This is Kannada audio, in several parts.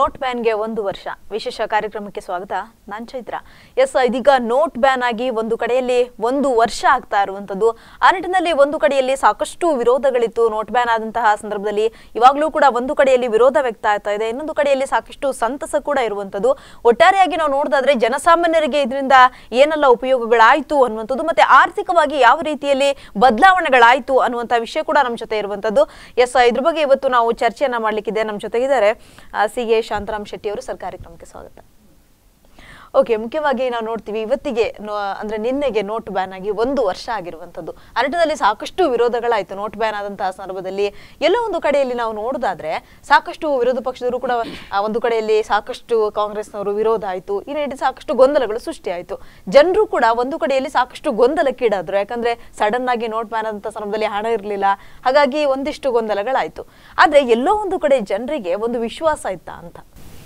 ನೋಟ್ ಬ್ಯಾನ್ಗೆ ಒಂದು ವರ್ಷ ವಿಶೇಷ ಕಾರ್ಯಕ್ರಮಕ್ಕೆ ಸ್ವಾಗತ ನಾನ್ ಚೈತ್ರ ಎಸ್ ಇದೀಗ ನೋಟ್ ಬ್ಯಾನ್ ಆಗಿ ಒಂದು ಕಡೆಯಲ್ಲಿ ಒಂದು ವರ್ಷ ಆಗ್ತಾ ಇರುವಂತದ್ದು ಆ ನಿಟ್ಟಿನಲ್ಲಿ ಒಂದು ಕಡೆಯಲ್ಲಿ ಸಾಕಷ್ಟು ವಿರೋಧಗಳಿತ್ತು ನೋಟ್ ಬ್ಯಾನ್ ಆದಂತಹ ಸಂದರ್ಭದಲ್ಲಿ ಇವಾಗಲೂ ಕೂಡ ಒಂದು ಕಡೆಯಲ್ಲಿ ವಿರೋಧ ವ್ಯಕ್ತ ಆಗ್ತಾ ಇದೆ ಇನ್ನೊಂದು ಕಡೆಯಲ್ಲಿ ಸಾಕಷ್ಟು ಸಂತಸ ಕೂಡ ಇರುವಂತದ್ದು ಒಟ್ಟಾರೆಯಾಗಿ ನಾವು ನೋಡೋದಾದ್ರೆ ಜನಸಾಮಾನ್ಯರಿಗೆ ಇದರಿಂದ ಏನೆಲ್ಲ ಉಪಯೋಗಗಳಾಯ್ತು ಅನ್ನುವಂಥದ್ದು ಮತ್ತೆ ಆರ್ಥಿಕವಾಗಿ ಯಾವ ರೀತಿಯಲ್ಲಿ ಬದಲಾವಣೆಗಳಾಯ್ತು ಅನ್ನುವಂಥ ವಿಷಯ ಕೂಡ ನಮ್ಮ ಜೊತೆ ಇರುವಂತದ್ದು ಎಸ್ ಇದ್ರ ಬಗ್ಗೆ ಇವತ್ತು ನಾವು ಚರ್ಚೆಯನ್ನ ಮಾಡ್ಲಿಕ್ಕಿದೆ ನಮ್ಮ ಜೊತೆಗಿದ್ದಾರೆ ಸಿ ಎ ಶಾಂತರಾಮ್ ಶೆಟ್ಟಿ ಅವರು ಸರ್ ಕಾರ್ಯಕ್ರಮಕ್ಕೆ ಸ್ವಾಗತ ಓಕೆ ಮುಖ್ಯವಾಗಿ ನಾವು ನೋಡ್ತೀವಿ ಇವತ್ತಿಗೆ ನೋ- ಅಂದ್ರೆ ನಿನ್ನೆಗೆ ನೋಟ್ ಬ್ಯಾನ್ ಆಗಿ ಒಂದು ವರ್ಷ ಆಗಿರುವಂತದ್ದು ಆ ನಿಟ್ಟಿನಲ್ಲಿ ಸಾಕಷ್ಟು ವಿರೋಧಗಳಾಯ್ತು ನೋಟ್ ಬ್ಯಾನ್ ಆದಂತಹ ಸಂದರ್ಭದಲ್ಲಿ ಎಲ್ಲೋ ಒಂದು ಕಡೆಯಲ್ಲಿ ನಾವು ನೋಡೋದಾದ್ರೆ ಸಾಕಷ್ಟು ವಿರೋಧ ಪಕ್ಷದವರು ಕೂಡ ಆ, ಒಂದು ಕಡೆಯಲ್ಲಿ ಸಾಕಷ್ಟು ಕಾಂಗ್ರೆಸ್ನವರು ವಿರೋಧ ಆಯ್ತು ಈ ನಿಟ್ಟಿನಲ್ಲಿ ಸಾಕಷ್ಟು ಗೊಂದಲಗಳು ಸೃಷ್ಟಿ ಆಯ್ತು ಜನರು ಕೂಡ ಒಂದು ಕಡೆಯಲ್ಲಿ ಸಾಕಷ್ಟು ಗೊಂದಲಕ್ಕೀಡಾದ್ರು ಯಾಕಂದ್ರೆ ಸಡನ್ ಆಗಿ ನೋಟ್ ಬ್ಯಾನ್ ಆದಂತ ಸಂದರ್ಭದಲ್ಲಿ ಹಣ ಇರಲಿಲ್ಲ ಹಾಗಾಗಿ ಒಂದಿಷ್ಟು ಗೊಂದಲಗಳಾಯ್ತು ಆದ್ರೆ ಎಲ್ಲೋ ಒಂದು ಕಡೆ ಜನರಿಗೆ ಒಂದು ವಿಶ್ವಾಸ ಇತ್ತಾ ಅಂತ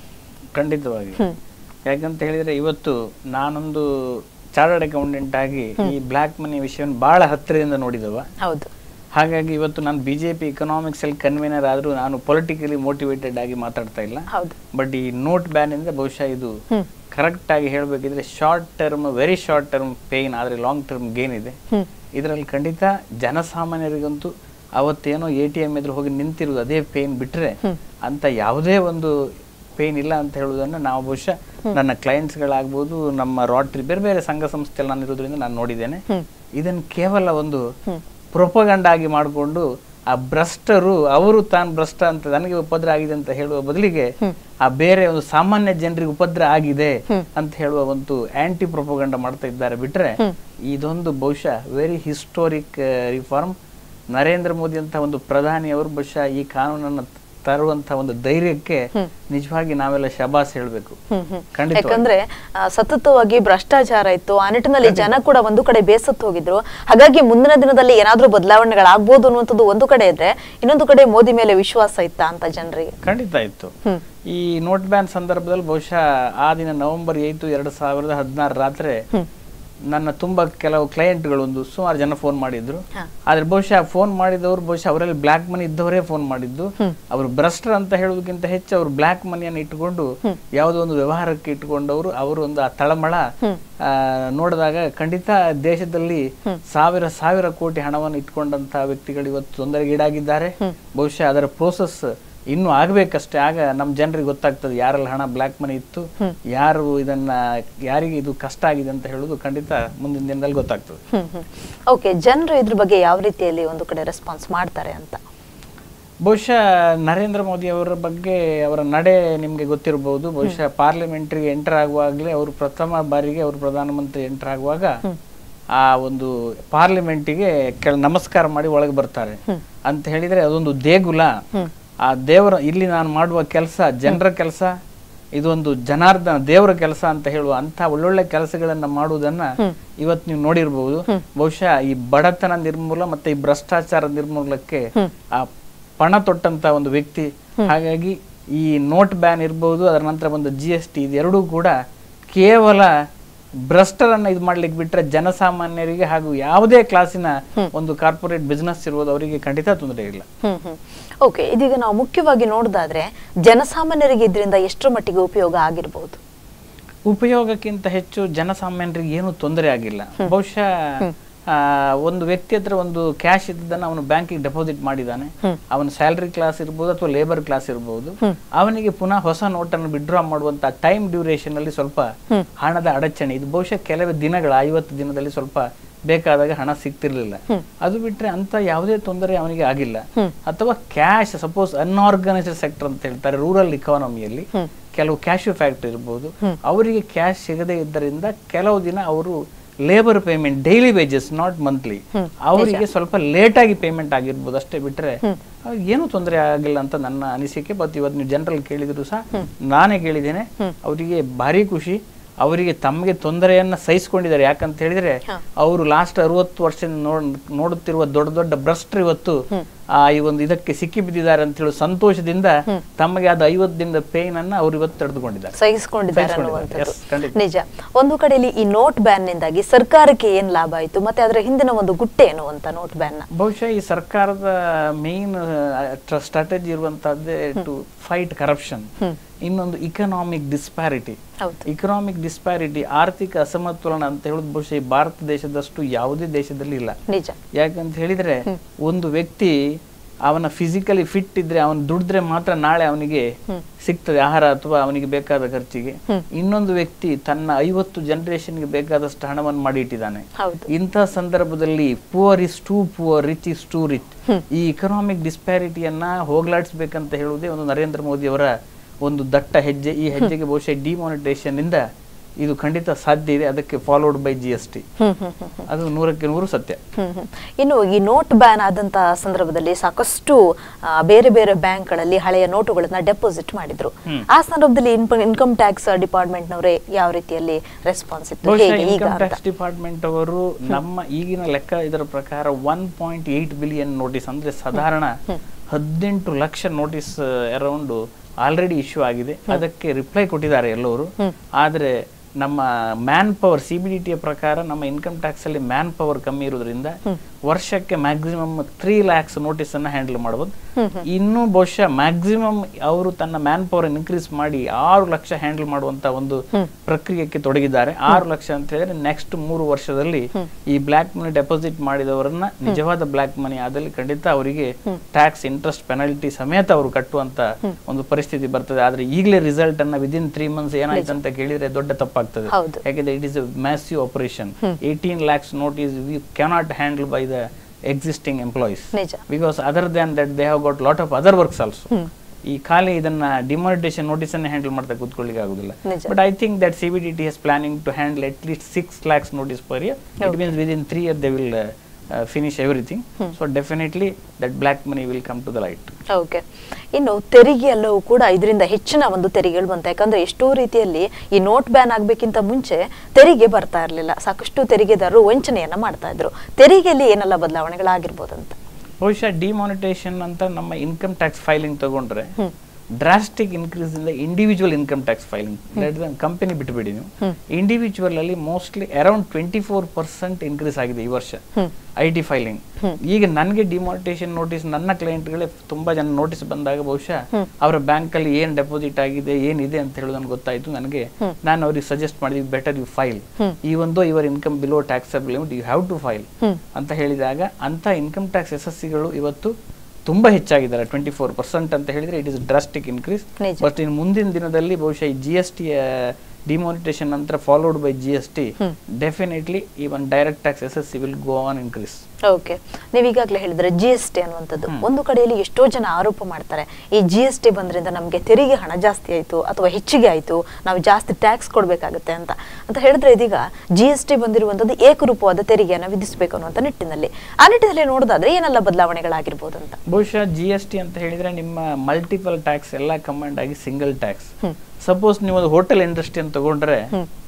ಖಂಡಿತವಾಗಿ ಯಾಕಂತ ಹೇಳಿದ್ರೆ ಇವತ್ತು ನಾನೊಂದು ಚಾರ್ಟರ್ಡ್ ಅಕೌಂಟೆಂಟ್ ಆಗಿ ಈ ಬ್ಲ್ಯಾಕ್ ಮನಿ ವಿಷಯವನ್ನು ಬಹಳ ಹತ್ತಿರದಿಂದ ನೋಡಿದವ ಹೌದು ಹಾಗಾಗಿ ಇವತ್ತು ನಾನು ಬಿಜೆಪಿ ಎಕನಾಮಿಕ್ಸ್ ಅಲ್ಲಿ ಕನ್ವೀನರ್ ಆದ್ರೂ ನಾನು ಪೊಲಿಟಿಕಲಿ ಮೋಟಿವೇಟೆಡ್ ಆಗಿ ಮಾತಾಡ್ತಾ ಇಲ್ಲ ಹೌದು ಬಟ್ ಈ ನೋಟ್ ಬ್ಯಾನ್ ಇಂದ ಬಹುಶಃ ಇದು ಹ್ಮ್ ಕರೆಕ್ಟ್ ಆಗಿ ಹೇಳಬೇಕಿದ್ರೆ short term very short term pain ಆದ್ರೆ ಲಾಂಗ್ ಟರ್ಮ್ ಗೇನ್ ಇದೆ ಹ್ಮ್ ಇದರಲ್ಲಿ ಖಂಡಿತ ಜನಸಾಮಾನ್ಯರಿಗಂತೂ ಅವತ್ತೇನೋ ಎ ಟಿ ಎಮ್ ಎದುರು ಹೋಗಿ ನಿಂತಿರುವುದು ಅದೇ ಪೇನ್ ಬಿಟ್ರೆ ಅಂತ ಯಾವುದೇ ಒಂದು ಪೇನ್ ಇಲ್ಲ ಅಂತ ಹೇಳುವುದನ್ನ ನಾವು ಬಹುಶಃ ನನ್ನ ಕ್ಲೈಂಟ್ಸ್ಗಳಾಗ್ಬೋದು ನಮ್ಮ ರಾಟ್ರಿ ಬೇರೆ ಬೇರೆ ಸಂಘ ಸಂಸ್ಥೆಯಲ್ಲಿ ನಾನು ಇರೋದ್ರಿಂದ ನಾನು ನೋಡಿದ್ದೇನೆ ಹ್ಮ್ ಇದನ್ನು ಕೇವಲ ಒಂದು ಹ್ಮ್ ಪ್ರೊಪಗಂಡ ಆಗಿ ಮಾಡಿಕೊಂಡು ಆ ಭ್ರಷ್ಟರು ಅವರು ತಾನು ಭ್ರಷ್ಟ ಅಂತ ನನಗೆ ಉಪದ್ರ ಆಗಿದೆ ಅಂತ ಹೇಳುವ ಬದಲಿಗೆ ಆ ಬೇರೆ ಒಂದು ಸಾಮಾನ್ಯ ಜನರಿಗೆ ಉಪದ್ರ ಆಗಿದೆ ಅಂತ ಹೇಳುವ ಒಂದು ಆಂಟಿ ಪ್ರೊಪಗಂಡ ಮಾಡ್ತಾ ಇದ್ದಾರೆ ಬಿಟ್ರೆ ಇದೊಂದು ಬಹುಶಃ very historic reform Narendra Modi ಅಂತ ಒಂದು ಪ್ರಧಾನಿಯವರು ಬಹುಶಃ ಈ ಕಾನೂನನ್ನು ತರುವಂತ ಒಂದು ಧೈರ್ಯಕ್ಕೆ ನಿಜವಾಗಿ ನಾವೆಲ್ಲ ಶಬಾಸ್ ಹೇಳಬೇಕು ಹ್ಮ್ ಹ್ಮ್ ಖಂಡಿತ ಯಾಕಂದ್ರೆ ಆ, ಸತತವಾಗಿ ಭ್ರಷ್ಟಾಚಾರ ಇತ್ತು ಆ ನಿಟ್ಟಿನಲ್ಲಿ ಜನ ಕೂಡ ಒಂದು ಕಡೆ ಬೇಸತ್ತು ಹೋಗಿದ್ರು ಹಾಗಾಗಿ ಮುಂದಿನ ದಿನದಲ್ಲಿ ಏನಾದ್ರೂ ಬದಲಾವಣೆಗಳಾಗ್ಬೋದು ಅನ್ನುವಂಥದ್ದು ಒಂದು ಕಡೆ ಇದ್ರೆ ಇನ್ನೊಂದು ಕಡೆ ಮೋದಿ ಮೇಲೆ ವಿಶ್ವಾಸ ಇತ್ತಾ ಅಂತ ಜನರಿಗೆ ಖಂಡಿತ ಇತ್ತು ಹ್ಮ್ ಈ ನೋಟ್ ಬ್ಯಾನ್ ಸಂದರ್ಭದಲ್ಲಿ ಬಹುಶಃ ಆ ದಿನ ನವೆಂಬರ್ ಏಯ್ತು ಎರಡು ಸಾವಿರದ ಹದಿನಾರು ರಾತ್ರಿ ನನ್ನ ತುಂಬಾ ಕೆಲವು ಕ್ಲೈಂಟ್ಗಳು ಒಂದು ಸುಮಾರು ಜನ ಫೋನ್ ಮಾಡಿದ್ರು ಹಾ. ಆದ್ರೆ ಬಹುಶಃ ಫೋನ್ ಮಾಡಿದವರು ಬಹುಶಃ ಅವರಲ್ಲಿ ಬ್ಲ್ಯಾಕ್ ಮನಿ ಇದ್ದವರೇ ಫೋನ್ ಮಾಡಿದ್ದು ಅವರು ಭ್ರಷ್ಟರು ಅಂತ ಹೇಳೋದಕ್ಕಿಂತ ಹೆಚ್ಚು ಅವರು ಬ್ಲ್ಯಾಕ್ ಮನಿಯನ್ನು ಇಟ್ಟುಕೊಂಡು ಯಾವುದೋ ಒಂದು ವ್ಯವಹಾರಕ್ಕೆ ಇಟ್ಟುಕೊಂಡವರು ಅವರು ಒಂದು ಆ ತಳಮಳ ಆ, ನೋಡಿದಾಗ ಖಂಡಿತ ದೇಶದಲ್ಲಿ ಸಾವಿರ ಸಾವಿರ ಕೋಟಿ ಹಣವನ್ನು ಇಟ್ಕೊಂಡಂತ ವ್ಯಕ್ತಿಗಳು ಇವತ್ತು ತೊಂದರೆಗೀಡಾಗಿದ್ದಾರೆ ಬಹುಶಃ ಅದರ ಪ್ರೋಸೆಸ್ ಇನ್ನು ಆಗ್ಬೇಕಷ್ಟೇ ಆಗ ನಮ್ಮ ಜನರಿಗೆ ಗೊತ್ತಾಗ್ತದೆ ಯಾರಲ್ಲಿ ಹಣ ಬ್ಲ್ಯಾಕ್ ಮನಿ ಇತ್ತು ಯಾರು ಇದನ್ನ ಯಾರಿಗೆ ಇದು ಕಷ್ಟ ಆಗಿದೆ ಅಂತ ಹೇಳುದು ಖಂಡಿತ ಮುಂದಿನ ದಿನದಲ್ಲಿ ಗೊತ್ತಾಗ್ತದೆ ಹ್ಮ್ ಹ್ಮ್ ಓಕೆ ಜನರು ಇದ್ರ ಬಗ್ಗೆ ಯಾವ ರೀತಿಯಲ್ಲಿ ಒಂದು ಕಡೆ ರೆಸ್ಪಾನ್ಸ್ ಮಾಡ್ತಾರೆ ಅಂತ ಬಹುಶಃ ನರೇಂದ್ರ ಮೋದಿ ಅವರ ಬಗ್ಗೆ ಅವರ ನಡೆ ನಿಮ್ಗೆ ಗೊತ್ತಿರಬಹುದು ಬಹುಶಃ ಪಾರ್ಲಿಮೆಂಟ್ರಿಗೆ ಎಂಟರ್ ಆಗುವಾಗಲೇ ಅವರು ಪ್ರಥಮ ಬಾರಿಗೆ ಅವರು ಪ್ರಧಾನಮಂತ್ರಿ ಎಂಟರ್ ಆಗುವಾಗ ಆ ಒಂದು ಪಾರ್ಲಿಮೆಂಟಿಗೆ ಕೆಳ ನಮಸ್ಕಾರ ಮಾಡಿ ಒಳಗೆ ಬರ್ತಾರೆ ಅಂತ ಹೇಳಿದ್ರೆ ಅದೊಂದು ದೇಗುಲ ಆ ದೇವರ ಇಲ್ಲಿ ನಾನು ಮಾಡುವ ಕೆಲಸ ಜನರ ಕೆಲಸ ಇದೊಂದು ಜನಾರ್ದನ ದೇವರ ಕೆಲಸ ಅಂತ ಹೇಳುವ ಅಂತ ಒಳ್ಳೊಳ್ಳೆ ಕೆಲಸಗಳನ್ನ ಮಾಡುವುದನ್ನ ಇವತ್ತು ನೀವು ನೋಡಿರ್ಬಹುದು ಬಹುಶಃ ಈ ಬಡತನ ನಿರ್ಮೂಲ ಮತ್ತೆ ಈ ಭ್ರಷ್ಟಾಚಾರ ನಿರ್ಮೂಲಕ್ಕೆ ಆ ಪಣ ತೊಟ್ಟಂತ ಒಂದು ವ್ಯಕ್ತಿ ಹಾಗಾಗಿ ಈ ನೋಟ್ ಬ್ಯಾನ್ ಇರಬಹುದು ಅದರ ನಂತರ ಬಂದ ಜಿ ಎಸ್ ಟಿ ಇದೆರಡೂ ಕೂಡ ಕೇವಲ ಭ್ರಷ್ಟರನ್ನ ಇದು ಮಾಡ್ಲಿಕ್ಕೆ ಬಿಟ್ರೆ ಜನಸಾಮಾನ್ಯರಿಗೆ ಹಾಗೂ ಯಾವುದೇ ಕ್ಲಾಸಿನ ಒಂದು ಕಾರ್ಪೊರೇಟ್ ಬಿಸ್ನೆಸ್ ಇರುವುದು ಅವರಿಗೆ ಖಂಡಿತ ತೊಂದರೆ ಇಲ್ಲ ಹ್ಮ್ ಹ್ಮ್ ಓಕೆ ಇದೀಗ ನಾವು ಮುಖ್ಯವಾಗಿ ನೋಡೋದಾದ್ರೆ ಜನಸಾಮಾನ್ಯರಿಗೆ ಇದರಿಂದ ಎಷ್ಟರ ಮಟ್ಟಿಗೆ ಉಪಯೋಗ ಆಗಿರ್ಬೋದು ಉಪಯೋಗಕ್ಕಿಂತ ಹೆಚ್ಚು ಜನಸಾಮಾನ್ಯರಿಗೆ ಏನು ತೊಂದರೆ ಆಗಿಲ್ಲ ಬಹುಶಃ ಆ, ಒಂದು ವ್ಯಕ್ತಿ ಹತ್ರ ಒಂದು ಕ್ಯಾಶ್ ಇದ್ದದನ್ನ ಅವನು ಬ್ಯಾಂಕಿಗೆ ಡೆಪಾಸಿಟ್ ಮಾಡಿದ್ದಾನೆ ಅವನ ಸ್ಯಾಲರಿ ಕ್ಲಾಸ್ ಇರ್ಬೋದು ಅಥವಾ ಲೇಬರ್ ಕ್ಲಾಸ್ ಇರ್ಬೋದು ಅವನಿಗೆ ಪುನಃ ಹೊಸ ನೋಟನ್ನು ವಿಡ್ರಾ ಮಾಡುವಂತ ಟೈಮ್ ಡ್ಯೂರೇಷನ್ ಅಲ್ಲಿ ಸ್ವಲ್ಪ ಹಣದ ಅಡಚಣೆ ಇದು ಬಹುಶಃ ಕೆಲವೇ ದಿನಗಳ ಐವತ್ತು ದಿನದಲ್ಲಿ ಸ್ವಲ್ಪ ಬೇಕಾದಾಗ ಹಣ ಸಿಗ್ತಿರ್ಲಿಲ್ಲ ಅದು ಬಿಟ್ರೆ ಅಂತ ಯಾವುದೇ ತೊಂದರೆ ಅವನಿಗೆ ಆಗಿಲ್ಲ ಅಥವಾ ಕ್ಯಾಶ್ ಸಪೋಸ್ ಅನ್ಆರ್ಗನೈಸ್ಡ್ ಸೆಕ್ಟರ್ ಅಂತ ಹೇಳ್ತಾರೆ ರೂರಲ್ ಇಕಾನಮಿಯಲ್ಲಿ ಕೆಲವು ಕ್ಯಾಶ್ಯೂ ಫ್ಯಾಕ್ಟ್ರಿ ಇರ್ಬೋದು ಅವರಿಗೆ ಕ್ಯಾಶ್ ಸಿಗದೇ ಇದ್ದರಿಂದ ಕೆಲವು ದಿನ ಅವರು labour payment daily wages not monthly ಅವರಿಗೆ ಸ್ವಲ್ಪ ಲೇಟ್ ಆಗಿ ಪೇಮೆಂಟ್ ಆಗಿರ್ಬೋದು ಅಷ್ಟೇ ಬಿಟ್ರೆ ಅವ್ರಿಗೆ ಏನು ತೊಂದರೆ ಆಗಿಲ್ಲ ಅಂತ ನನ್ನ ಅನಿಸಿಕೆ ಬಟ್ ಇವತ್ತು ನೀವು ಜನರಲ್ ಕೇಳಿದ್ರು ಸಹ ನಾನೇ ಕೇಳಿದ್ದೇನೆ ಅವರಿಗೆ ಭಾರಿ ಖುಷಿ ಅವರಿಗೆ ತಮಗೆ ತೊಂದರೆಯನ್ನ ಸಹಿಸಿಕೊಂಡಿದ್ದಾರೆ ಯಾಕಂತ ಹೇಳಿದ್ರೆ ಅವರು ಲಾಸ್ಟ್ ಅರವತ್ತು ವರ್ಷ ನೋಡ್ ನೋಡುತ್ತಿರುವ ದೊಡ್ಡ ದೊಡ್ಡ ಭ್ರಷ್ಟರು ಇವತ್ತು ಆ ಈ ಒಂದು ಇದಕ್ಕೆ ಸಿಕ್ಕಿ ಬಿದ್ದಿದ್ದಾರೆ ಅಂತ ಹೇಳಿ ಸಂತೋಷದಿಂದ ತಮಗೆ ಆದ ಐವತ್ತು ದಿನದ ಪೇನ್ ಅನ್ನ ಅವರು ಇವತ್ತು ತಡೆದುಕೊಂಡಿದ್ದಾರೆ ಸಹಿಸಿಕೊಂಡಿದ್ದಾರೆ ಸಹಿಸ್ಕೊಂಡಿದ್ದಾರೆ. ಅನ್ನುವಂಥದ್ದು Yes, ಖಂಡಿತ. ನಿಜ ಒಂದು ಕಡೆಯಲ್ಲಿ ಈ ನೋಟ್ ಬ್ಯಾನ್ ನಿಂದಾಗಿ ಸರ್ಕಾರಕ್ಕೆ ಏನ್ ಲಾಭ ಆಯ್ತು ಮತ್ತೆ ಅದರ ಹಿಂದಿನ ಒಂದು ಗುಟ್ಟೇನು ಅಂತ ನೋಟ್ ಬ್ಯಾನ್ ನ ಬಹುಶಃ ಈ ಸರ್ಕಾರದ ಮೇನ್ ಸ್ಟ್ರಾಟಜಿ ಇರುವಂತಹದ್ದೇ ಟು ಫೈಟ್ ಕರಪ್ಷನ್ ಇನ್ನೊಂದು ಇಕನಾಮಿಕ್ ಡಿಸ್ಪ್ಯಾರಿಟಿ ಹೌದು ಇಕನಾಮಿಕ್ ಡಿಸ್ಪ್ಯಾರಿಟಿ ಆರ್ಥಿಕ ಅಸಮತೋಲನ ಅಂತ ಹೇಳೋದು ಬಹುಶಃ ಈ ಭಾರತ ದೇಶದಷ್ಟು ಯಾವುದೇ ದೇಶದಲ್ಲಿ ಇಲ್ಲ ನಿಜ ಯಾಕಂತ ಹೇಳಿದ್ರೆ ಒಂದು ವ್ಯಕ್ತಿ ಅವನ ಫಿಸಿಕಲಿ ಫಿಟ್ ಇದ್ರೆ ಅವನು ದುಡಿದ್ರೆ ಮಾತ್ರ ನಾಳೆ ಅವನಿಗೆ ಸಿಗ್ತದೆ ಆಹಾರ ಅಥವಾ ಅವನಿಗೆ ಬೇಕಾದ ಖರ್ಚಿಗೆ ಇನ್ನೊಂದು ವ್ಯಕ್ತಿ ತನ್ನ ಐವತ್ತು ಜನರೇಷನ್ಗೆ ಬೇಕಾದಷ್ಟು ಹಣವನ್ನು ಮಾಡಿ ಇಟ್ಟಿದ್ದಾನೆ ಹೌದು ಇಂಥ ಸಂದರ್ಭದಲ್ಲಿ poor is too poor rich is too rich ಈ ಇಕನಾಮಿಕ್ ಡಿಸ್ಪ್ಯಾರಿಟಿಯನ್ನ ಹೋಗ್ಲಾಡಿಸ್ಬೇಕಂತ ಹೇಳುವುದೇ ಒಂದು ನರೇಂದ್ರ ಮೋದಿ ಅವರ ಒಂದು ದಟ್ಟ ಹೆಜ್ಜೆ ಈ ಹೆಜ್ಜೆಗೆ ಬಹುಶಃ ಡಿಮಾನಿಟೇಷನ್ ಇಂದ ಇದು ಖಂಡಿತ ಸಾಧ್ಯ ಇದೆ ಅದಕ್ಕೆ followed by G S T ಹ್ಮ್ ಹ್ಮ್ ಹ್ಮ್ ಹ್ಮ್ ಅದು ನೂರಕ್ಕೆ ನೂರು ಸತ್ಯ ಹ್ಮ್ ಹ್ಮ್. ಇನ್ನು ಈ ನೋಟ್ ಬ್ಯಾನ್ ಆದಂತಹ ಸಂದರ್ಭದಲ್ಲಿ ಸಾಕಷ್ಟು ಆ, ಬೇರೆ ಬೇರೆ ಬ್ಯಾಂಕ್ಗಳಲ್ಲಿ ಹಳೆಯ ನೋಟುಗಳನ್ನ ಡೆಪಾಸಿಟ್ ಮಾಡಿದ್ರು ಆ ಸಂದರ್ಭದಲ್ಲಿ ಇನ್ಕಮ್ ಟ್ಯಾಕ್ಸ್ ಡಿಪಾರ್ಟ್ಮೆಂಟ್ ನವರೇ ಯಾವ ರೀತಿಯಲ್ಲಿ ರೆಸ್ಪಾನ್ಸ್ ಇತ್ತು ಬಹುಶಃ ಹೇಗೆ ಈಗ ಇನ್ಕಮ್ ಅಂತ ಟ್ಯಾಕ್ಸ್ ಡಿಪಾರ್ಟ್ಮೆಂಟ್ ಅವರು ನಮ್ಮ ಈಗಿನ ಲೆಕ್ಕ ಇದರ ಪ್ರಕಾರ one point eight billion notices ಅಂದ್ರೆ ಸಾಧಾರಣ ಹದಿನೆಂಟು lakh notices around already issue ಆಗಿದೆ ಅದಕ್ಕೆ ರಿಪ್ಲೈ ಕೊಟ್ಟಿದ್ದಾರೆ ಎಲ್ಲವರು ಆದ್ರೆ ನಮ್ಮ man power C B D ಟಿಯ ಪ್ರಕಾರ ನಮ್ಮ ಇನ್ಕಮ್ ಟ್ಯಾಕ್ಸ್ ಅಲ್ಲಿ ಮ್ಯಾನ್ ಪವರ್ ಕಮ್ಮಿ ಇರೋದ್ರಿಂದ ವರ್ಷಕ್ಕೆ ಮ್ಯಾಕ್ಸಿಮಮ್ ತ್ರೀ ಲ್ಯಾಕ್ಸ್ ನೋಟಿಸ್ ಅನ್ನ ಹ್ಯಾಂಡಲ್ ಮಾಡಬಹುದು ಇನ್ನು ಬಹುಶಃ ಮ್ಯಾಕ್ಸಿಮಮ್ ಅವರು ತನ್ನ ಮ್ಯಾನ್ ಪವರ್ ಇನ್ಕ್ರೀಸ್ ಮಾಡಿ ಆರು ಲಕ್ಷ ಹ್ಯಾಂಡಲ್ ಮಾಡುವಂತ ಒಂದು ಪ್ರಕ್ರಿಯೆಗೆ ತೊಡಗಿದ್ದಾರೆ ಆರು ಲಕ್ಷ ಅಂತ ಹೇಳಿದ್ರೆ ನೆಕ್ಸ್ಟ್ ಮೂರು ವರ್ಷದಲ್ಲಿ ಈ ಬ್ಲಾಕ್ ಮನಿ ಡೆಪಾಸಿಟ್ ಮಾಡಿದವರನ್ನ ನಿಜವಾದ ಬ್ಲಾಕ್ ಮನಿ ಆದಲ್ಲಿ ಖಂಡಿತ ಅವರಿಗೆ ಟ್ಯಾಕ್ಸ್ ಇಂಟ್ರೆಸ್ಟ್ ಪೆನಾಲ್ಟಿ ಸಮೇತ ಅವರು ಕಟ್ಟುವಂತ ಒಂದು ಪರಿಸ್ಥಿತಿ ಬರ್ತದೆ ಆದ್ರೆ ಈಗಲೇ ರಿಸಲ್ಟ್ ಅನ್ನ ವಿದಿನ್ ತ್ರೀ ಮಂತ್ಸ್ ಏನಾಯ್ತು ಅಂತ ಕೇಳಿದ್ರೆ ದೊಡ್ಡ ತಪ್ಪಾಗ್ತದೆ ಹೌದು. ಯಾಕಂದ್ರೆ it is massive operation eighteen lakhs notices we cannot handle by the existing employees ನಿಜ because other than that they have got lot of other works also ಈ ಖಾಲಿ ಇದನ್ನ ಡಿಮಾನಿಟೇಷನ್ ನೋಟಿಸ್ ಅನ್ನ ಹ್ಯಾಂಡಲ್ ಮಾಡ್ತಾ ಕೂತ್ಕೊಳ್ಳಿಕ್ಕೆ ಆಗುದಿಲ್ಲ ನಿಜ. But I think that C B D T is planning to handle at least six lakhs notices per year it means within three year they will finish everything so definitely that black money will come to the light okay ಇನ್ನು ತೆರಿಗೆ ಎಲ್ಲವೂ ಕೂಡ ಇದರಿಂದ ಹೆಚ್ಚಿನ ಒಂದು ತೆರಿಗೆಗಳು ಬಂತ ಯಾಕಂದ್ರೆ ಎಷ್ಟೋ ರೀತಿಯಲ್ಲಿ ಈ ನೋಟ್ ಬ್ಯಾನ್ ಆಗ್ಬೇಕಿಂತ ಮುಂಚೆ ತೆರಿಗೆ ಬರ್ತಾ ಇರಲಿಲ್ಲ ಸಾಕಷ್ಟು ತೆರಿಗೆದಾರರು ವಂಚನೆಯನ್ನ ಮಾಡ್ತಾ ಇದ್ರು ತೆರಿಗೆಯಲ್ಲಿ ಏನೆಲ್ಲ ಬದಲಾವಣೆಗಳಾಗಿರ್ಬೋದಂತ ಬಹುಶಃ ಡಿಮಾನಿಟೇಷನ್ ಅಂತ ನಮ್ಮ ಇನ್ಕಮ್ ಟ್ಯಾಕ್ಸ್ ಫೈಲಿಂಗ್ ತಗೊಂಡ್ರೆ ಡ್ರಾಸ್ಟಿಕ್ ಇನ್ಕ್ರೀಸ್ ಇಂದ individual income tax filing company ಬಿಟ್ಬಿಡಿ ನೀವು ಇಂಡಿವಿಜುವಲ್ ಅಲ್ಲಿ mostly around twenty four percent increase ಆಗಿದೆ ಈ ವರ್ಷ ಐ ಟಿ ಫೈಲಿಂಗ್ ಈಗ ನನಗೆ ಡಿಮಾನಿಟೇಷನ್ ನೋಟಿಸ್ ನನ್ನ ಕ್ಲೈಂಟ್ಗಳೇ ತುಂಬಾ ಜನ ನೋಟಿಸ್ ಬಂದಾಗ ಬಹುಶಃ ಅವರ ಬ್ಯಾಂಕ್ ಅಲ್ಲಿ ಏನ್ ಡೆಪಾಸಿಟ್ ಆಗಿದೆ ಏನಿದೆ ಅಂತ ಹೇಳೋದು ನನಗೆ ಗೊತ್ತಾಯ್ತು ನನಗೆ ನಾನು ಅವ್ರಿಗೆ ಸಜೆಸ್ಟ್ ಮಾಡಿದ್ವಿ ಬೆಟರ್ ಯು ಫೈಲ್ ಈ ಒಂದು ಇವರ್ income below taxable limit you have to file ಅಂತ ಹೇಳಿದಾಗ ಅಂತ ಇನ್ಕಮ್ ಟ್ಯಾಕ್ಸ್ ಎಸ್ ಗಳು ಇವತ್ತು ತುಂಬಾ ಹೆಚ್ಚಾಗಿದ್ದಾರೆ ಟ್ವೆಂಟಿ ಫೋರ್ ಪರ್ಸೆಂಟ್ ಅಂತ ಹೇಳಿದ್ರೆ ಇಟ್ ಇಸ್ ಡ್ರಾಸ್ಟಿಕ್ ಇನ್ಕ್ರೀಸ್ ನಿಜ. ಬಟ್ ಇನ್ನು ಮುಂದಿನ ದಿನದಲ್ಲಿ ಬಹುಶಃ ಈ ಜಿ ಎಸ್ ಟಿ ಡಿಮಾನಿಟೇಷನ್ ನಂತರ followed by G S T definitely even direct tax S S C will go on increase okay ನೀವೀಗಾಗಲೇ ಹೇಳಿದ್ರೆ ಜಿ ಎಸ್ ಟಿ ಅನ್ನುವಂಥದ್ದು ಒಂದು ಕಡೆಯಲ್ಲಿ ಎಷ್ಟೋ ಜನ ಆರೋಪ ಮಾಡ್ತಾರೆ ಈ ಜಿ ಎಸ್ ಟಿ ಬಂದ್ರಿಂದ ನಮಗೆ ತೆರಿಗೆ ಹಣ ಜಾಸ್ತಿ ಆಯಿತು ಅಥವಾ ಹೆಚ್ಚಿಗೆ ಆಯಿತು ನಾವು ಜಾಸ್ತಿ ಟ್ಯಾಕ್ಸ್ ಕೊಡಬೇಕಾಗುತ್ತೆ ಅಂತ ಅಂತ ಹೇಳಿದ್ರೆ ಇದೀಗ ಜಿ ಎಸ್ ಟಿ ಬಂದಿರುವಂಥದ್ದು ಏಕರೂಪವಾದ ತೆರಿಗೆಯನ್ನು ವಿಧಿಸಬೇಕು ಅನ್ನುವಂಥ ನಿಟ್ಟಿನಲ್ಲಿ ಆ ನಿಟ್ಟಿನಲ್ಲಿ ನೋಡೋದಾದ್ರೆ ಏನೆಲ್ಲ ಬದಲಾವಣೆಗಳಾಗಿರ್ಬೋದು ಅಂತ ಬಹುಶಃ ಜಿ ಎಸ್ ಟಿ ಅಂತ ಹೇಳಿದ್ರೆ ನಿಮ್ಮ ಮಲ್ಟಿಪಲ್ ಟ್ಯಾಕ್ಸ್ ಎಲ್ಲ ಕಮಾಂಡ್ ಆಗಿ ಸಿಂಗಲ್ ಟ್ಯಾಕ್ಸ್ ಸಪೋಸ್ ನೀವು ಒಂದು ಹೋಟೆಲ್ ಇಂಡಸ್ಟ್ರಿ ಅಂತ ತಗೊಂಡ್ರೆ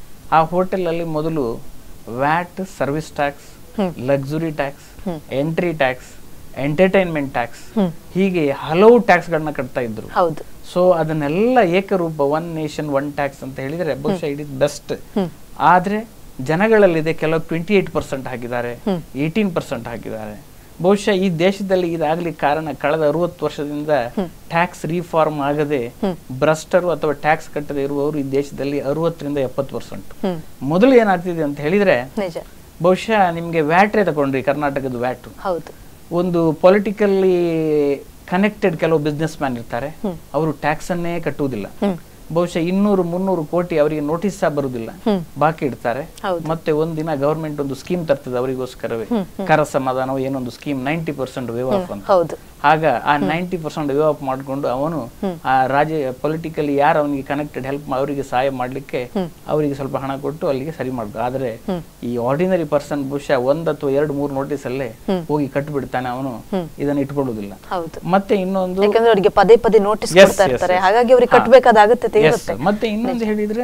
ಆ ಹೋಟೆಲ್ ಅಲ್ಲಿ ಮೊದಲು VAT service tax luxury tax entry tax entertainment tax ಹೀಗೆ ಹಲವು ಟ್ಯಾಕ್ಸ್ ಗಳನ್ನ ಕಟ್ತಾ ಇದ್ರು ಹೌದು ಸೊ ಅದನ್ನೆಲ್ಲ ಏಕರೂಪ ಒನ್ ನೇಷನ್ ಒನ್ ಟ್ಯಾಕ್ಸ್ ಅಂತ ಹೇಳಿದ್ರೆ ಬಹುಶಃ ಇಟ್ ಇಸ್ ಬೆಸ್ಟ್ ಆದ್ರೆ ಜನಗಳಲ್ಲಿದೆ ಕೆಲವು ಟ್ವೆಂಟಿ ಏಟ್ ಪರ್ಸೆಂಟ್ ಹಾಕಿದ್ದಾರೆ ಏಯ್ಟೀನ್ ಪರ್ಸೆಂಟ್ ಹಾಕಿದ್ದಾರೆ ಬಹುಶಃ ಈ ದೇಶದಲ್ಲಿ ಇದಾಗ್ಲಿಕ್ಕೆ ಕಾರಣ ಕಳೆದ ಅರವತ್ತು ವರ್ಷದಿಂದ ಟ್ಯಾಕ್ಸ್ ರಿಫಾರ್ಮ್ ಆಗದೆ ಭ್ರಷ್ಟರು ಅಥವಾ ಟ್ಯಾಕ್ಸ್ ಕಟ್ಟದೆ ಇರುವವರು ಈ ದೇಶದಲ್ಲಿ ಅರವತ್ತರಿಂದ ಎಪ್ಪತ್ತು ಪರ್ಸೆಂಟ್ ಮೊದಲು ಏನಾಗ್ತಿದೆ ಅಂತ ಹೇಳಿದ್ರೆ ನಿಜ ಬಹುಶಃ ನಿಮ್ಗೆ ವ್ಯಾಟ್ರೇ ತಗೊಂಡ್ರಿ ಕರ್ನಾಟಕದ ವ್ಯಾಟ್ ಹೌದು ಒಂದು ಪೊಲಿಟಿಕಲ್ಲಿ ಕನೆಕ್ಟೆಡ್ ಕೆಲವು ಬಿಸ್ನೆಸ್ ಮ್ಯಾನ್ ಇರ್ತಾರೆ ಅವರು ಟ್ಯಾಕ್ಸ್ ಅನ್ನೇ ಕಟ್ಟುವುದಿಲ್ಲ ಬಹುಶಃ ಇನ್ನೂರು ಮುನ್ನೂರು ಕೋಟಿ ಅವರಿಗೆ ನೋಟಿಸ್ ಸಹ ಬರುವುದಿಲ್ಲ ಬಾಕಿ ಇಡ್ತಾರೆ ಹೌದು. ಮತ್ತೆ ಒಂದಿನ ಗವರ್ಮೆಂಟ್ ಒಂದು ಸ್ಕೀಮ್ ತರ್ತದೆ ಅವರಿಗೋಸ್ಕರವೇ ಕರ ಸಮಾಧಾನ ಏನೊಂದು scheme ninety percent waive off ಅಂತ ಹೌದು ಆಗ ಆ ನೈಂಟಿ ಪರ್ಸೆಂಟ್ ವೇವ್ ಆಫ್ ಮಾಡಿಕೊಂಡು ಅವನು ಆ ರಾಜ್ಯ ಪೊಲಿಟಿಕಲಿ ಯಾರು ಅವನಿಗೆ ಕನೆಕ್ಟೆಡ್ ಹೆಲ್ಪ್ ಅವರಿಗೆ ಸಹಾಯ ಮಾಡ್ಲಿಕ್ಕೆ ಅವರಿಗೆ ಸ್ವಲ್ಪ ಹಣ ಕೊಟ್ಟು ಅಲ್ಲಿಗೆ ಸರಿ ಮಾಡ್ಬೇಕು ಆದ್ರೆ ಈ ಆರ್ಡಿನರಿ ಪರ್ಸನ್ ಬಹುಶಃ ಒಂದ್ ಅಥವಾ ಎರಡು ಮೂರು ನೋಟಿಸ್ ಅಲ್ಲೇ ಹೋಗಿ ಕಟ್ಬಿಡ್ತಾನೆ ಅವನು ಇದನ್ನ ಇಟ್ಕೊಳ್ಳುವುದಿಲ್ಲ ಹೌದು ಮತ್ತೆ ಇನ್ನೊಂದು ಯಾಕಂದ್ರೆ ಅವರಿಗೆ ಪದೇ ಪದೇ ನೋಟಿಸ್ Yes, ಕೊಡ್ತಾ yes, ಇರ್ತಾರೆ yes. ಹಾಗಾಗಿ ಅವ್ರಿಗೆ ಹಾ. ಕಟ್ಟಬೇಕಾದ Yes, ಇರುತ್ತೆ ಮತ್ತೆ ಇನ್ನೊಂದು ಹೇಳಿದ್ರೆ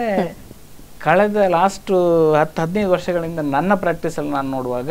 ಕಳೆದ ಲಾಸ್ಟ್ ಹತ್ತು ಹದಿನೈದು ವರ್ಷಗಳಿಂದ ನನ್ನ ಪ್ರಾಕ್ಟೀಸ್ ಅಲ್ಲಿ ನಾನು ನೋಡುವಾಗ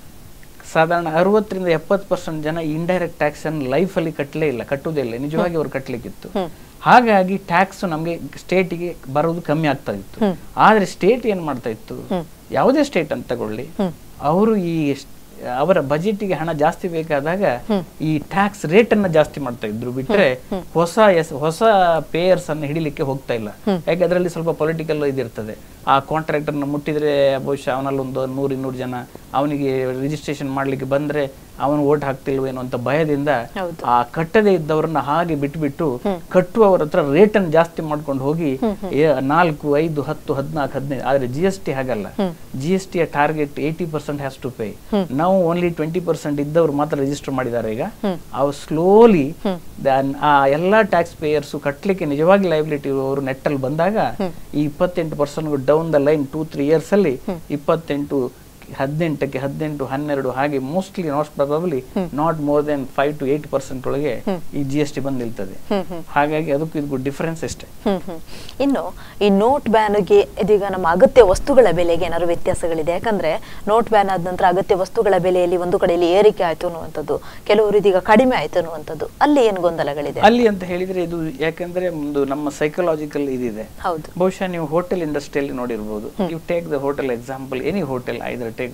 ಸಾಧಾರಣ ಅರವತ್ತರಿಂದ ಎಪ್ಪತ್ತು ಪರ್ಸೆಂಟ್ ಜನ ಇಂಡೈರೆಕ್ಟ್ ಟ್ಯಾಕ್ಸ್ ಅನ್ನು ಲೈಫ್ ಅಲ್ಲಿ ಕಟ್ಟಲೇ ಇಲ್ಲ ಕಟ್ಟುವುದೇ ಇಲ್ಲ ನಿಜವಾಗಿ ಅವ್ರು ಕಟ್ಟಲಿಕ್ಕಿತ್ತು ಹಾಗಾಗಿ ಟ್ಯಾಕ್ಸ್ ನಮಗೆ ಸ್ಟೇಟಿಗೆ ಬರೋದು ಕಮ್ಮಿ ಆಗ್ತಾ ಇತ್ತು ಆದ್ರೆ ಸ್ಟೇಟ್ ಏನ್ ಮಾಡ್ತಾ ಇತ್ತು ಯಾವುದೇ ಸ್ಟೇಟ್ ಅಂತ ತಗೊಳ್ಳಿ ಅವರು ಈ ಅವರ ಬಜೆಟ್ಗೆ ಹಣ ಜಾಸ್ತಿ ಬೇಕಾದಾಗ ಈ ಟ್ಯಾಕ್ಸ್ ರೇಟ್ ಅನ್ನ ಜಾಸ್ತಿ ಮಾಡ್ತಾ ಇದ್ರು ಬಿಟ್ರೆ ಹೊಸ ಎಸ್ ಹೊಸ ಪೇಯರ್ಸ್ ಅನ್ನು ಹಿಡಿಲಿಕ್ಕೆ ಹೋಗ್ತಾ ಇಲ್ಲ ಯಾಕೆ ಅದರಲ್ಲಿ ಸ್ವಲ್ಪ ಪೊಲಿಟಿಕಲ್ ಇದಿರ್ತದೆ ಆ ಕಾಂಟ್ರಾಕ್ಟರ್ ನ ಮುಟ್ಟಿದ್ರೆ ಬಹುಶಃ ಅವನಲ್ಲಿ ಒಂದು ನೂರು ಇನ್ನೂರು ಜನ ಅವನಿಗೆ ರಿಜಿಸ್ಟ್ರೇಷನ್ ಮಾಡ್ಲಿಕ್ಕೆ ಬಂದ್ರೆ ಅವನು ಓಟ್ ಹಾಕ್ತಿಲ್ವೇನೋ ಅಂತ ಭಯದಿಂದ ಹೌದು. ಆ ಕಟ್ಟದೆ ಇದ್ದವರನ್ನ ಹಾಗೆ ಬಿಟ್ಬಿಟ್ಟು ಕಟ್ಟುವವರ ಹತ್ರ ರೇಟ್ ಅನ್ನು ಜಾಸ್ತಿ ಮಾಡ್ಕೊಂಡು ಹೋಗಿ ಏ- ನಾಲ್ಕು ಐದು ಹತ್ತು ಹದಿನಾಲ್ಕು ಹದಿನೈದು ಆದ್ರೆ ಜಿ ಎಸ್ ಟಿ ಹಾಗಲ್ಲ ಜಿ ಎಸ್ ಟಿಯ target eighty percent has to pay ನಾವು ಓನ್ಲಿ ಟ್ವೆಂಟಿ ಪರ್ಸೆಂಟ್ ಇದ್ದವರು ಮಾತ್ರ ರಿಜಿಸ್ಟರ್ ಮಾಡಿದ್ದಾರೆ ಈಗ ಅವು ಸ್ಲೋಲಿ ಆ ಎಲ್ಲಾ ಟ್ಯಾಕ್ಸ್ ಪೇಯರ್ಸ್ ಕಟ್ಲಿಕ್ಕೆ ನಿಜವಾಗಿ ಲೈಬಿಲಿಟಿ ಇರುವವರು ನೆಟ್ಟಲ್ಲಿ ಬಂದಾಗ ಈ ಇಪ್ಪತ್ತೆಂಟು percent down the line two three years ಅಲ್ಲಿ ಇಪ್ಪತ್ತೆಂಟು ಹದಿನೆಂಟಕ್ಕೆ ಹದಿನೆಂಟು ಹನ್ನೆರಡು ಹಾಗೆ mostly not probably not more than five to eight percent ಒಳಗೆ ಈ ಜಿ ಎಸ್ ಟಿ ಬಂದು ನಿಲ್ತದೆ ಹಾಗಾಗಿ ಅದಕ್ಕೂ ಇದಕ್ಕೂ ಡಿಫರೆನ್ಸ್ ಅಷ್ಟೇ ಹ್ಮ್ ಹ್ಮ್. ಇನ್ನು ಈ ನೋಟ್ ಬ್ಯಾನ್ಗೆ ಇದೀಗ ನಮ್ಮ ಅಗತ್ಯ ವಸ್ತುಗಳ ಬೆಲೆಗೆ ಏನಾದ್ರು ವ್ಯತ್ಯಾಸಗಳಿದೆ ಯಾಕಂದ್ರೆ ನೋಟ್ ಬ್ಯಾನ್ ಆದ ನಂತರ ಅಗತ್ಯ ವಸ್ತುಗಳ ಬೆಲೆಯಲ್ಲಿ ಒಂದು ಕಡೆಯಲ್ಲಿ ಏರಿಕೆ ಆಯ್ತು ಅನ್ನುವಂಥದ್ದು ಕೆಲವರು ಇದೀಗ ಕಡಿಮೆ ಆಯ್ತು ಅನ್ನುವಂಥದ್ದು ಅಲ್ಲಿ ಏನು ಗೊಂದಲಗಳಿದೆ ಅಲ್ಲಿ ಅಂತ ಹೇಳಿದ್ರೆ ಇದು ಯಾಕಂದ್ರೆ ಒಂದು ನಮ್ಮ ಸೈಕಲಾಜಿಕಲ್ ಇದಿದೆ ಹೌದು ಬಹುಶಃ ನೀವು ಹೋಟೆಲ್ ಇಂಡಸ್ಟ್ರಿಯಲ್ಲಿ ನೋಡಿರ್ಬೋದು you take the hotel example any hotel either take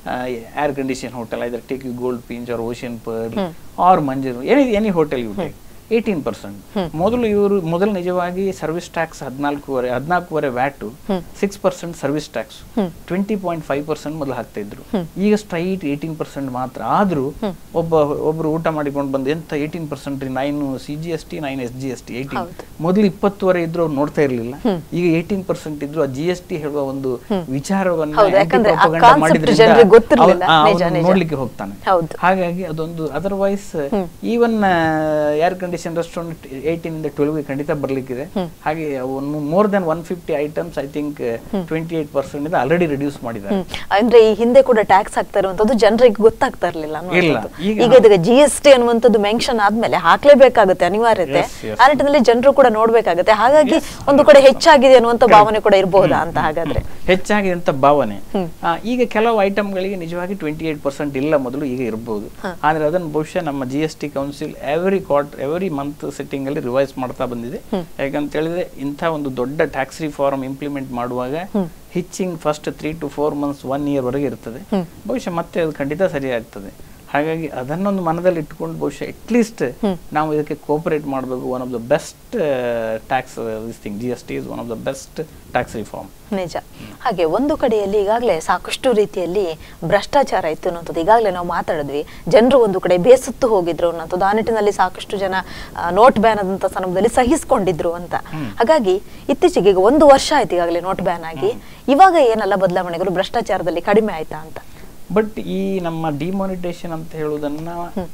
air condition hotel either take you Gold Finch or Ocean Pearl or Manjarun any any hotel you take eighteen percent ಮೊದಲು ಇವರು ಮೊದಲು ನಿಜವಾಗಿ ಸರ್ವಿಸ್ ಟ್ಯಾಕ್ಸ್ ಹದಿನಾಲ್ಕೂವರೆ ಹದಿನಾಲ್ಕೂವರೆ VAT six percent service tax twenty point five percent ಮೊದಲು ಹಾಕ್ತಾ ಇದ್ರು ಈಗ ಸ್ಟ್ರೈಟ್ ಏಯ್ಟೀನ್ ಪರ್ಸೆಂಟ್ ಮಾತ್ರ ಆದ್ರೂ ಒಬ್ಬ ಒಬ್ರು ಊಟ ಮಾಡಿಕೊಂಡು ಬಂದು ಎಂತ eighteen percent nine C G S T nine S G S T eighteen ಹೌದು. ಮೊದಲು ಇಪ್ಪತ್ತುವರೆ ಇದ್ರು ಅವ್ರು ನೋಡ್ತಾ ಇರ್ಲಿಲ್ಲ ಈಗ ಏಯ್ಟೀನ್ ಪರ್ಸೆಂಟ್ ಇದ್ರು ಆ ಜಿ ಎಸ್ ಟಿ ಹೇಳುವ ಒಂದು ವಿಚಾರವನ್ನ ಹೌದು, ಯಾಕಂದ್ರೆ ಆ anti-propaganda concept ಮಾಡಿದ್ರಿಂದ ಜನರಿಗೆ ಗೊತ್ತಿರ್ಲಿಲ್ಲ. ಅವ- ಆ, ನಿಜ, ಅವ್ನು ನಿಜ. ನೋಡ್ಲಿಕ್ಕೆ ಹೋಗ್ತಾನೆ ಹೌದು. ಹಾಗಾಗಿ ಅದೊಂದು otherwise even air condition restaurant eighteen ಇಂದ ಟ್ವೆಲ್ವ್ ಖಂಡಿತ ಬರ್ಲಿಕ್ಕಿದೆ ಹಾಗೆ ಒಂದು more than one fifty items I think twenty eight percent ಇಂದ ಆಲ್ರೆಡಿ ರಿಡ್ಯೂಸ್ ಮಾಡಿದ್ದಾರೆ ಹ್ಮ್. ಅಂದ್ರೆ ಈ ಹಿಂದೆ ಕೂಡ ಟ್ಯಾಕ್ಸ್ ಹಾಕ್ತಾ ಇರುವಂತದ್ದು ಜನರಿಗೆ ಗೊತ್ತಾಗ್ತಾ ಇರ್ಲಿಲ್ಲ ಅನ್ನುವಂಥದ್ದು. ಈಗ- ಈಗ ಇದಕ್ಕೆ ಜಿ ಎಸ್ ಟಿ ಅನ್ನುವಂಥದ್ದು ಮೆನ್ಷನ್ ಆದ್ಮೇಲೆ ಹಾಕ್ಲೇಬೇಕಾಗುತ್ತೆ ಅನಿವಾರ್ಯತೆ Yes, yes. ಆ ನಿಟ್ಟಿನಲ್ಲಿ ಜನರು ಕೂಡ ನೋಡ್ಬೇಕಾಗುತ್ತೆ ಹಾಗಾಗಿ ಒಂದು ಕಡೆ ಹೆಚ್ಚಾಗಿದೆ ಅನ್ನುವಂಥ ಭಾವನೆ ಕೂಡ ಇರಬಹುದಾ ಅಂತ ಹಾಗಾದ್ರೆ ಹೆಚ್ಚಾಗಿದೆ ಅಂತ ಭಾವನೆ ಆ, ಈಗ ಕೆಲವು ಐಟಮ್ಗಳಿಗೆ ನಿಜವಾಗಿ ಟ್ವೆಂಟಿ ಏಟ್ ಪರ್ಸೆಂಟ್ ಇಲ್ಲ ಮೊದಲು ಈಗ ಇರಬಹುದು ಆದ್ರೆ ಅದನ್ನು ಬಹುಶಃ ನಮ್ಮ G S T council every quarter every month sitting ಅಲ್ಲಿ ರಿವೈಸ್ ಮಾಡ್ತಾ ಬಂದಿದೆ ಯಾಕಂತ ಹೇಳಿದ್ರೆ ಇಂಥ ಒಂದು ದೊಡ್ಡ ಟ್ಯಾಕ್ಸ್ ರಿಫಾರ್ಮ್ ಇಂಪ್ಲಿಮೆಂಟ್ ಮಾಡುವಾಗ hitching first three to four months one year ವರೆಗೆ ಇರ್ತದೆ ಬಹುಶಃ ಮತ್ತೆ ಅದು ಖಂಡಿತ ಸರಿ ಆಗ್ತದೆ ಹಾಗಾಗಿ ಅದನ್ನೊಂದು ಮನದಲ್ಲಿ ಇಟ್ಕೊಂಡು ಬಹುಶಃ ಅಟ್ಲೀಸ್ಟ್ ನಾವು ಇದಕ್ಕೆ ಕೋಪರೇಟ್ ಮಾಡಬೇಕು one of the best tax this thing G S T is one of the best tax reform ನಿಜ ಹಾಗೆ ಒಂದು ಕಡೆಯಲ್ಲಿ ಈಗಾಗಲೇ ಸಾಕಷ್ಟು ರೀತಿಯಲ್ಲಿ ಭ್ರಷ್ಟಾಚಾರ ಇತ್ತು ಅನ್ನೋಂಥದ್ದು ಈಗಾಗಲೇ ನಾವು ಮಾತಾಡಿದ್ವಿ ಜನರು ಒಂದು ಕಡೆ ಬೇಸತ್ತು ಹೋಗಿದ್ರು ಅನ್ನೋಂಥದ್ದು ಆ ನಿಟ್ಟಿನಲ್ಲಿ ಸಾಕಷ್ಟು ಜನ ಆ, ನೋಟ್ ಬ್ಯಾನ್ ಆದಂಥ ಸಂದರ್ಭದಲ್ಲಿ ಸಹಿಸ್ಕೊಂಡಿದ್ರು ಅಂತ ಹಾಗಾಗಿ ಇತ್ತೀಚೆಗೆ ಈಗ ಒಂದು ವರ್ಷ ಆಯ್ತು ಈಗಾಗಲೇ ನೋಟ್ ಬ್ಯಾನ್ ಆಗಿ ಇವಾಗ ಏನೆಲ್ಲ ಬದಲಾವಣೆಗಳು ಭ್ರಷ್ಟಾಚಾರದಲ್ಲಿ ಕಡಿಮೆ ಆಯ್ತಾ ಅಂತ ಬಟ್ ಈ ನಮ್ಮ ಡಿಮಾನಿಟೇಷನ್ ಅಂತ ಹೇಳುವುದನ್ನ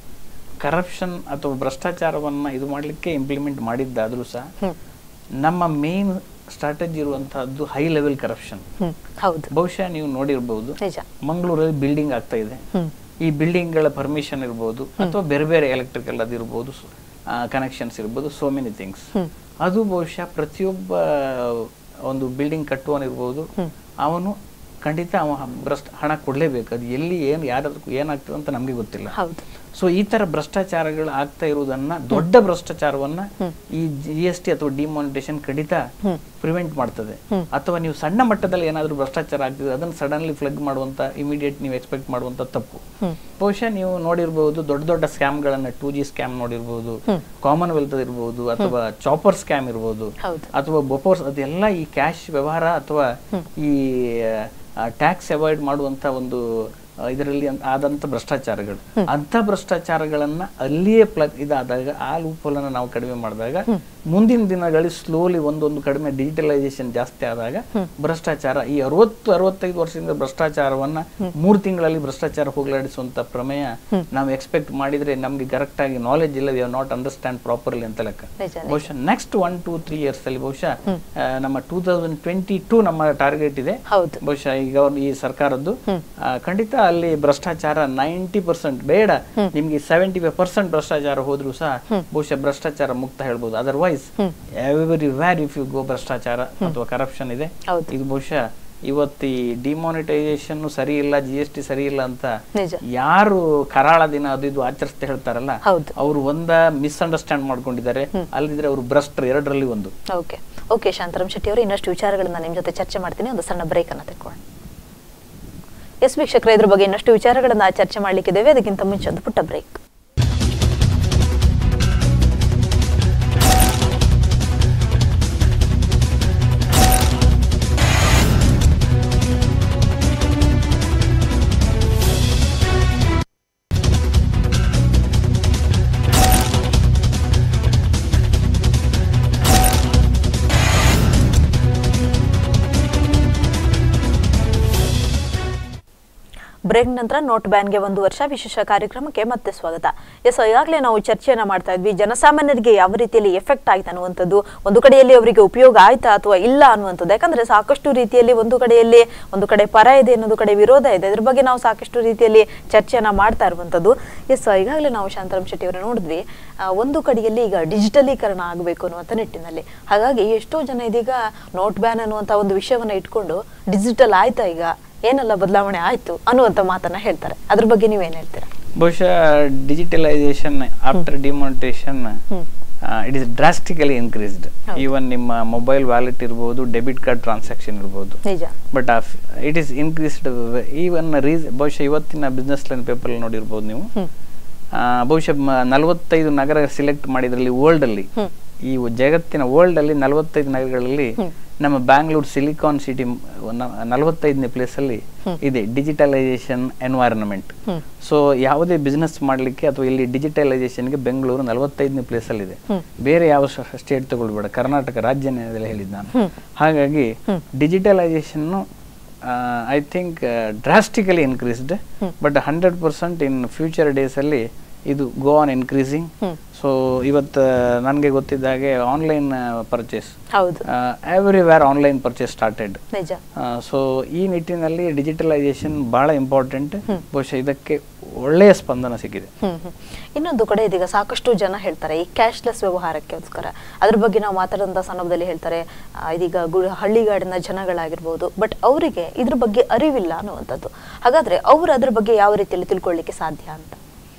ಕರಪ್ಷನ್ ಅಥವಾ ಭ್ರಷ್ಟಾಚಾರವನ್ನ ಇದು ಮಾಡಲಿಕ್ಕೆ ಇಂಪ್ಲಿಮೆಂಟ್ ಮಾಡಿದ್ದಾದ್ರೂ ಸಹ ಹ್ಮ್ ನಮ್ಮ ಮೇನ್ ಸ್ಟ್ರಾಟಜಿ ಇರುವಂತಹದ್ದು ಹೈ ಲೆವೆಲ್ ಕರಪ್ಷನ್ ಹ್ಮ್ ಹೌದು ಬಹುಶಃ ನೀವು ನೋಡಿರ್ಬಹುದು ನಿಜ ಮಂಗಳೂರಲ್ಲಿ ಬಿಲ್ಡಿಂಗ್ ಆಗ್ತಾ ಇದೆ ಹ್ಮ್ ಈ building ಗಳ ಪರ್ಮಿಷನ್ ಇರ್ಬೋದು ಅಥವಾ ಬೇರೆ ಬೇರೆ ಎಲೆಕ್ಟ್ರಿಕಲ್ ಅದಿರ್ಬೋದು ಕನೆಕ್ಷನ್ಸ್ ಇರ್ಬೋದು ಸೋ ಮೆನಿ ಥಿಂಗ್ಸ್ ಅದು ಬಹುಶಃ ಪ್ರತಿಯೊಬ್ಬ ಒಂದು ಬಿಲ್ಡಿಂಗ್ ಕಟ್ಟುವನಿರ್ಬೋದು ಅವನು ಖಂಡಿತ ಅವ ಭ್ರಷ್ಟ ಹಣ ಕೊಡಲೇಬೇಕು ಅದು ಎಲ್ಲಿ ಏನು ಯಾರಾದ್ರೂ ಏನಾಗ್ತದೆ ಅಂತ ನಮಗೆ ಗೊತ್ತಿಲ್ಲ ಹೌದು ಸೊ ಈ ತರ ಭ್ರಷ್ಟಾಚಾರಗಳು ಆಗ್ತಾ ಇರುವುದನ್ನ ದೊಡ್ಡ ಭ್ರಷ್ಟಾಚಾರವನ್ನ ಈ ಜಿ ಎಸ್ ಟಿ ಅಥವಾ ಡಿಮಾನಿಟೇಷನ್ ಖಂಡಿತ ಪ್ರಿವೆಂಟ್ ಮಾಡ್ತದೆ ಅಥವಾ ನೀವು ಸಣ್ಣ ಮಟ್ಟದಲ್ಲಿ ಏನಾದ್ರೂ ಭ್ರಷ್ಟಾಚಾರ ಆಗ್ತಿದೆ ಅದನ್ನ ಸಡನ್ಲಿ ಫ್ಲಗ್ ಮಾಡುವಂತ ಇಮಿಡಿಯೇಟ್ ನೀವು ಎಕ್ಸ್ಪೆಕ್ಟ್ ಮಾಡುವಂತ ತಪ್ಪು ಬಹುಶಃ ನೀವು ನೋಡಿರ್ಬಹುದು ದೊಡ್ಡ ದೊಡ್ಡ ಸ್ಕ್ಯಾಮ್ಗಳನ್ನ ಟೂ ಜಿ ಸ್ಕ್ಯಾಮ್ ನೋಡಿರ್ಬಹುದು ಕಾಮನ್ವೆಲ್ತ್ ಇರ್ಬೋದು ಅಥವಾ ಚಾಪರ್ ಸ್ಕ್ಯಾಮ್ ಇರ್ಬೋದು ಹೌದು ಅಥವಾ ಬೊಪೋರ್ಸ್ ಅದೆಲ್ಲ ಈ ಕ್ಯಾಶ್ ವ್ಯವಹಾರ ಅಥವಾ ಈ ಟ್ಯಾಕ್ಸ್ ಅವಾಯ್ಡ್ ಮಾಡುವಂತ ಒಂದು ಆ, ಇದರಲ್ಲಿ ಅನ್- ಆದಂತ ಭ್ರಷ್ಟಾಚಾರಗಳು ಅಂತ ಭ್ರಷ್ಟಾಚಾರಗಳನ್ನ ಅಲ್ಲಿಯೇ ಪ್ಲಗ್ ಇದಾದಾಗ ಆ ಲೂಪೋಲನ್ನ ನಾವು ಕಡಿಮೆ ಮಾಡಿದಾಗ ಮುಂದಿನ ದಿನಗಳಲ್ಲಿ ಸ್ಲೋಲಿ ಒಂದೊಂದು ಕಡಿಮೆ ಡಿಜಿಟಲೈಸೇಷನ್ ಜಾಸ್ತಿ ಆದಾಗ ಭ್ರಷ್ಟಾಚಾರ ಈ ಅರವತ್ತು ಅರವತ್ತೈದು ವರ್ಷದಿಂದ ಭ್ರಷ್ಟಾಚಾರವನ್ನ ಮೂರು ತಿಂಗಳಲ್ಲಿ ಭ್ರಷ್ಟಾಚಾರ ಹೋಗಲಾಡಿಸುವಂತ ಪ್ರಮೇಯ ನಾವು ಎಕ್ಸ್ಪೆಕ್ಟ್ ಮಾಡಿದ್ರೆ ನಮ್ಗೆ ಕರೆಕ್ಟ್ ಆಗಿ ನಾಲೆಜ್ ಇಲ್ಲ ವಿ ನಾಟ್ ಅಂಡರ್ಸ್ಟ್ಯಾಂಡ್ ಪ್ರಾಪರ್ಲಿ ಅಂತ ಲೆಕ್ಕ ನಿಜ ಬಹುಶಃ next one two three years ಅಲ್ಲಿ ಬಹುಶಃ ಆ, ನಮ್ಮ ಟೂ ತೌಸಂಡ್ ಟ್ವೆಂಟಿ ಟೂ ನಮ್ಮ ಟಾರ್ಗೆಟ್ ಇದೆ ಹೌದು ಬಹುಶಃ ಈಗ ಅವ್ರು ಈ ಸರ್ಕಾರದ್ದು ಆ, ಖಂಡಿತ ಅಲ್ಲಿ ಭ್ರಷ್ಟಾಚಾರ ನೈಂಟಿ ಪರ್ಸೆಂಟ್ ಬೇಡ ನಿಮ್ಗೆ ಸೆವೆಂಟಿ ಫೈವ್ ಪರ್ಸೆಂಟ್ ಭ್ರಷ್ಟಾಚಾರ ಹೋದ್ರು ಸಹ ಬಹುಶಃ ಭ್ರಷ್ಟಾಚಾರ ಮುಕ್ತ ಹೇಳ್ಬೋದು otherwise every where if you go ಭ್ರಷ್ಟಾಚಾರ ಅಥವಾ ಕರಪ್ಷನ್ ಇದೆ ಹೌದು ಇದು ಬಹುಶಃ ಇವತ್ತು ಈ ಡಿಮಾನಿಟೈಸೇಷನ್ ಸರಿ ಇಲ್ಲ ಜಿ ಎಸ್ ಟಿ ಸರಿ ಇಲ್ಲ ಅಂತ ನಿಜ ಯಾರು ಕರಾಳ ದಿನ ಅದು ಇದು ಆಚರಿಸ್ತಾ ಹೇಳ್ತಾರಲ್ಲ ಹೌದು ಅವರು ಒಂದ ಮಿಸ್ಅಂಡರ್ಸ್ಟ್ಯಾಂಡ್ ಮಾಡ್ಕೊಂಡಿದ್ದಾರೆ ಅಲ್ಲದಿದ್ರೆ ಅವರು ಭ್ರಷ್ಟರು ಎರಡರಲ್ಲಿ ಒಂದು ಓಕೆ ಓಕೆ ಶಾಂತರಾಮ್ ಶೆಟ್ಟಿ ಅವರು ಇನ್ನಷ್ಟು ವಿಚಾರಗಳನ್ನ ನಿಮ್ಮ ಜೊತೆ ಚರ್ಚೆ ಮಾಡ್ತೀನಿ ಒಂದು ಸಣ್ಣ ಬ್ರೇಕ್ ಅನ್ನ ತೆಕ್ಕೊಳ್ಳೋಣ ಎಸ್ ವೀಕ್ಷಕರ ಇದ್ರ ಬಗ್ಗೆ ಇನ್ನಷ್ಟು ವಿಚಾರಗಳನ್ನ ಚರ್ಚೆ ಮಾಡ್ಲಿಕ್ಕಿದ್ದೇವೆ ಅದಕ್ಕಿಂತ ಮುಂಚೆ ಒಂದು ಪುಟ್ಟ ಬ್ರೇಕ್ ಬ್ರೇಕ್ ನಂತರ ನೋಟ್ ಬ್ಯಾನ್ಗೆ ಒಂದು ವರ್ಷ ವಿಶೇಷ ಕಾರ್ಯಕ್ರಮಕ್ಕೆ ಮತ್ತೆ ಸ್ವಾಗತ ಎಸ್ ಈಗಾಗಲೇ ನಾವು ಚರ್ಚೆಯನ್ನ ಮಾಡ್ತಾ ಇದ್ವಿ ಜನಸಾಮಾನ್ಯರಿಗೆ ಯಾವ ರೀತಿಯಲ್ಲಿ ಎಫೆಕ್ಟ್ ಆಯ್ತು ಅನ್ನುವಂಥದ್ದು ಒಂದು ಕಡೆಯಲ್ಲಿ ಅವರಿಗೆ ಉಪಯೋಗ ಆಯ್ತಾ ಅಥವಾ ಇಲ್ಲ ಅನ್ನುವಂಥದ್ದು ಯಾಕಂದ್ರೆ ಸಾಕಷ್ಟು ರೀತಿಯಲ್ಲಿ ಒಂದು ಕಡೆಯಲ್ಲಿ ಒಂದು ಕಡೆ ಪರ ಇದೆ ಇನ್ನೊಂದು ಕಡೆ ವಿರೋಧ ಇದೆ ಅದ್ರ ಬಗ್ಗೆ ನಾವು ಸಾಕಷ್ಟು ರೀತಿಯಲ್ಲಿ ಚರ್ಚೆಯನ್ನ ಮಾಡ್ತಾ ಇರುವಂಥದ್ದು ಎಸ್ ಈಗಾಗಲೇ ನಾವು ಶಾಂತರಾಮ್ ಶೆಟ್ಟಿ ಅವರ ನೋಡಿದ್ವಿ ಆ, ಒಂದು ಕಡೆಯಲ್ಲಿ ಈಗ ಡಿಜಿಟಲೀಕರಣ ಆಗಬೇಕು ಅನ್ನುವಂಥ ನಿಟ್ಟಿನಲ್ಲಿ ಹಾಗಾಗಿ ಎಷ್ಟೋ ಜನ ಇದೀಗ ನೋಟ್ ಬ್ಯಾನ್ ಅನ್ನುವಂಥ ಒಂದು ವಿಷಯವನ್ನ ಇಟ್ಕೊಂಡು ಡಿಜಿಟಲ್ ಆಯ್ತಾ ಈಗ ಏನೆಲ್ಲ ಬದಲಾವಣೆ ಆಯ್ತು ಅನ್ನುವಂಥ ಮಾತನ್ನ ಹೇಳ್ತಾರೆ ಅದ್ರ ಬಗ್ಗೆ ನೀವೇನ್ ಹೇಳ್ತೀರಾ ಬಹುಶಃ digitalisation after demonetisation it is drastically increased ಹೌದು. ಈವನ್ ನಿಮ್ಮ ಮೊಬೈಲ್ ವ್ಯಾಲೆಟ್ ಇರ್ಬೋದು ಡೆಬಿಟ್ ಕಾರ್ಡ್ ಟ್ರಾನ್ಸಾಕ್ಷನ್ ಇರ್ಬೋದು ನಿಜ but it is increased even ರೀಸ್ ಬಹುಶಃ ಇವತ್ತಿನ ಬಿಸ್ನೆಸ್ ಲೈನ್ ಪೇಪರ್ ನೋಡಿರ್ಬೋದು ನೀವು ಹ್ಮ್ ಆ, ಬಹುಶಃ ಮ- ನಲವತ್ತೈದು ನಗರ ಸಿಲೆಕ್ಟ್ ಮಾಡಿದ್ರಲ್ಲಿ ವರ್ಲ್ಡ್ ಅಲ್ಲಿ ಹ್ಮ್. ಈ ಜಗತ್ತಿನ ವರ್ಲ್ಡ್ ಅಲ್ಲಿ ನಲವತ್ತೈದು ನಗರಗಳಲ್ಲಿ ಹ್ಮ್. ನಮ್ಮ ಬ್ಯಾಂಗ್ಳೂರ್ ಸಿಲಿಕಾನ್ ಸಿಟಿ ನಲವತ್ತೈದನೇ ಪ್ಲೇಸ್ ಅಲ್ಲಿ ಇದೆ ಡಿಜಿಟಲೈಸೇಷನ್ ಎನ್ವೈರನ್ಮೆಂಟ್ ಹ್ಮ್. ಸೊ ಯಾವುದೇ ಬಿಸ್ನೆಸ್ ಮಾಡಲಿಕ್ಕೆ ಅಥವಾ ಇಲ್ಲಿ ಡಿಜಿಟಲೈಸೇಷನ್ಗೆ ಬೆಂಗಳೂರು ನಲವತ್ತೈದನೇ ಪ್ಲೇಸ್ ಅಲ್ಲಿ ಇದೆ ಹ್ಮ್. ಬೇರೆ ಯಾವ ಸ್ಟೇಟ್ ತಗೊಳ್ಬೇಡ ಕರ್ನಾಟಕ ರಾಜ್ಯನೇ ಅದೆಲ್ಲ ಹೇಳಿದ್ದು ನಾನು ಹ್ಮ್. ಹಾಗಾಗಿ ಹ್ಮ್. Digitalisation I think drastically increased ಹ್ಮ್. But hundred percent in future days ಅಲ್ಲಿ ಇದು ಗೋ ಆನ್ ಇನ್ಕ್ರೀಸಿಂಗ್ ಹ್ಮ್. ಸೊ ಇವತ್ತು ನನಗೆ ಗೊತ್ತಿದ್ದ ಹಾಗೆ ಆನ್ಲೈನ್ ಪರ್ಚೇಸ್ ಹೌದು ಎವ್ರಿವೇರ್ ಆನ್ಲೈನ್ ಪರ್ಚೇಸ್ ಸ್ಟಾರ್ಟೆಡ್ ನಿಜ ಸೊ ಈ ನಿಟ್ಟಿನಲ್ಲಿ ಡಿಜಿಟಲೈಸೇಷನ್ ಬಹಳ ಇಂಪಾರ್ಟೆಂಟ್ ಬಹುಶಃ ಇದಕ್ಕೆ ಒಳ್ಳೆಯ ಸ್ಪಂದನ ಸಿಕ್ಕಿದೆ ಹ್ಮ್ ಹ್ಮ್. ಇನ್ನೊಂದು ಕಡೆ ಇದೀಗ ಸಾಕಷ್ಟು ಜನ ಹೇಳ್ತಾರೆ ಈ ಕ್ಯಾಶ್ಲೆಸ್ ವ್ಯವಹಾರಕ್ಕೋಸ್ಕರ ಅದ್ರ ಬಗ್ಗೆ ನಾವು ಮಾತಾಡುವಂತ ಸಂದರ್ಭದಲ್ಲಿ ಹೇಳ್ತಾರೆ ಆ, ಇದೀಗ ಗು- ಹಳ್ಳಿಗಾಡಿನ ಜನಗಳಾಗಿರ್ಬೋದು ಬಟ್ ಅವರಿಗೆ ಇದ್ರ ಬಗ್ಗೆ ಅರಿವಿಲ್ಲ ಅನ್ನುವಂಥದ್ದು ಹಾಗಾದ್ರೆ ಅವರು ಅದ್ರ ಬಗ್ಗೆ ಯಾವ ರೀತಿಯಲ್ಲಿ ತಿಳ್ಕೊಳ್ಳಿಕ್ಕೆ ಸಾಧ್ಯ ಅಂತ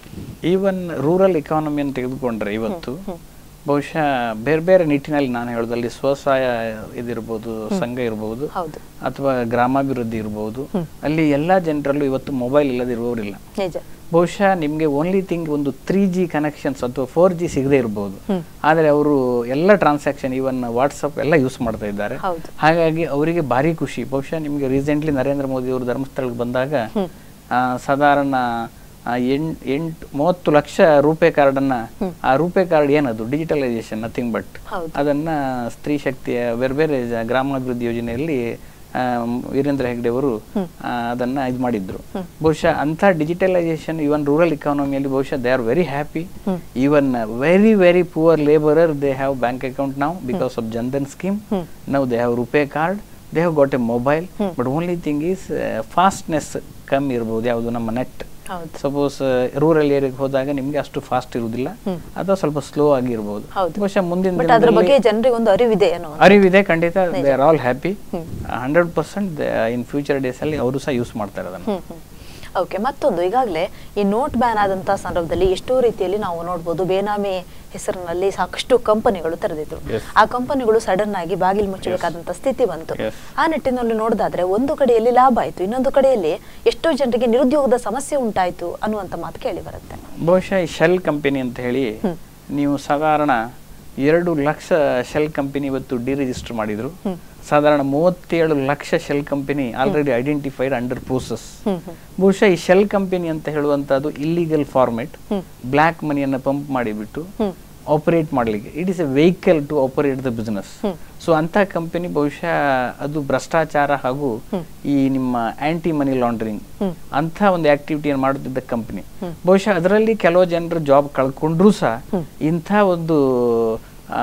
ಈವನ್ ರೂರಲ್ ಎಕಾನಮಿಯನ್ನು ತೆಗೆದುಕೊಂಡ್ರೆ ಇವತ್ತು ಬಹುಶಃ ಬೇರೆ ಬೇರೆ ನಿಟ್ಟಿನಲ್ಲಿ ನಾನು ಹೇಳೋದಲ್ಲಿ ಸ್ವಸಹಾಯ ಇದಿರ್ಬೋದು ಸಂಘ ಇರ್ಬೋದು ಹೌದು ಅಥವಾ ಗ್ರಾಮಾಭಿವೃದ್ಧಿ ಇರ್ಬೋದು ಅಲ್ಲಿ ಎಲ್ಲಾ ಜನರಲ್ಲೂ ಇವತ್ತು ಮೊಬೈಲ್ ಇಲ್ಲದಿರುವವರಿಲ್ಲ ನಿಜ ಬಹುಶಃ ನಿಮಗೆ ಓನ್ಲಿ ಥಿಂಗ್ ಒಂದು ತ್ರೀ ಜಿ ಕನೆಕ್ಷನ್ಸ್ ಅಥವಾ ಫೋರ್ ಜಿ ಸಿಗದೆ ಇರಬಹುದು ಹ್ಮ್. ಆದರೆ ಅವರು ಎಲ್ಲ ಟ್ರಾನ್ಸಾಕ್ಷನ್ ಇವನ್ ವಾಟ್ಸಪ್ ಎಲ್ಲ ಯೂಸ್ ಮಾಡ್ತಾ ಇದ್ದಾರೆ ಹೌದು ಹಾಗಾಗಿ ಅವರಿಗೆ ಭಾರಿ ಖುಷಿ ಬಹುಶಃ ನಿಮಗೆ ರೀಸೆಂಟ್ಲಿ ನರೇಂದ್ರ ಮೋದಿ ಅವರು ಧರ್ಮಸ್ಥಳಕ್ಕೆ ಬಂದಾಗ ಆ, ಸಾಧಾರಣ ಆ, ಎಂಟ್ ಎಂಟು ಮೂವತ್ತು ಲಕ್ಷ ರೂಪೆ ಕಾರ್ಡನ್ನ ಆ ರೂಪೆ ಕಾರ್ಡ್ ಏನದು ಡಿಜಿಟಲೈಸೇಷನ್ ನಥಿಂಗ್ ಬಟ್ ಹೌದು ಅದನ್ನ ಸ್ತ್ರೀ ಶಕ್ತಿಯ ಬೇರೆ ಬೇರೆ ಜ- ಗ್ರಾಮಾಭಿವೃದ್ಧಿ ಯೋಜನೆಯಲ್ಲಿ ಆ, ವೀರೇಂದ್ರ ಹೆಗ್ಡೆ ಅವರು ಆ, ಅದನ್ನ ಇದು ಮಾಡಿದ್ರು ಬಹುಶಃ ಅಂತ ಡಿಜಿಟಲೈಸೇಷನ್ ಇವನ್ ರೂರಲ್ ಇಕಾನಮಿಯಲ್ಲಿ ಬಹುಶಃ they are very happy even very very poor labourer they have bank account ನಾವು ಬಿಕಾಸ್ ಆಫ್ ಜನ್ಧನ್ ಸ್ಕೀಮ್ ನಾವು they have RuPay card they have got a mobile but only thing is fastness ಕಮ್ಮಿ ಇರ್ಬೋದು ಯಾವುದು ನಮ್ಮ ನೆಟ್ ಹೌದು ಸಪೋಸ್ ರೂರಲ್ ಏರಿಯಾಗೆ ಹೋದಾಗ ನಿಮ್ಗೆ ಅಷ್ಟು ಫಾಸ್ಟ್ ಇರುವುದಿಲ್ಲ ಅಥವಾ ಸ್ವಲ್ಪ ಸ್ಲೋ ಆಗಿರ್ಬೋದು ಹೌದು. ಬಹುಶಃ ಮುಂದಿನ ಬಟ್ ಅದ್ರ ದಿನದಲ್ಲಿ ಬಗ್ಗೆ ಜನರಿಗೆ ಒಂದು ಅರಿವಿದೆ ಅನ್ನೋ ಅರಿವಿದೆ ಖಂಡಿತ they are all happy hundred percent in future days ಅಲ್ಲಿ ಅವರು ಸಹ ಯೂಸ್ ಮಾಡ್ತಾರೆ ಅದನ್ನು ಹ್ಮ್ ಹ್ಮ್ ಓಕೆ ಮತ್ತೊಂದು ಈಗಾಗಲೇ ಈ ನೋಟ್ ಬ್ಯಾನ್ ಆದಂತಹ ಸಂದರ್ಭದಲ್ಲಿ ಎಷ್ಟೋ ರೀತಿಯಲ್ಲಿ ನಾವು ನೋಡ್ಬೋದು ಬೇನಾಮಿ ಹೆಸರಿನಲ್ಲಿ ಸಾಕಷ್ಟು ಕಂಪನಿಗಳು ತೆರೆದಿದ್ರು Yes. ಆ ಕಂಪನಿಗಳು ಸಡನ್ ಆಗಿ ಬಾಗಿಲು ಮುಚ್ಚಬೇಕಾದಂತ ಸ್ಥಿತಿ ಬಂತು Yes. ಆ ನಿಟ್ಟಿನಲ್ಲಿ ನೋಡೋದಾದ್ರೆ ಒಂದು ಕಡೆಯಲ್ಲಿ ಲಾಭ ಆಯ್ತು ಇನ್ನೊಂದು ಕಡೆಯಲ್ಲಿ ಎಷ್ಟೋ ಜನರಿಗೆ ನಿರುದ್ಯೋಗದ ಸಮಸ್ಯೆ ಉಂಟಾಯ್ತು ಅನ್ನುವಂತ ಮಾತು ಕೇಳಿ ಬರುತ್ತೆ ಬಹುಶಃ ಈ ಶೆಲ್ ಕಂಪನಿ ಅಂತ ಹೇಳಿ ನೀವು ಸಾಧಾರಣ ಎರಡು ಲಕ್ಷ ಶೆಲ್ ಕಂಪನಿ ಇವತ್ತು ಡಿರಿಜಿಸ್ಟರ್ ಮಾಡಿದ್ರು ಸಾಧಾರಣ ಮೂವತ್ತೇಳು lakh shell company already identified under process ಹ್ಮ್ ಹ್ಮ್ ಬಹುಶಃ ಈ ಶೆಲ್ ಕಂಪನಿ ಅಂತ ಹೇಳುವಂತದ್ದು ಇಲ್ಲಿಗಲ್ ಫಾರ್ಮೆಟ್ ಬ್ಲ್ಯಾಕ್ ಮನಿಯನ್ನು ಪಂಪ್ ಮಾಡಿಬಿಟ್ಟು ಹ್ಮ್. ಆಪರೇಟ್ ಮಾಡಲಿಕ್ಕೆ it is a vehicle to operate the business so ಅಂತ ಕಂಪನಿ ಬಹುಶಃ ಅದು ಭ್ರಷ್ಟಾಚಾರ ಹಾಗೂ ಈ ನಿಮ್ಮ ಆಂಟಿ ಮನಿ ಲಾಂಡ್ರಿಂಗ್ ಅಂತ ಒಂದು ಆಕ್ಟಿವಿಟಿಯನ್ನು ಮಾಡುತ್ತಿದ್ದ ಕಂಪನಿ ಬಹುಶಃ ಅದರಲ್ಲಿ ಕೆಲವು ಜನರು ಜಾಬ್ ಕಳ್ಕೊಂಡ್ರೂ ಸಹ ಇಂಥ ಒಂದು ಆ,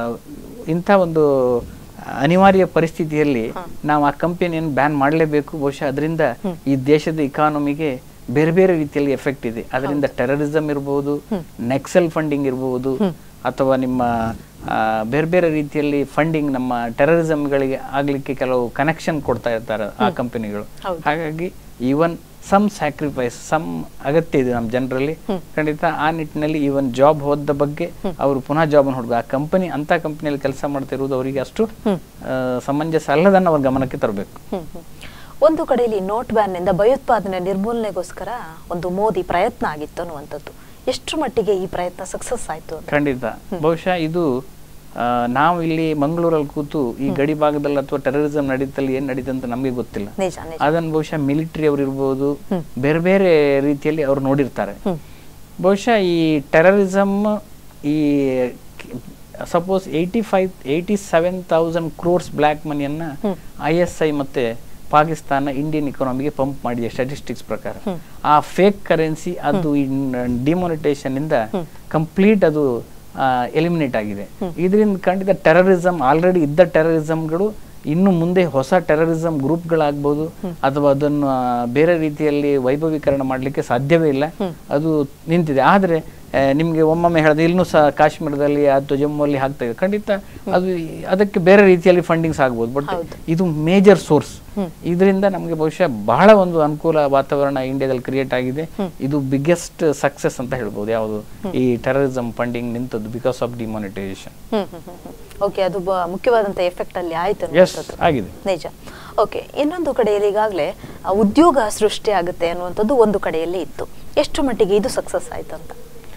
ಇಂಥ ಒಂದು ಅನಿವಾರ್ಯ ಪರಿಸ್ಥಿತಿಯಲ್ಲಿ ನಾವು ಆ ಕಂಪನಿಯನ್ನು ಬ್ಯಾನ್ ಮಾಡಲೇಬೇಕು ಬಹುಶಃ ಅದರಿಂದ ಈ ದೇಶದ ಇಕಾನಮಿಗೆ ಬೇರೆ ಬೇರೆ ರೀತಿಯಲ್ಲಿ ಎಫೆಕ್ಟ್ ಇದೆ ಅದರಿಂದ ಟೆರರಿಸಂ ಇರಬಹುದು ನೆಕ್ಸಲ್ ಫಂಡಿಂಗ್ ಇರಬಹುದು ಅಥವಾ ನಿಮ್ಮ ಆ, ಬೇರೆ ಬೇರೆ ರೀತಿಯಲ್ಲಿ ಫಂಡಿಂಗ್ ನಮ್ಮ ಟೆರರಿಸಂಗಳಿಗೆ ಆಗ್ಲಿಕ್ಕೆ ಕೆಲವು ಕನೆಕ್ಷನ್ ಕೊಡ್ತಾ ಇರ್ತಾರೆ ಆ ಕಂಪನಿಗಳು ಹೌದು. ಹಾಗಾಗಿ ಈವನ್ ಸಮ್ ಸ್ಯಾಕ್ರಿಫೈಸ್ ಸಮ್ ಅಗತ್ಯ ಇದೆ ನಮ್ಮ ಜನರಲ್ಲಿ ಖಂಡಿತ ಆ ನಿಟ್ಟಿನಲ್ಲಿ ಈವನ್ ಜಾಬ್ ಹೋದ ಬಗ್ಗೆ ಅವರು ಪುನಃ ಜಾಬ್ ಹುಡುಗ ಆ ಕಂಪನಿ ಅಂತ ಕಂಪನಿಯಲ್ಲಿ ಕೆಲಸ ಮಾಡ್ತಿರುವುದು ಅವರಿಗೆ ಅಷ್ಟು ಆ, ಸಮಂಜಸ ಅಲ್ಲದನ್ನ ಅವ್ರ ಗಮನಕ್ಕೆ ತರಬೇಕು ಹ್ಮ್ ಹ್ಮ್. ಒಂದು ಕಡೆಯಲ್ಲಿ ನೋಟ್ ಬ್ಯಾನ್ನಿಂದ ಭಯೋತ್ಪಾದನೆ ನಿರ್ಮೂಲನೆಗೋಸ್ಕರ ಒಂದು ಮೋದಿ ಪ್ರಯತ್ನ ಆಗಿತ್ತು ಅನ್ನುವಂಥದ್ದು ಎಷ್ಟರ ಮಟ್ಟಿಗೆ ಈ ಪ್ರಯತ್ನ ಸಕ್ಸಸ್ ಆಯ್ತು ಅಂತ ಖಂಡಿತ ಬಹುಶಃ ಇದು ಆ, ನಾವು ಇಲ್ಲಿ ಮಂಗಳೂರಲ್ಲಿ ಕೂತು ಈ ಗಡಿ ಭಾಗದಲ್ಲಿ ಅಥವಾ ಟೆರರಿಸಂ ನಡೀತಲ್ಲಿ ಏನ್ ನಡೀತದೆ ಅಂತ ನಮಗೆ ಗೊತ್ತಿಲ್ಲ ನಿಜ ನಿಜ ಅದನ್ನು ಬಹುಶಃ ಮಿಲಿಟರಿ ಅವರು ಇರ್ಬೋದು ಬೇರೆ ಬೇರೆ ರೀತಿಯಲ್ಲಿ ಅವ್ರು ನೋಡಿರ್ತಾರೆ ಬಹುಶಃ ಈ ಟೆರರಿಸಮ್ ಈ suppose eighty five eighty seven thousand crores black ಮನಿಯನ್ನ ಐ ಎಸ್ ಐ ಮತ್ತೆ ಪಾಕಿಸ್ತಾನ ಇಂಡಿಯನ್ ಇಕಾನಮಿಗೆ ಪಂಪ್ ಮಾಡಿದೆ ಸ್ಟಾಟಿಸ್ಟಿಕ್ಸ್ ಪ್ರಕಾರ ಆ ಫೇಕ್ ಕರೆನ್ಸಿ ಅದು ಡಿಮಾನಿಟೇಷನ್ ಇಂದ ಕಂಪ್ಲೀಟ್ ಅದು ಎಲಿಮಿನೇಟ್ ಆಗಿದೆ ಇದರಿಂದ ಖಂಡಿತ ಟೆರರಿಸಮ್ ಆಲ್ರೆಡಿ ಇದ್ದ ಟೆರರಿಸಮ್ಗಳು ಇನ್ನು ಮುಂದೆ ಹೊಸ ಟೆರರಿಸಂ ಗ್ರೂಪ್ಗಳಾಗ್ಬೋದು ಅಥವಾ ಅದನ್ನು ಆ, ಬೇರೆ ರೀತಿಯಲ್ಲಿ ವೈಭವೀಕರಣ ಮಾಡಲಿಕ್ಕೆ ಸಾಧ್ಯವೇ ಇಲ್ಲ ಅದು ನಿಂತಿದೆ ಆದರೆ ಆ, ನಿಮ್ಗೆ ಒಮ್ಮೊಮ್ಮೆ ಹೇಳಿದೆ ಇಲ್ಲೂ ಸಹ ಕಾಶ್ಮೀರದಲ್ಲಿ ಅಥವಾ ಜಮ್ಮುವಲ್ಲಿ ಆಗ್ತಾ ಇದೆ ಖಂಡಿತ ಅದು ಈ- ಅದಕ್ಕೆ ಬೇರೆ ರೀತಿಯಲ್ಲಿ ಫಂಡಿಂಗ್ಸ್ ಆಗ್ಬೋದು ಬಟ್ ಇದು ಮೇಜರ್ ಸೋರ್ಸ್ ಇದರಿಂದ ನಮಗೆ ಬಹುಶಃ ಬಹಳ ಒಂದು ಅನುಕೂಲ ವಾತಾವರಣ ಇಂಡಿಯಾದಲ್ಲಿ ಕ್ರಿಯೇಟ್ ಆಗಿದೆ ಇದು ಬಿಗ್ಗೆಸ್ಟ್ ಸಕ್ಸಸ್ ಅಂತ ಹೇಳ್ಬೋದು ಯಾವುದು ಈ ಟೆರರಿಸಂ ಫಂಡಿಂಗ್ ನಿಂತದ್ದು ಬಿಕಾಸ್ ಆಫ್ ಡಿಮಾನಿಟೈಸೇಷನ್ ಓಕೆ ಅದು ಬ- ಮುಖ್ಯವಾದಂತ ಎಫೆಕ್ಟ್ ಅಲ್ಲಿ ಆಯ್ತು ಎಸ್ ಅನ್ನುವಂಥದ್ದು ಆಗಿದೆ ನಿಜ ಓಕೆ ಇನ್ನೊಂದು ಕಡೆಯಲ್ಲಿ ಈಗಾಗಲೇ ಆ, ಉದ್ಯೋಗ ಸೃಷ್ಟಿ ಆಗುತ್ತೆ ಅನ್ನುವಂಥದ್ದು ಒಂದು ಕಡೆಯಲ್ಲಿ ಇತ್ತು ಎಷ್ಟು ಮಟ್ಟಿಗೆ ಇದು ಸಕ್ಸಸ್ ಆಯ್ತು ಅಂತ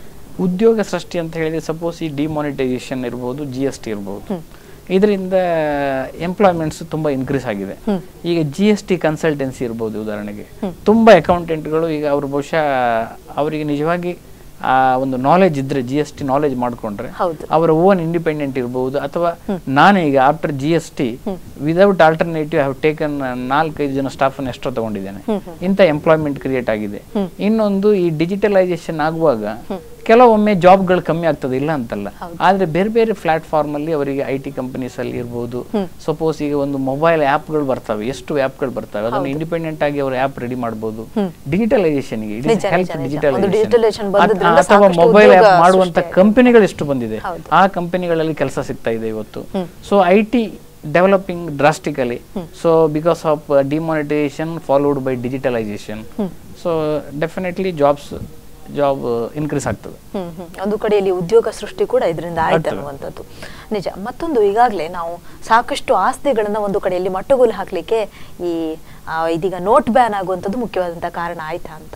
ಉದ್ಯೋಗ ಸೃಷ್ಟಿ ಅಂತ ಹೇಳಿದ್ರೆ ಸಪೋಸ್ ಈ ಡಿಮಾನಿಟೈಸೇಷನ್ ಇರ್ಬೋದು ಜಿ ಎಸ್ ಟಿ ಇರ್ಬೋದು ಇದರಿಂದ ಎಂಪ್ಲಾಯ್ಮೆಂಟ್ಸ್ ತುಂಬಾ ಇನ್ಕ್ರೀಸ್ ಆಗಿದೆ ಈಗ ಜಿ ಎಸ್ ಟಿ ಕನ್ಸಲ್ಟೆನ್ಸಿ ಇರ್ಬೋದು ಉದಾಹರಣೆಗೆ ತುಂಬಾ ಅಕೌಂಟೆಂಟ್ಗಳು ಈಗ ಅವರು ಬಹುಶಃ ಅವರಿಗೆ ನಿಜವಾಗಿ ಆ ಒಂದು ನಾಲೆಜ್ ಇದ್ರೆ ಜಿ ಎಸ್ ಟಿ ನಾಲೆಜ್ ಮಾಡ್ಕೊಂಡ್ರೆ ಹೌದು ಅವರ ಓನ್ ಇಂಡಿಪೆಂಡೆಂಟ್ ಇರಬಹುದು ಅಥವಾ ನಾನೇ ಈಗ after G S T without alternative have taken ನಾಲ್ಕೈದು ಜನ ಸ್ಟಾಫ್ ಅನ್ನು ಎಷ್ಟೋ ತಗೊಂಡಿದ್ದೇನೆ ಇಂಥ ಎಂಪ್ಲಾಯ್ಮೆಂಟ್ ಕ್ರಿಯೇಟ್ ಆಗಿದೆ ಇನ್ನೊಂದು ಈ ಡಿಜಿಟಲೈಸೇಷನ್ ಆಗುವಾಗ ಕೆಲವೊಮ್ಮೆ ಜಾಬ್ಗಳು ಕಮ್ಮಿ ಆಗ್ತದೆ ಇಲ್ಲ ಅಂತಲ್ಲ ಆದ್ರೆ ಬೇರೆ ಬೇರೆ ಪ್ಲಾಟ್ಫಾರ್ಮ್ ಅಲ್ಲಿ ಅವರಿಗೆ ಐ ಟಿ ಕಂಪನೀಸ್ ಅಲ್ಲಿ ಇರ್ಬೋದು ಸಪೋಸ್ ಈಗ ಒಂದು ಮೊಬೈಲ್ ಗಳು ಬರ್ತವೆ ಎಷ್ಟು ಗಳು ಬರ್ತವೆ ಅದನ್ನು ಇಂಡಿಪೆಂಡೆಂಟ್ ಆಗಿ ಅವರು ಆ್ಯಪ್ ರೆಡಿ ಮಾಡಬಹುದು ಡಿಜಿಟಲೈಸೇಷನ್ ಗೆ ನಿಜ, ಹೆಲ್ಪ್ ನಿಜ, ನಿಜ. ಒಂದು digitalization ಡಿಜಿಟಲೈಸೇಷನ್ ಬಂದಿದ್ರಿಂದ ಅಥವಾ ಸಾಕಷ್ಟು ಮೊಬೈಲ್ ಉದ್ಯೋಗ ಆ್ಯಪ್ ಮಾಡುವಂತ ಸೃಷ್ಟಿ ಕಂಪನಿಗಳು ಎಷ್ಟು ಬಂದಿದೆ ಹೌದು. ಆ ಕಂಪನಿಗಳಲ್ಲಿ ಕೆಲಸ ಸಿಗ್ತಾ ಇದೆ ಇವತ್ತು so I T developing drastically so because of demonetisation followed by digitalisation so definitely jobs job increase ಆಗ್ತದೆ ಹ್ಮ್ ಹ್ಮ್. ಒಂದು ಕಡೆಯಲ್ಲಿ ಉದ್ಯೋಗ ಸೃಷ್ಟಿ ಕೂಡ ಇದರಿಂದ ಆಯ್ತು ಆಗ್ತದೆ. ಅನ್ನುವಂಥದ್ದು ನಿಜ ಮತ್ತೊಂದು ಈಗಾಗಲೇ ನಾವು ಸಾಕಷ್ಟು ಆಸ್ತಿಗಳನ್ನ ಒಂದು ಕಡೆಯಲ್ಲಿ ಮಟ್ಟುಗೋಲು ಹಾಕ್ಲಿಕ್ಕೆ ಈ ಆ, ಇದೀಗ ನೋಟ್ ಬ್ಯಾನ್ ಆಗುವಂಥದ್ದು ಮುಖ್ಯವಾದಂತ ಕಾರಣ ಆಯ್ತಾ ಅಂತ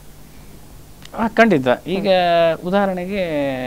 ಆ, ಖಂಡಿತ ಈಗ ಉದಾಹರಣೆಗೆ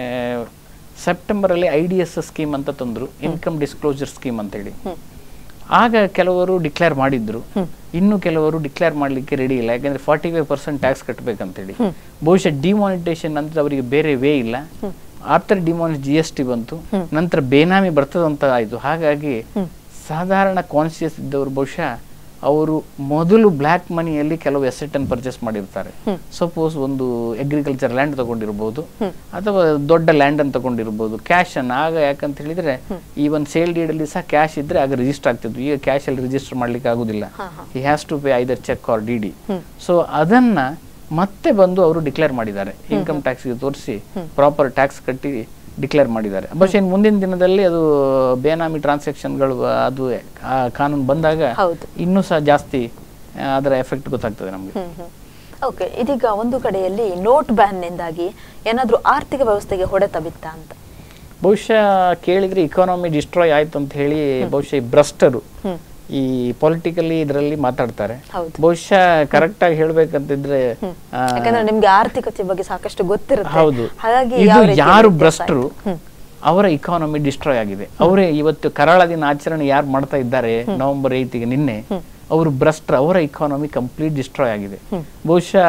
ಸೆಪ್ಟೆಂಬರ್ ಅಲ್ಲಿ ಐ ಡಿ ಎಸ್ ಸ್ಕೀಮ್ ಅಂತ ತಂದ್ರು ಇನ್ಕಮ್ ಡಿಸ್ಕ್ಲೋಜರ್ ಸ್ಕೀಮ್ ಅಂತ ಹೇಳಿ ಆಗ ಕೆಲವರು ಡಿಕ್ಲೇರ್ ಮಾಡಿದ್ರು ಇನ್ನು ಕೆಲವರು ಡಿಕ್ಲೇರ್ ಮಾಡ್ಲಿಕ್ಕೆ ರೆಡಿ ಇಲ್ಲ ಯಾಕಂದ್ರೆ ಫಾರ್ಟಿ ಫೈವ್ ಪರ್ಸೆಂಟ್ ಟ್ಯಾಕ್ಸ್ ಕಟ್ಟಬೇಕಂತೇಳಿ ಬಹುಶಃ ಡಿಮಾನಿಟೇಷನ್ ನಂತರ ಅವರಿಗೆ ಬೇರೆ ವೇ ಇಲ್ಲ ಆಫ್ಟರ್ ಡಿಮಾನಿಟ್ ಜಿ ಎಸ್ ಟಿ ಬಂತು ನಂತರ ಬೇನಾಮಿ ಬರ್ತದಂತ ಆಯ್ತು ಹಾಗಾಗಿ ಸಾಧಾರಣ ಕಾನ್ಶಿಯಸ್ ಇದ್ದವರು ಬಹುಶಃ ಅವರು ಮೊದಲು ಬ್ಲ್ಯಾಕ್ ಮನಿಯಲ್ಲಿ ಕೆಲವು ಎಸೆಟ್ ಅನ್ನು ಪರ್ಚೇಸ್ ಮಾಡಿರ್ತಾರೆ ಸಪೋಸ್ ಒಂದು ಅಗ್ರಿಕಲ್ಚರ್ ಲ್ಯಾಂಡ್ ತಗೊಂಡಿರ್ಬೋದು ಅಥವಾ ದೊಡ್ಡ ಲ್ಯಾಂಡ್ ಅನ್ನು ತಗೊಂಡಿರ್ಬೋದು ಕ್ಯಾಶ್ ಅನ್ನು ಆಗ ಯಾಕಂತ ಹೇಳಿದ್ರೆ ಈ ಒಂದು ಸೇಲ್ ಡೀಡ್ ಅಲ್ಲಿ ಸಹ ಕ್ಯಾಶ್ ಇದ್ರೆ ಆಗ ರಿಜಿಸ್ಟರ್ ಆಗ್ತಿದ್ವು ಈಗ ಕ್ಯಾಶ್ ಅಲ್ಲಿ ರಿಜಿಸ್ಟರ್ ಮಾಡ್ಲಿಕ್ಕೆ ಆಗುದಿಲ್ಲ ಈ has to pay either cheque or D D so ಅದನ್ನ ಮತ್ತೆ ಬಂದು ಅವರು ಡಿಕ್ಲೇರ್ ಮಾಡಿದ್ದಾರೆ ಇನ್ಕಮ್ ಟ್ಯಾಕ್ಸ್ಗೆ ತೋರಿಸಿ ಪ್ರಾಪರ್ ಟ್ಯಾಕ್ಸ್ ಕಟ್ಟಿ ಡಿಕ್ಲೇರ್ ಮಾಡಿದ್ದಾರೆ ಬಹುಶಃ ಇನ್ನು ಮುಂದಿನ ದಿನದಲ್ಲಿ ಅದು ಬೇನಾಮಿ ಟ್ರಾನ್ಸಾಕ್ಷನ್ಗಳು ಅದು ಆ ಕಾನೂನು ಬಂದಾಗ ಹೌದು ಇನ್ನೂ ಸಹ ಜಾಸ್ತಿ ಆ, ಅದರ ಎಫೆಕ್ಟ್ ಗೊತ್ತಾಗ್ತದೆ ನಮಗೆ ಹ್ಮ್ ಹ್ಮ್ ಓಕೆ ಇದೀಗ ಒಂದು ಕಡೆಯಲ್ಲಿ ನೋಟ್ ಬ್ಯಾನ್ನಿಂದಾಗಿ ಏನಾದ್ರೂ ಆರ್ಥಿಕ ವ್ಯವಸ್ಥೆಗೆ ಹೊಡೆತ ಬಿತ್ತಾ ಅಂತ ಬಹುಶಃ ಕೇಳಿದ್ರೆ ಇಕಾನಮಿ ಡಿಸ್ಟ್ರಾಯ್ ಆಯ್ತು ಅಂತ ಹೇಳಿ ಬಹುಶಃ ಈ ಭ್ರಷ್ಟರು ಹ್ಮ್ ಈ ಪೊಲಿಟಿಕಲಿ ಇದರಲ್ಲಿ ಮಾತಾಡ್ತಾರೆ ಹೌದು ಬಹುಶಃ ಕರೆಕ್ಟ್ ಆಗಿ ಹೇಳ್ಬೇಕಂತಿದ್ರೆ ಆ, ಯಾಕಂದ್ರೆ ನಿಮ್ಗೆ ಆರ್ಥಿಕತೆ ಬಗ್ಗೆ ಸಾಕಷ್ಟು ಗೊತ್ತಿರುತ್ತೆ ಹೌದು ಹಾಗಾಗಿ ಇದು ಯಾವ ರೀತಿಯ ಯಾರು ವ್ಯತ್ಯಾಸ ಭ್ರಷ್ಟರು ಆಯ್ತು? ಹ್ಮ್. ಅವರ ಇಕಾನಮಿ ಡಿಸ್ಟ್ರಾಯ್ ಆಗಿದೆ ಅವರೇ ಇವತ್ತು ಕರಾಳ ದಿನ ಆಚರಣೆ ಯಾರು ಮಾಡ್ತಾ ಇದ್ದಾರೆ ನವೆಂಬರ್ ಏಯ್ತಿಗೆ ನಿನ್ನೆ ಅವರು ಭ್ರಷ್ಟರು ಅವರ ಇಕಾನಮಿ ಕಂಪ್ಲೀಟ್ ಡಿಸ್ಟ್ರಾಯ್ ಆಗಿದೆ ಬಹುಶಃ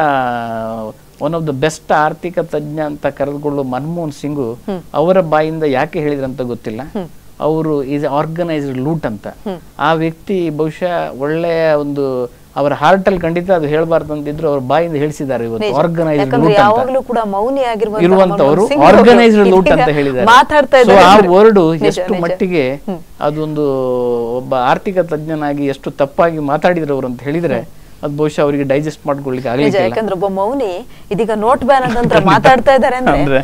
ಒನ್ ಆಫ್ ದ ಬೆಸ್ಟ್ ಆರ್ಥಿಕ ತಜ್ಞ ಅಂತ ಕರೆದುಕೊಳ್ಳುವ ಮನಮೋಹನ್ ಸಿಂಗು ಅವರ ಬಾಯಿಂದ ಯಾಕೆ ಹೇಳಿದ್ರಂತ ಗೊತ್ತಿಲ್ಲ ಅವರು ಈಸ್ ಆರ್ಗನೈಸ್ಡ್ ಲೂಟ್ ಅಂತ ಆ ವ್ಯಕ್ತಿ ಬಹುಶಃ ಒಳ್ಳೆಯ ಒಂದು ಅವರ ಹಾರ್ಟ್ ಅಲ್ಲಿ ಖಂಡಿತ ಅದು ಹೇಳ್ಬಾರ್ದು ಅಂತಿದ್ರು ಅವ್ರ ಬಾಯಿಂದ ಹೇಳಿಸಿದ್ದಾರೆ ಇವತ್ತು ನಿಜ. ಆರ್ಗನೈಸ್ಡ್ ಯಾಕಂದ್ರೆ ಲೂಟ್ ಅಂತ ಯಾವಾಗ್ಲೂ ಕೂಡ ಮೌನಿ ಆಗಿರುವಂತಹ ಇರುವಂತವರು ಮನಮೋಹನ್ ಸಿಂಗ್ ಅವರು ಆರ್ಗನೈಸ್ಡ್ ಲೂಟ್ ಇದೀಗ ಅಂತ ಹೇಳಿದ್ದಾರೆ ಮಾತಾಡ್ತಾ So, ಆ ಇದ್ದಾರೆ ವರ್ಡ್ ನಿಜ, ಎಷ್ಟು ನಿಜ. ಮಟ್ಟಿಗೆ ಅದೊಂದು ಒಬ್ಬ ಆರ್ಥಿಕ ತಜ್ಞನಾಗಿ ಎಷ್ಟು ತಪ್ಪಾಗಿ ಮಾತಾಡಿದ್ರು ಅವರು ಅಂತ ಹೇಳಿದ್ರೆ ಅದು ಬಹುಶಃ ಅವರಿಗೆ ಡೈಜೆಸ್ಟ್ ಮಾಡ್ಕೊಳ್ಳಿಕ್ಕೆ ನಿಜ ಆಗ್ಲಿಕ್ಕಿಲ್ಲ ಯಾಕಂದ್ರೆ ಒಬ್ಬ ಮೌನಿ ಇದೀಗ ನೋಟ್ ಬ್ಯಾನ್ ನಂತರ ಮಾತಾಡ್ತಾ ಇದ್ದಾರೆ ಅಂದ್ರೆ ಅಂದ್ರೆ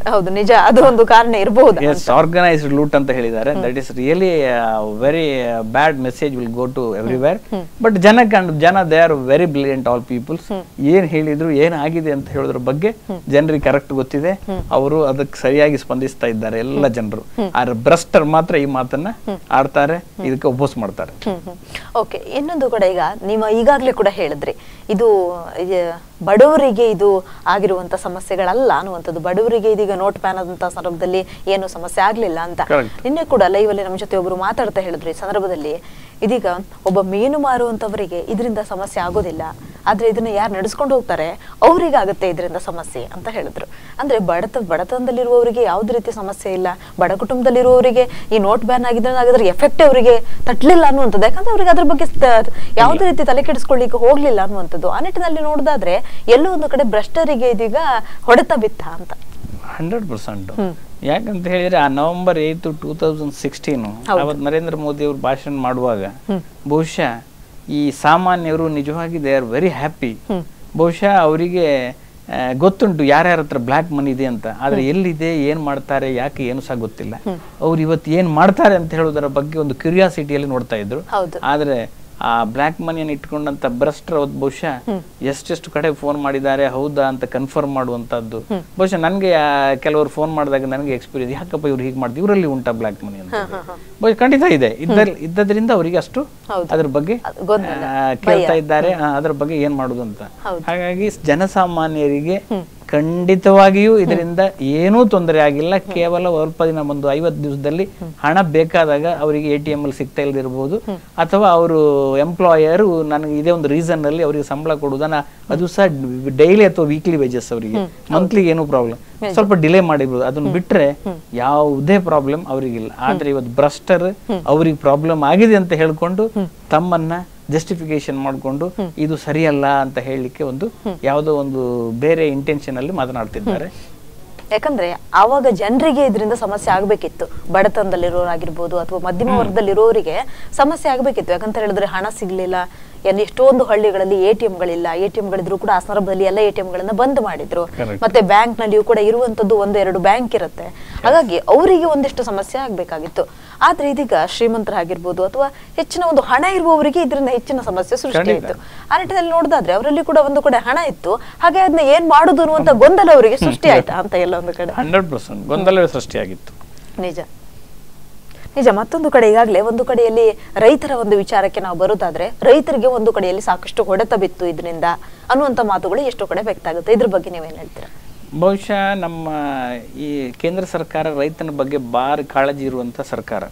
ಹೌದು ನಿಜ ಅದು ಒಂದು ಕಾರಣ ಇರಬಹುದು ಎಸ್ ಆರ್ಗನೈಸ್ಡ್ ಲೂಟ್ ಅಂತ ಹೇಳಿದ್ದಾರೆ that is really very bad message will go to everywhere but ಜನ ಕಂಡು ಜನ they are very brilliant all peoples ಏನ್ ಹೇಳಿದ್ರು ಏನ್ ಆಗಿದೆ ಅಂತ ಹೇಳೋದ್ರ ಬಗ್ಗೆ ಜನರಿಗೆ ಕರೆಕ್ಟ್ ಗೊತ್ತಿದೆ ಅವರು ಅದಕ್ಕೆ ಸರಿಯಾಗಿ ಸ್ಪಂದಿಸ್ತಾ ಇದ್ದಾರೆ ಎಲ್ಲ ಜನರು ಆದ್ರೆ ಭ್ರಷ್ಟರ್ ಮಾತ್ರ ಈ ಮಾತನ್ನ ಆಡ್ತಾರೆ ಇದಕ್ಕೆ ಒಪ್ಪೋಸ್ ಮಾಡ್ತಾರೆ ಓಕೆ ಇನ್ನೊಂದು ಕಡೆ ಈಗ ನೀವು ಈಗಾಗಲೇ ಕೂಡ ಹೇಳಿದ್ರಿ ಇದು ಈ ಬಡವರಿಗೆ ಇದು ಆಗಿರುವಂತ ಸಮಸ್ಯೆಗಳಲ್ಲ ಅನ್ನುವಂಥದ್ದು ಬಡವರಿಗೆ ಇದೀಗ ನೋಟ್ ಬ್ಯಾನ್ ಆದಂತ ಸಂದರ್ಭದಲ್ಲಿ ಏನು ಸಮಸ್ಯೆ ಆಗ್ಲಿಲ್ಲ ಅಂತ Correct. ನಿನ್ನೆ ಕೂಡ ಲೈವ್ ಅಲ್ಲಿ ನಮ್ಮ ಜೊತೆ ಒಬ್ರು ಮಾತಾಡ್ತಾ ಹೇಳಿದ್ರು ಈ ಸಂದರ್ಭದಲ್ಲಿ ಇದೀಗ ಒಬ್ಬ ಮೀನು ಮಾರುವಂತವರಿಗೆ ಇದರಿಂದ ಸಮಸ್ಯೆ ಆಗೋದಿಲ್ಲ ಆದ್ರೆ ಇದನ್ನ ಯಾರು ನಡೆಸ್ಕೊಂಡು ಹೋಗ್ತಾರೆ ಅವರಿಗೆ ಆಗುತ್ತೆ ಇದರಿಂದ ಸಮಸ್ಯೆ ಅಂತ ಹೇಳಿದ್ರು ಅಂದ್ರೆ ಬಡತ ಬಡತನದಲ್ಲಿರುವವರಿಗೆ ಯಾವುದೇ ರೀತಿ ಸಮಸ್ಯೆ ಇಲ್ಲ ಬಡ ಕುಟುಂಬದಲ್ಲಿರುವವರಿಗೆ ಈ ನೋಟ್ ಬ್ಯಾನ್ ಆಗಿದ್ರೆ ಅದ್ರ ಎಫೆಕ್ಟ್ ಅವರಿಗೆ ತಟ್ಟಲಿಲ್ಲ ಅನ್ನುವಂಥದ್ದು ಯಾಕಂದ್ರೆ ಅವ್ರಿಗೆ ಅದ್ರ ಬಗ್ಗೆ ತ- ಯಾವುದೇ ರೀತಿ ತಲೆ ಕೆಡಿಸ್ಕೊಳ್ಳಿಕ್ಕೆ ಹೋಗ್ಲಿಲ್ಲ ಅನ್ನುವಂಥದ್ದು ಆ ನಿಟ್ಟಿನಲ್ಲಿ ನೋಡೋದಾದ್ರೆ ಎಲ್ಲೋ ಒಂದು ಕಡೆ ಭ್ರಷ್ಟರಿಗೆ ಇದೀಗ ಹೊಡೆತ ಬಿತ್ತ ಅಂತ ಹಂಡ್ರೆಡ್ ಪರ್ಸೆಂಟ್ ಯಾಕಂತ ಹೇಳಿದ್ರೆ ಆ November eight two thousand sixteen ಅವತ್ತು ನರೇಂದ್ರ ಮೋದಿ ಅವರು ಭಾಷಣ ಮಾಡುವಾಗ ಬಹುಶಃ ಈ ಸಾಮಾನ್ಯರು ನಿಜವಾಗಿ ದೇ ಆರ್ ವೆರಿ ಹ್ಯಾಪಿ ಬಹುಶಃ ಅವರಿಗೆ ಗೊತ್ತುಂಟು ಯಾರ್ಯಾರ ಹತ್ರ ಬ್ಲ್ಯಾಕ್ ಮನಿ ಇದೆ ಅಂತ ಆದ್ರೆ ಎಲ್ಲಿದೆ ಏನ್ ಮಾಡ್ತಾರೆ ಯಾಕೆ ಏನು ಸಹ ಗೊತ್ತಿಲ್ಲ ಅವ್ರು ಇವತ್ತು ಏನ್ ಮಾಡ್ತಾರೆ ಅಂತ ಹೇಳೋದರ ಬಗ್ಗೆ ಒಂದು ಕ್ಯೂರಿಯಾಸಿಟಿಯಲ್ಲಿ ನೋಡ್ತಾ ಇದ್ರು ಹೌದು ಆದ್ರೆ ಆ ಬ್ಲ್ಯಾಕ್ ಮನಿಯನ್ನು ಇಟ್ಕೊಂಡಂತ ಭ್ರಷ್ಟರ ಅವತ್ತು ಬಹುಶಃ ಎಷ್ಟೆಷ್ಟು ಕಡೆ ಫೋನ್ ಮಾಡಿದ್ದಾರೆ ಹೌದಾ ಅಂತ ಕನ್ಫರ್ಮ್ ಮಾಡುವಂತದ್ದು ಬಹುಶಃ ನನ್ಗೆ ಆ, ಕೆಲವರು ಫೋನ್ ಮಾಡಿದಾಗ ನನಗೆ ಎಕ್ಸ್ಪೀರಿಯನ್ಸ್ ಯಾಕಪ್ಪ ಇವ್ರು ಹೀಗೆ ಮಾಡ್ತೀವಿ ಇವರಲ್ಲಿ ಉಂಟಾ ಬ್ಲ್ಯಾಕ್ ಮನಿ ಅಂತ ಬಹುಶಃ ಖಂಡಿತ ಇದೆ ಇದ್ದಲ್ಲಿ ಇದ್ದದ್ರಿಂದ ಅವರಿಗೆ ಅಷ್ಟು ಹೌದು. ಅದ್ರ ಬಗ್ಗೆ ಅದು ಗೊಂದಲ, ಆ, ಕೇಳ್ತಾ ಇದ್ದಾರೆ ಆ, ಅದ್ರ ಬಗ್ಗೆ ಏನ್ ಮಾಡುದು ಅಂತ ಹೌದು. ಹಾಗಾಗಿ ಜನಸಾಮಾನ್ಯರಿಗೆ ಖಂಡಿತವಾಗಿಯೂ ಇದರಿಂದ ಏನೂ ತೊಂದರೆ ಆಗಿಲ್ಲ ಕೇವಲ ಸ್ವಲ್ಪ ದಿನ ಒಂದು ಐವತ್ತು ದಿವಸದಲ್ಲಿ ಹಣ ಬೇಕಾದಾಗ ಅವರಿಗೆ ಎ ಟಿ ಎಂ ಅಲ್ಲಿ ಸಿಗ್ತಾ ಇಲ್ದಿರ್ಬೋದು ಅಥವಾ ಅವರು ಎಂಪ್ಲಾಯರ್ ನನಗೆ ಇದೇ ಒಂದು ರೀಸನ್ ಅಲ್ಲಿ ಅವರಿಗೆ ಸಂಬಳ ಕೊಡುವುದನ್ನ ಅದು ಸಹ ಡೈಲಿ ಅಥವಾ ವೀಕ್ಲಿ ವೇಜಸ್ ಅವರಿಗೆ ಮಂತ್ಲಿ ಏನೂ ಪ್ರಾಬ್ಲಮ್ ಸ್ವಲ್ಪ ಡಿಲೇ ಮಾಡಿರ್ಬೋದು ಅದನ್ನ ಬಿಟ್ರೆ ಯಾವುದೇ ಪ್ರಾಬ್ಲಮ್ ಅವರಿಗಿಲ್ಲ ಆದ್ರೆ ಇವತ್ತು ಭ್ರಷ್ಟರ್ ಅವ್ರಿಗೆ ಪ್ರಾಬ್ಲಮ್ ಆಗಿದೆ ಅಂತ ಹೇಳ್ಕೊಂಡು ತಮ್ಮನ್ನ ಜಸ್ಟಿಫಿಕೇಶನ್ ಮಾಡಿಕೊಂಡು ಇದು ಸರಿಯಲ್ಲ ಅಂತ ಹೇಳಲಿಕ್ಕೆ ಒಂದು ಯಾವುದೋ ಒಂದು ಬೇರೆ ಇಂಟೆನ್ಷನ್ ಅಲ್ಲಿ ಮಾತನಾಡ್ತಿದ್ದಾರೆ ಯಾಕಂದ್ರೆ ಆವಾಗ ಜನರಿಗೆ ಇದರಿಂದ ಸಮಸ್ಯೆ ಆಗ್ಬೇಕಿತ್ತು ಬಡತನದಲ್ಲಿರೋರಾಗಿರ್ಬೋದು ಅಥವಾ ಮಧ್ಯಮ ವರ್ಗದಲ್ಲಿರೋರಿಗೆ ಸಮಸ್ಯೆ ಆಗ್ಬೇಕಿತ್ತು ಯಾಕಂತ ಹೇಳಿದ್ರೆ ಹಣ ಸಿಗ್ಲಿಲ್ಲ ಎಲ್ಲಿ ಎಷ್ಟೊಂದು ಹಳ್ಳಿಗಳಲ್ಲಿ ಎ ಟಿ ಗಳಿಲ್ಲ ಎ ಟಿ ಗಳಿದ್ರು ಕೂಡ ಆ ಸಂದರ್ಭದಲ್ಲಿ ಎಲ್ಲ ಎ ಟಿ ಗಳನ್ನ ಬಂದ್ ಮಾಡಿದ್ರು Correct. ಮತ್ತೆ ಬ್ಯಾಂಕ್ ನಲ್ಲಿಯೂ ಕೂಡ ಇರುವಂತದ್ದು ಒಂದು ಎರಡು ಬ್ಯಾಂಕ್ ಇರುತ್ತೆ ಹಾಗಾಗಿ ಅವರಿಗೆ ಒಂದಿಷ್ಟು ಸಮಸ್ಯೆ ಆಗ್ಬೇಕಾಗಿತ್ತು ಆದ್ರೆ ಇದೀಗ ಶ್ರೀಮಂತರಾಗಿರ್ಬೋದು ಅಥವಾ ಹೆಚ್ಚಿನ ಒಂದು ಹಣ ಇರುವವರಿಗೆ ಇದರಿಂದ ಹೆಚ್ಚಿನ ಸಮಸ್ಯೆ ಸೃಷ್ಟಿಯಾಯಿತು ಆ ನಿಟ್ಟಿನಲ್ಲಿ ನೋಡೋದಾದ್ರೆ ಅವರಲ್ಲಿ ಕೂಡ ಒಂದು ಕಡೆ ಹಣ ಇತ್ತು ಹಾಗೆ ಅದನ್ನ ಏನ್ ಮಾಡುದು ಅನ್ನುವಂತ ಗೊಂದಲ ಅವರಿಗೆ ಸೃಷ್ಟಿ ಆಯ್ತಾ ಅಂತ ಎಲ್ಲ ಒಂದು ಕಡೆ ಹಂಡ್ರೆಡ್ ಪರ್ಸೆಂಟ್ ಗೊಂದಲವೇ ಸೃಷ್ಟಿಯಾಗಿತ್ತು ನಿಜ ನಿಜ ಮತ್ತೊಂದು ಕಡೆ ಈಗಾಗಲೇ ಒಂದು ಕಡೆಯಲ್ಲಿ ರೈತರ ಒಂದು ವಿಚಾರಕ್ಕೆ ನಾವು ಬರೋದಾದ್ರೆ ರೈತರಿಗೆ ಒಂದು ಕಡೆಯಲ್ಲಿ ಸಾಕಷ್ಟು ಹೊಡೆತ ಬಿತ್ತು ಇದರಿಂದ ಅನ್ನುವಂತ ಮಾತುಗಳು ಎಷ್ಟೋ ಕಡೆ ವ್ಯಕ್ತ ಆಗುತ್ತೆ ಇದ್ರ ಬಗ್ಗೆ ನೀವೇನ್ ಹೇಳ್ತೀರಾ ಬಹುಶಃ ನಮ್ಮ ಈ ಕೇಂದ್ರ ಸರ್ಕಾರ ರೈತನ ಬಗ್ಗೆ ಭಾರಿ ಕಾಳಜಿ ಇರುವಂತ ಸರ್ಕಾರ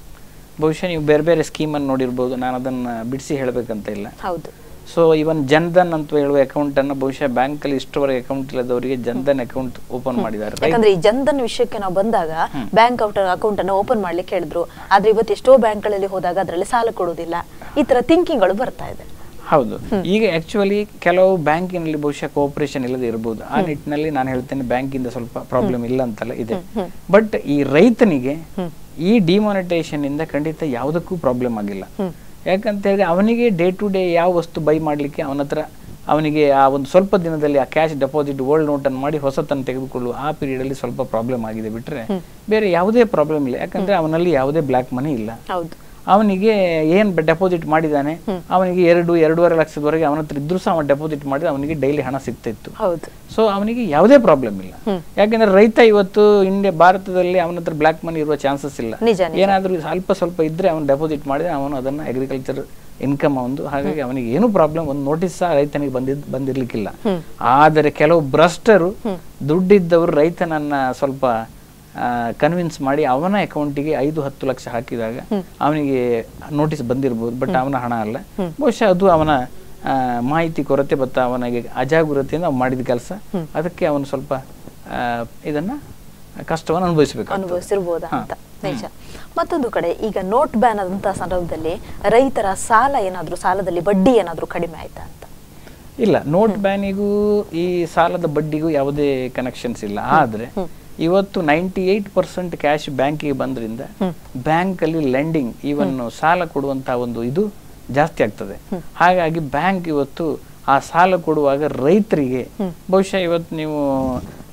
ಬಹುಶಃ ನೀವು ಬೇರೆ ಬೇರೆ ಸ್ಕೀಮನ್ನು ನೋಡಿರ್ಬೋದು ನಾನು ಅದನ್ನ ಬಿಡಿಸಿ ಹೇಳಬೇಕಂತ ಇಲ್ಲ ಹೌದು ಸೊ ಇವನ್ ಜನ್ಧನ್ ಅಂತ ಹೇಳುವ ಅಕೌಂಟ್ ಅನ್ನು ಬಹುಶಃ ಬ್ಯಾಂಕ್ ಅಲ್ಲಿ ಇಷ್ಟವರೆಗೆ ಅಕೌಂಟ್ ಇಲ್ಲದವರಿಗೆ ಜನ್ಧನ್ ಅಕೌಂಟ್ ಓಪನ್ ಮಾಡಿದ್ದಾರೆ ರೈತ ಯಾಕಂದ್ರೆ ಈ ಜನ್ಧನ್ ವಿಷಯಕ್ಕೆ ನಾವು ಬಂದಾಗ ಬ್ಯಾಂಕ್ ಅಕೌಂಟ್ ಅನ್ನು ಓಪನ್ ಮಾಡ್ಲಿಕ್ಕೆ ಹೇಳಿದ್ರು ಆದ್ರೆ ಇವತ್ತು ಎಷ್ಟೋ ಬ್ಯಾಂಕ್ಗಳಲ್ಲಿ ಹೋದಾಗ ಅದರಲ್ಲಿ ಸಾಲ ಕೊಡುವುದಿಲ್ಲ ಈ ತರ ಥಿಂಕಿಂಗ್ಗಳು ಬರ್ತಾ ಇದೆ ಹೌದು ಈಗ ಆಕ್ಚುಲಿ ಕೆಲವು ಬ್ಯಾಂಕಿನಲ್ಲಿ ಬಹುಶಃ ಕೋಆಪರೇಷನ್ ಇಲ್ಲದೆ ಇರಬಹುದು ಆ ನಿಟ್ಟಿನಲ್ಲಿ ನಾನು ಹೇಳ್ತೇನೆ ಬ್ಯಾಂಕಿಂದ ಸ್ವಲ್ಪ ಪ್ರಾಬ್ಲಮ್ ಇಲ್ಲ ಅಂತಲ್ಲ ಇದೆ ಬಟ್ ಈ ರೈತನಿಗೆ ಈ ಡಿಮಾನಿಟೈಸೇಷನ್ ಇಂದ ಖಂಡಿತ ಯಾವುದಕ್ಕೂ ಪ್ರಾಬ್ಲಮ್ ಆಗಿಲ್ಲ ಯಾಕಂತ ಹೇಳಿದ್ರೆ ಅವನಿಗೆ ಡೇ ಟು ಡೇ ಯಾವ ವಸ್ತು ಬೈ ಮಾಡ್ಲಿಕ್ಕೆ ಅವನ ಹತ್ರ ಅವನಿಗೆ ಆ ಒಂದು ಸ್ವಲ್ಪ ದಿನದಲ್ಲಿ ಆ ಕ್ಯಾಶ್ ಡೆಪಾಸಿಟ್ ಓಲ್ಡ್ ನೋಟ್ ಅನ್ನು ಮಾಡಿ ಹೊಸತನ್ನು ತೆಗೆದುಕೊಳ್ಳುವ ಆ ಪೀರಿಯಡ್ ಅಲ್ಲಿ ಸ್ವಲ್ಪ ಪ್ರಾಬ್ಲಮ್ ಆಗಿದೆ ಬಿಟ್ರೆ ಬೇರೆ ಯಾವುದೇ ಪ್ರಾಬ್ಲಮ್ ಇಲ್ಲ ಯಾಕಂದ್ರೆ ಅವನಲ್ಲಿ ಯಾವುದೇ ಬ್ಲ್ಯಾಕ್ ಮನಿ ಇಲ್ಲ ಹೌದು ಅವನಿಗೆ ಏನ್ ಡೆಪಾಸಿಟ್ ಮಾಡಿದಾನೆ ಅವನಿಗೆ ಎರಡು ಎರಡೂವರೆ ಲಕ್ಷದವರೆಗೆ ಅವನ ಹತ್ರ ಇದ್ರೂ ಸಹ ಅವನು ಡೆಪಾಸಿಟ್ ಮಾಡಿದ್ರೆ ಅವನಿಗೆ ಡೈಲಿ ಹಣ ಸಿಗ್ತಾ ಇತ್ತು ಹೌದು ಸೊ ಅವನಿಗೆ ಯಾವುದೇ ಪ್ರಾಬ್ಲಮ್ ಇಲ್ಲ ಯಾಕಂದ್ರೆ ರೈತ ಇವತ್ತು ಇಂಡಿಯಾ ಭಾರತದಲ್ಲಿ ಅವನ ಹತ್ರ ಬ್ಲ್ಯಾಕ್ ಮನಿ ಇರುವ ಚಾನ್ಸಸ್ ಇಲ್ಲ ನಿಜ ನಿಜ ಏನಾದ್ರೂ ಸ್ವಲ್ಪ ಸ್ವಲ್ಪ ಇದ್ರೆ ಅವನು ಡೆಪಾಸಿಟ್ ಮಾಡಿದ್ರೆ ಅವನು ಅದನ್ನ ಅಗ್ರಿಕಲ್ಚರ್ ಇನ್ಕಮ್ ಒಂದು ಹಾಗಾಗಿ ಅವನಿಗೆ ಏನು ಪ್ರಾಬ್ಲಮ್ ಒಂದು ನೋಟಿಸ್ ಸಹ ರೈತನಿಗೆ ಬಂದಿದ್ ಬಂದಿರ್ಲಿಕ್ಕಿಲ್ಲ ಆದರೆ ಕೆಲವು ಭ್ರಷ್ಟರು ದುಡ್ಡಿದ್ದವರು ರೈತನನ್ನ ಸ್ವಲ್ಪ ಕನ್ವಿನ್ಸ್ ಮಾಡಿ ಅವನ ಅಕೌಂಟಿಗೆ ಐದು ಹತ್ತು ಲಕ್ಷ ಹಾಕಿದಾಗ ಅವನಿಗೆ ನೋಟಿಸ್ ಬಂದಿರಬಹುದು ಬಟ್ ಅವನ ಹಣ ಅಲ್ಲ ಬಹುಶಃ ಅದು ಅವನ ಆ, ಮಾಹಿತಿ ಕೊರತೆ ಮತ್ತು ಅವನಿಗೆ ಅಜಾಗರೂಕತೆಯಿಂದ ಅವ್ನು ಮಾಡಿದ ಕೆಲಸ ಅದಕ್ಕೆ ಅವನು ಸ್ವಲ್ಪ ಆ, ಇದನ್ನ ಕಷ್ಟವನ್ನು ಅನುಭವಿಸಬೇಕು ಅನುಭವಿಸಿರ್ಬೋದಾ ಅಂತ ನಿಜ ಮತ್ತೊಂದು ಕಡೆ ಈಗ ನೋಟ್ ಬ್ಯಾನ್ ಆದಂತಹ ಸಂದರ್ಭದಲ್ಲಿ ರೈತರ ಸಾಲ ಏನಾದ್ರೂ ಸಾಲದಲ್ಲಿ ಬಡ್ಡಿ ಏನಾದ್ರೂ ಕಡಿಮೆ ಆಯ್ತಾ ಅಂತ ಇಲ್ಲ ನೋಟ್ ಬ್ಯಾನಿಗೂ ಈ ಸಾಲದ ಬಡ್ಡಿಗೂ ಯಾವುದೇ ಕನೆಕ್ಷನ್ಸ್ ಇಲ್ಲ ಆದ್ರೆ ಇವತ್ತು ನೈಂಟಿ ಏಟ್ ಪರ್ಸೆಂಟ್ ಕ್ಯಾಶ್ ಬ್ಯಾಂಕಿಗೆ ಬಂದ್ರಿಂದ ಬ್ಯಾಂಕ್ ಅಲ್ಲಿ ಲೆಂಡಿಂಗ್ ಈವನ್ ಸಾಲ ಕೊಡುವಂತಹ ಒಂದು ಇದು ಜಾಸ್ತಿ ಆಗ್ತದೆ ಹಾಗಾಗಿ ಬ್ಯಾಂಕ್ ಇವತ್ತು ಆ ಸಾಲ ಕೊಡುವಾಗ ರೈತರಿಗೆ ಬಹುಶಃ ಇವತ್ತು ನೀವು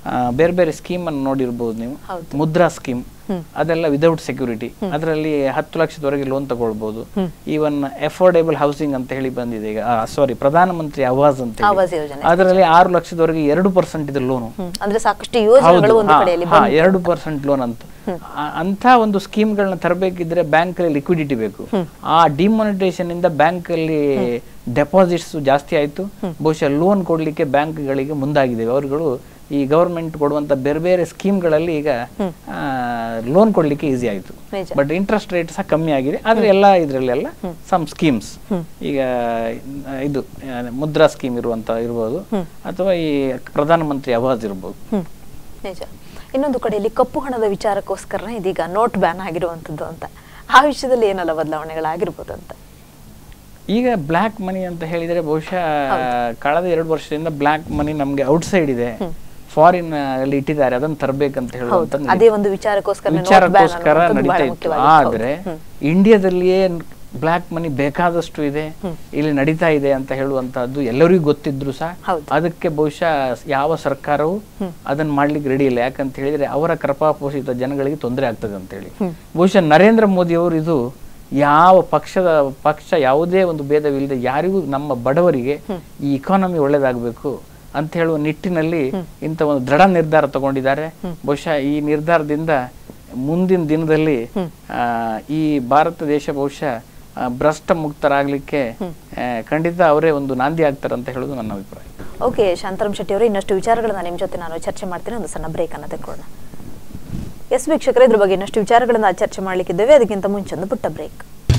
ಆ, ಬೇರೆ ಬೇರೆ ಸ್ಕೀಮ್ ಅನ್ನು ನೋಡಿರ್ಬೋದು ನೀವು ಹೌದು. ಮುದ್ರಾ ಸ್ಕೀಮ್ ಅದೆಲ್ಲ ವಿದೌಟ್ ಸೆಕ್ಯೂರಿಟಿ ಅದರಲ್ಲಿ ಹತ್ತು ಲಕ್ಷದವರೆಗೆ ಲೋನ್ ತಗೊಳ್ಬಹುದು ಈವನ್ ಅಫೋರ್ಡೇಬಲ್ ಹೌಸಿಂಗ್ ಅಂತ ಹೇಳಿ ಬಂದಿದೆ ಈಗ ಸಾರಿ ಪ್ರಧಾನಮಂತ್ರಿ ಆವಾಸ್ ಅಂತ ಹೇಳಿ. ಆವಾಸ್ ಯೋಜನೆ. ಅದರಲ್ಲಿ ಆರು ಲಕ್ಷದವರೆಗೆ ಎರಡು ಪರ್ಸೆಂಟ್ ಇದೆ ಲೋನು ಹ್ಮ್. ಅಂದ್ರೆ ಸಾಕಷ್ಟು ಯೋಜನೆಗಳು ಒಂದು ಕಡೆಯಲ್ಲಿ ಹಾ, ಎರಡು ಪರ್ಸೆಂಟ್ ಲೋನ್ ಅಂತ ಆ- ಅಂತ ಒಂದು ಸ್ಕೀಮ್ಗಳನ್ನ ತರಬೇಕಿದ್ರೆ ಬ್ಯಾಂಕ್ ಅಲ್ಲಿ ಲಿಕ್ವಿಡಿಟಿ ಬೇಕು ಆ ಡಿಮಾನಿಟೇಷನ್ ಇಂದ ಬ್ಯಾಂಕ್ ಅಲ್ಲಿ ಡೆಪಾಸಿಟ್ಸ್ ಜಾಸ್ತಿ ಆಯ್ತು ಬಹುಶಃ ಲೋನ್ ಕೊಡ್ಲಿಕ್ಕೆ ಬ್ಯಾಂಕ್ಗಳಿಗೆ ಮುಂದಾಗಿದ್ದೇವೆ ಅವರುಗಳು ಈ ಗವರ್ಮೆಂಟ್ ಕೊಡುವಂತ ಬೇರೆ ಬೇರೆ ಸ್ಕೀಮ್ಗಳಲ್ಲಿ ಈಗ ಲೋನ್ ಕೊಡ್ಲಿಕ್ಕೆ ಈಸಿ ಆಯ್ತು ನಿಜ. ಬಟ್ ಇಂಟ್ರೆಸ್ಟ್ ರೇಟ್ ಸಹ ಕಮ್ಮಿ ಆಗಿದೆ ಆದ್ರೆ ಎಲ್ಲ ಇದರಲ್ಲೆಲ್ಲ ಸಮ್ ಸ್ಕೀಮ್ಸ್ ಈಗ ಆ, ಇದು ಆ, ಮುದ್ರಾ ಸ್ಕೀಮ್ ಇರುವಂತ ಇರ್ಬೋದು ಅಥವಾ ಈ ಪ್ರಧಾನಮಂತ್ರಿ ಆವಾಸ್ ಇರ್ಬೋದು ಹ್ಮ್ ನಿಜ ಇನ್ನೊಂದು ಕಡೆಯಲ್ಲಿ ಕಪ್ಪು ಹಣದ ವಿಚಾರಕ್ಕೋಸ್ಕರನೇ ಇದೀಗ ನೋಟ್ ಬ್ಯಾನ್ ಆಗಿರುವಂತದ್ದು ಅಂತ ಆ ವಿಷಯದಲ್ಲಿ ಏನೆಲ್ಲ ಬದಲಾವಣೆಗಳಾಗಿರ್ಬೋದು ಅಂತ ಈಗ ಬ್ಲ್ಯಾಕ್ ಮನಿ ಅಂತ ಹೇಳಿದ್ರೆ ಬಹುಶಃ ಕಳೆದ ಎರಡು ವರ್ಷದಿಂದ ಬ್ಲ್ಯಾಕ್ ಮನಿ ನಮ್ಗೆ ಔಟ್ಸೈಡ್ ಇದೆ ಫಾರಿನ್ ಅಲ್ಲಿ ಇಟ್ಟಿದ್ದಾರೆ ಅದನ್ನ ತರಬೇಕಂತ ಹೇಳುವಂತ ಅದೇ ಒಂದು ವಿಚಾರಕ್ಕೋಸ್ಕರ note ban ವಿಚಾರಕ್ಕೋಸ್ಕರ ಅನ್ನುವಂಥದ್ದು ಬಹಳ ನಡೀತಾ ಇತ್ತು ಮುಖ್ಯವಾಗಿತ್ತು. ಆದ್ರೆ ಇಂಡಿಯಾದಲ್ಲಿಯೇ ಬ್ಲ್ಯಾಕ್ ಮನಿ ಬೇಕಾದಷ್ಟು ಇದೆ ಇಲ್ಲಿ ನಡೀತಾ ಇದೆ ಅಂತ ಹೇಳುವಂತಹದ್ದು ಎಲ್ಲರಿಗೂ ಗೊತ್ತಿದ್ರು ಸಹ ಹೌದು. ಅದಕ್ಕೆ ಬಹುಶಃ ಯಾವ ಸರ್ಕಾರವು ಅದನ್ನ ಮಾಡ್ಲಿಕ್ಕೆ ರೆಡಿ ಇಲ್ಲ ಯಾಕಂತ ಹೇಳಿದ್ರೆ ಅವರ ಕೃಪಾಪೋಷಿತ ಜನಗಳಿಗೆ ತೊಂದರೆ ಆಗ್ತದೆ ಅಂತ ಹೇಳಿ ಬಹುಶಃ ನರೇಂದ್ರ ಮೋದಿ ಅವರು ಇದು ಯಾವ ಪಕ್ಷದ ಪಕ್ಷ ಯಾವುದೇ ಒಂದು ಭೇದವಿಲ್ಲದೆ ಯಾರಿಗೂ ನಮ್ಮ ಬಡವರಿಗೆ ಈ ಇಕಾನಮಿ ಒಳ್ಳೇದಾಗಬೇಕು ಅಂತ ಹೇಳುವ ನಿಟ್ಟಿನಲ್ಲಿ ಇಂಥ ಒಂದು ದೃಢ ನಿರ್ಧಾರ ತಗೊಂಡಿದ್ದಾರೆ ಬಹುಶಃ ಈ ನಿರ್ಧಾರದಿಂದ ಮುಂದಿನ ದಿನದಲ್ಲಿ ಆ, ಈ ಭಾರತ ದೇಶ ಬಹುಶಃ ಆ, ಭ್ರಷ್ಟ ಮುಕ್ತರಾಗ್ಲಿಕ್ಕೆ ಆ, ಖಂಡಿತ ಅವರೇ ಒಂದು ನಾಂದಿ ಆಗ್ತಾರೆ ಅಂತ ಹೇಳುದು ನನ್ನ ಅಭಿಪ್ರಾಯ ಓಕೆ ಶಾಂತರಾಮ್ ಶೆಟ್ಟಿ ಅವರು ಇನ್ನಷ್ಟು ವಿಚಾರಗಳನ್ನ ನಿಮ್ಮ ಜೊತೆ ನಾನು ಚರ್ಚೆ ಮಾಡ್ತೀನಿ ಒಂದು ಸಣ್ಣ ಬ್ರೇಕ್ ಅನ್ನ ತೆಕ್ಕೊಳ್ಳೋಣ ಎಸ್ ವೀಕ್ಷಕರೇ ಇದ್ರ ಬಗ್ಗೆ ಇನ್ನಷ್ಟು ವಿಚಾರಗಳನ್ನ ಚರ್ಚೆ ಮಾಡ್ಲಿಕ್ಕಿದ್ದೇವೆ ಅದಕ್ಕಿಂತ ಮುಂಚೆ ಒಂದು ಪುಟ್ಟ ಬ್ರೇಕ್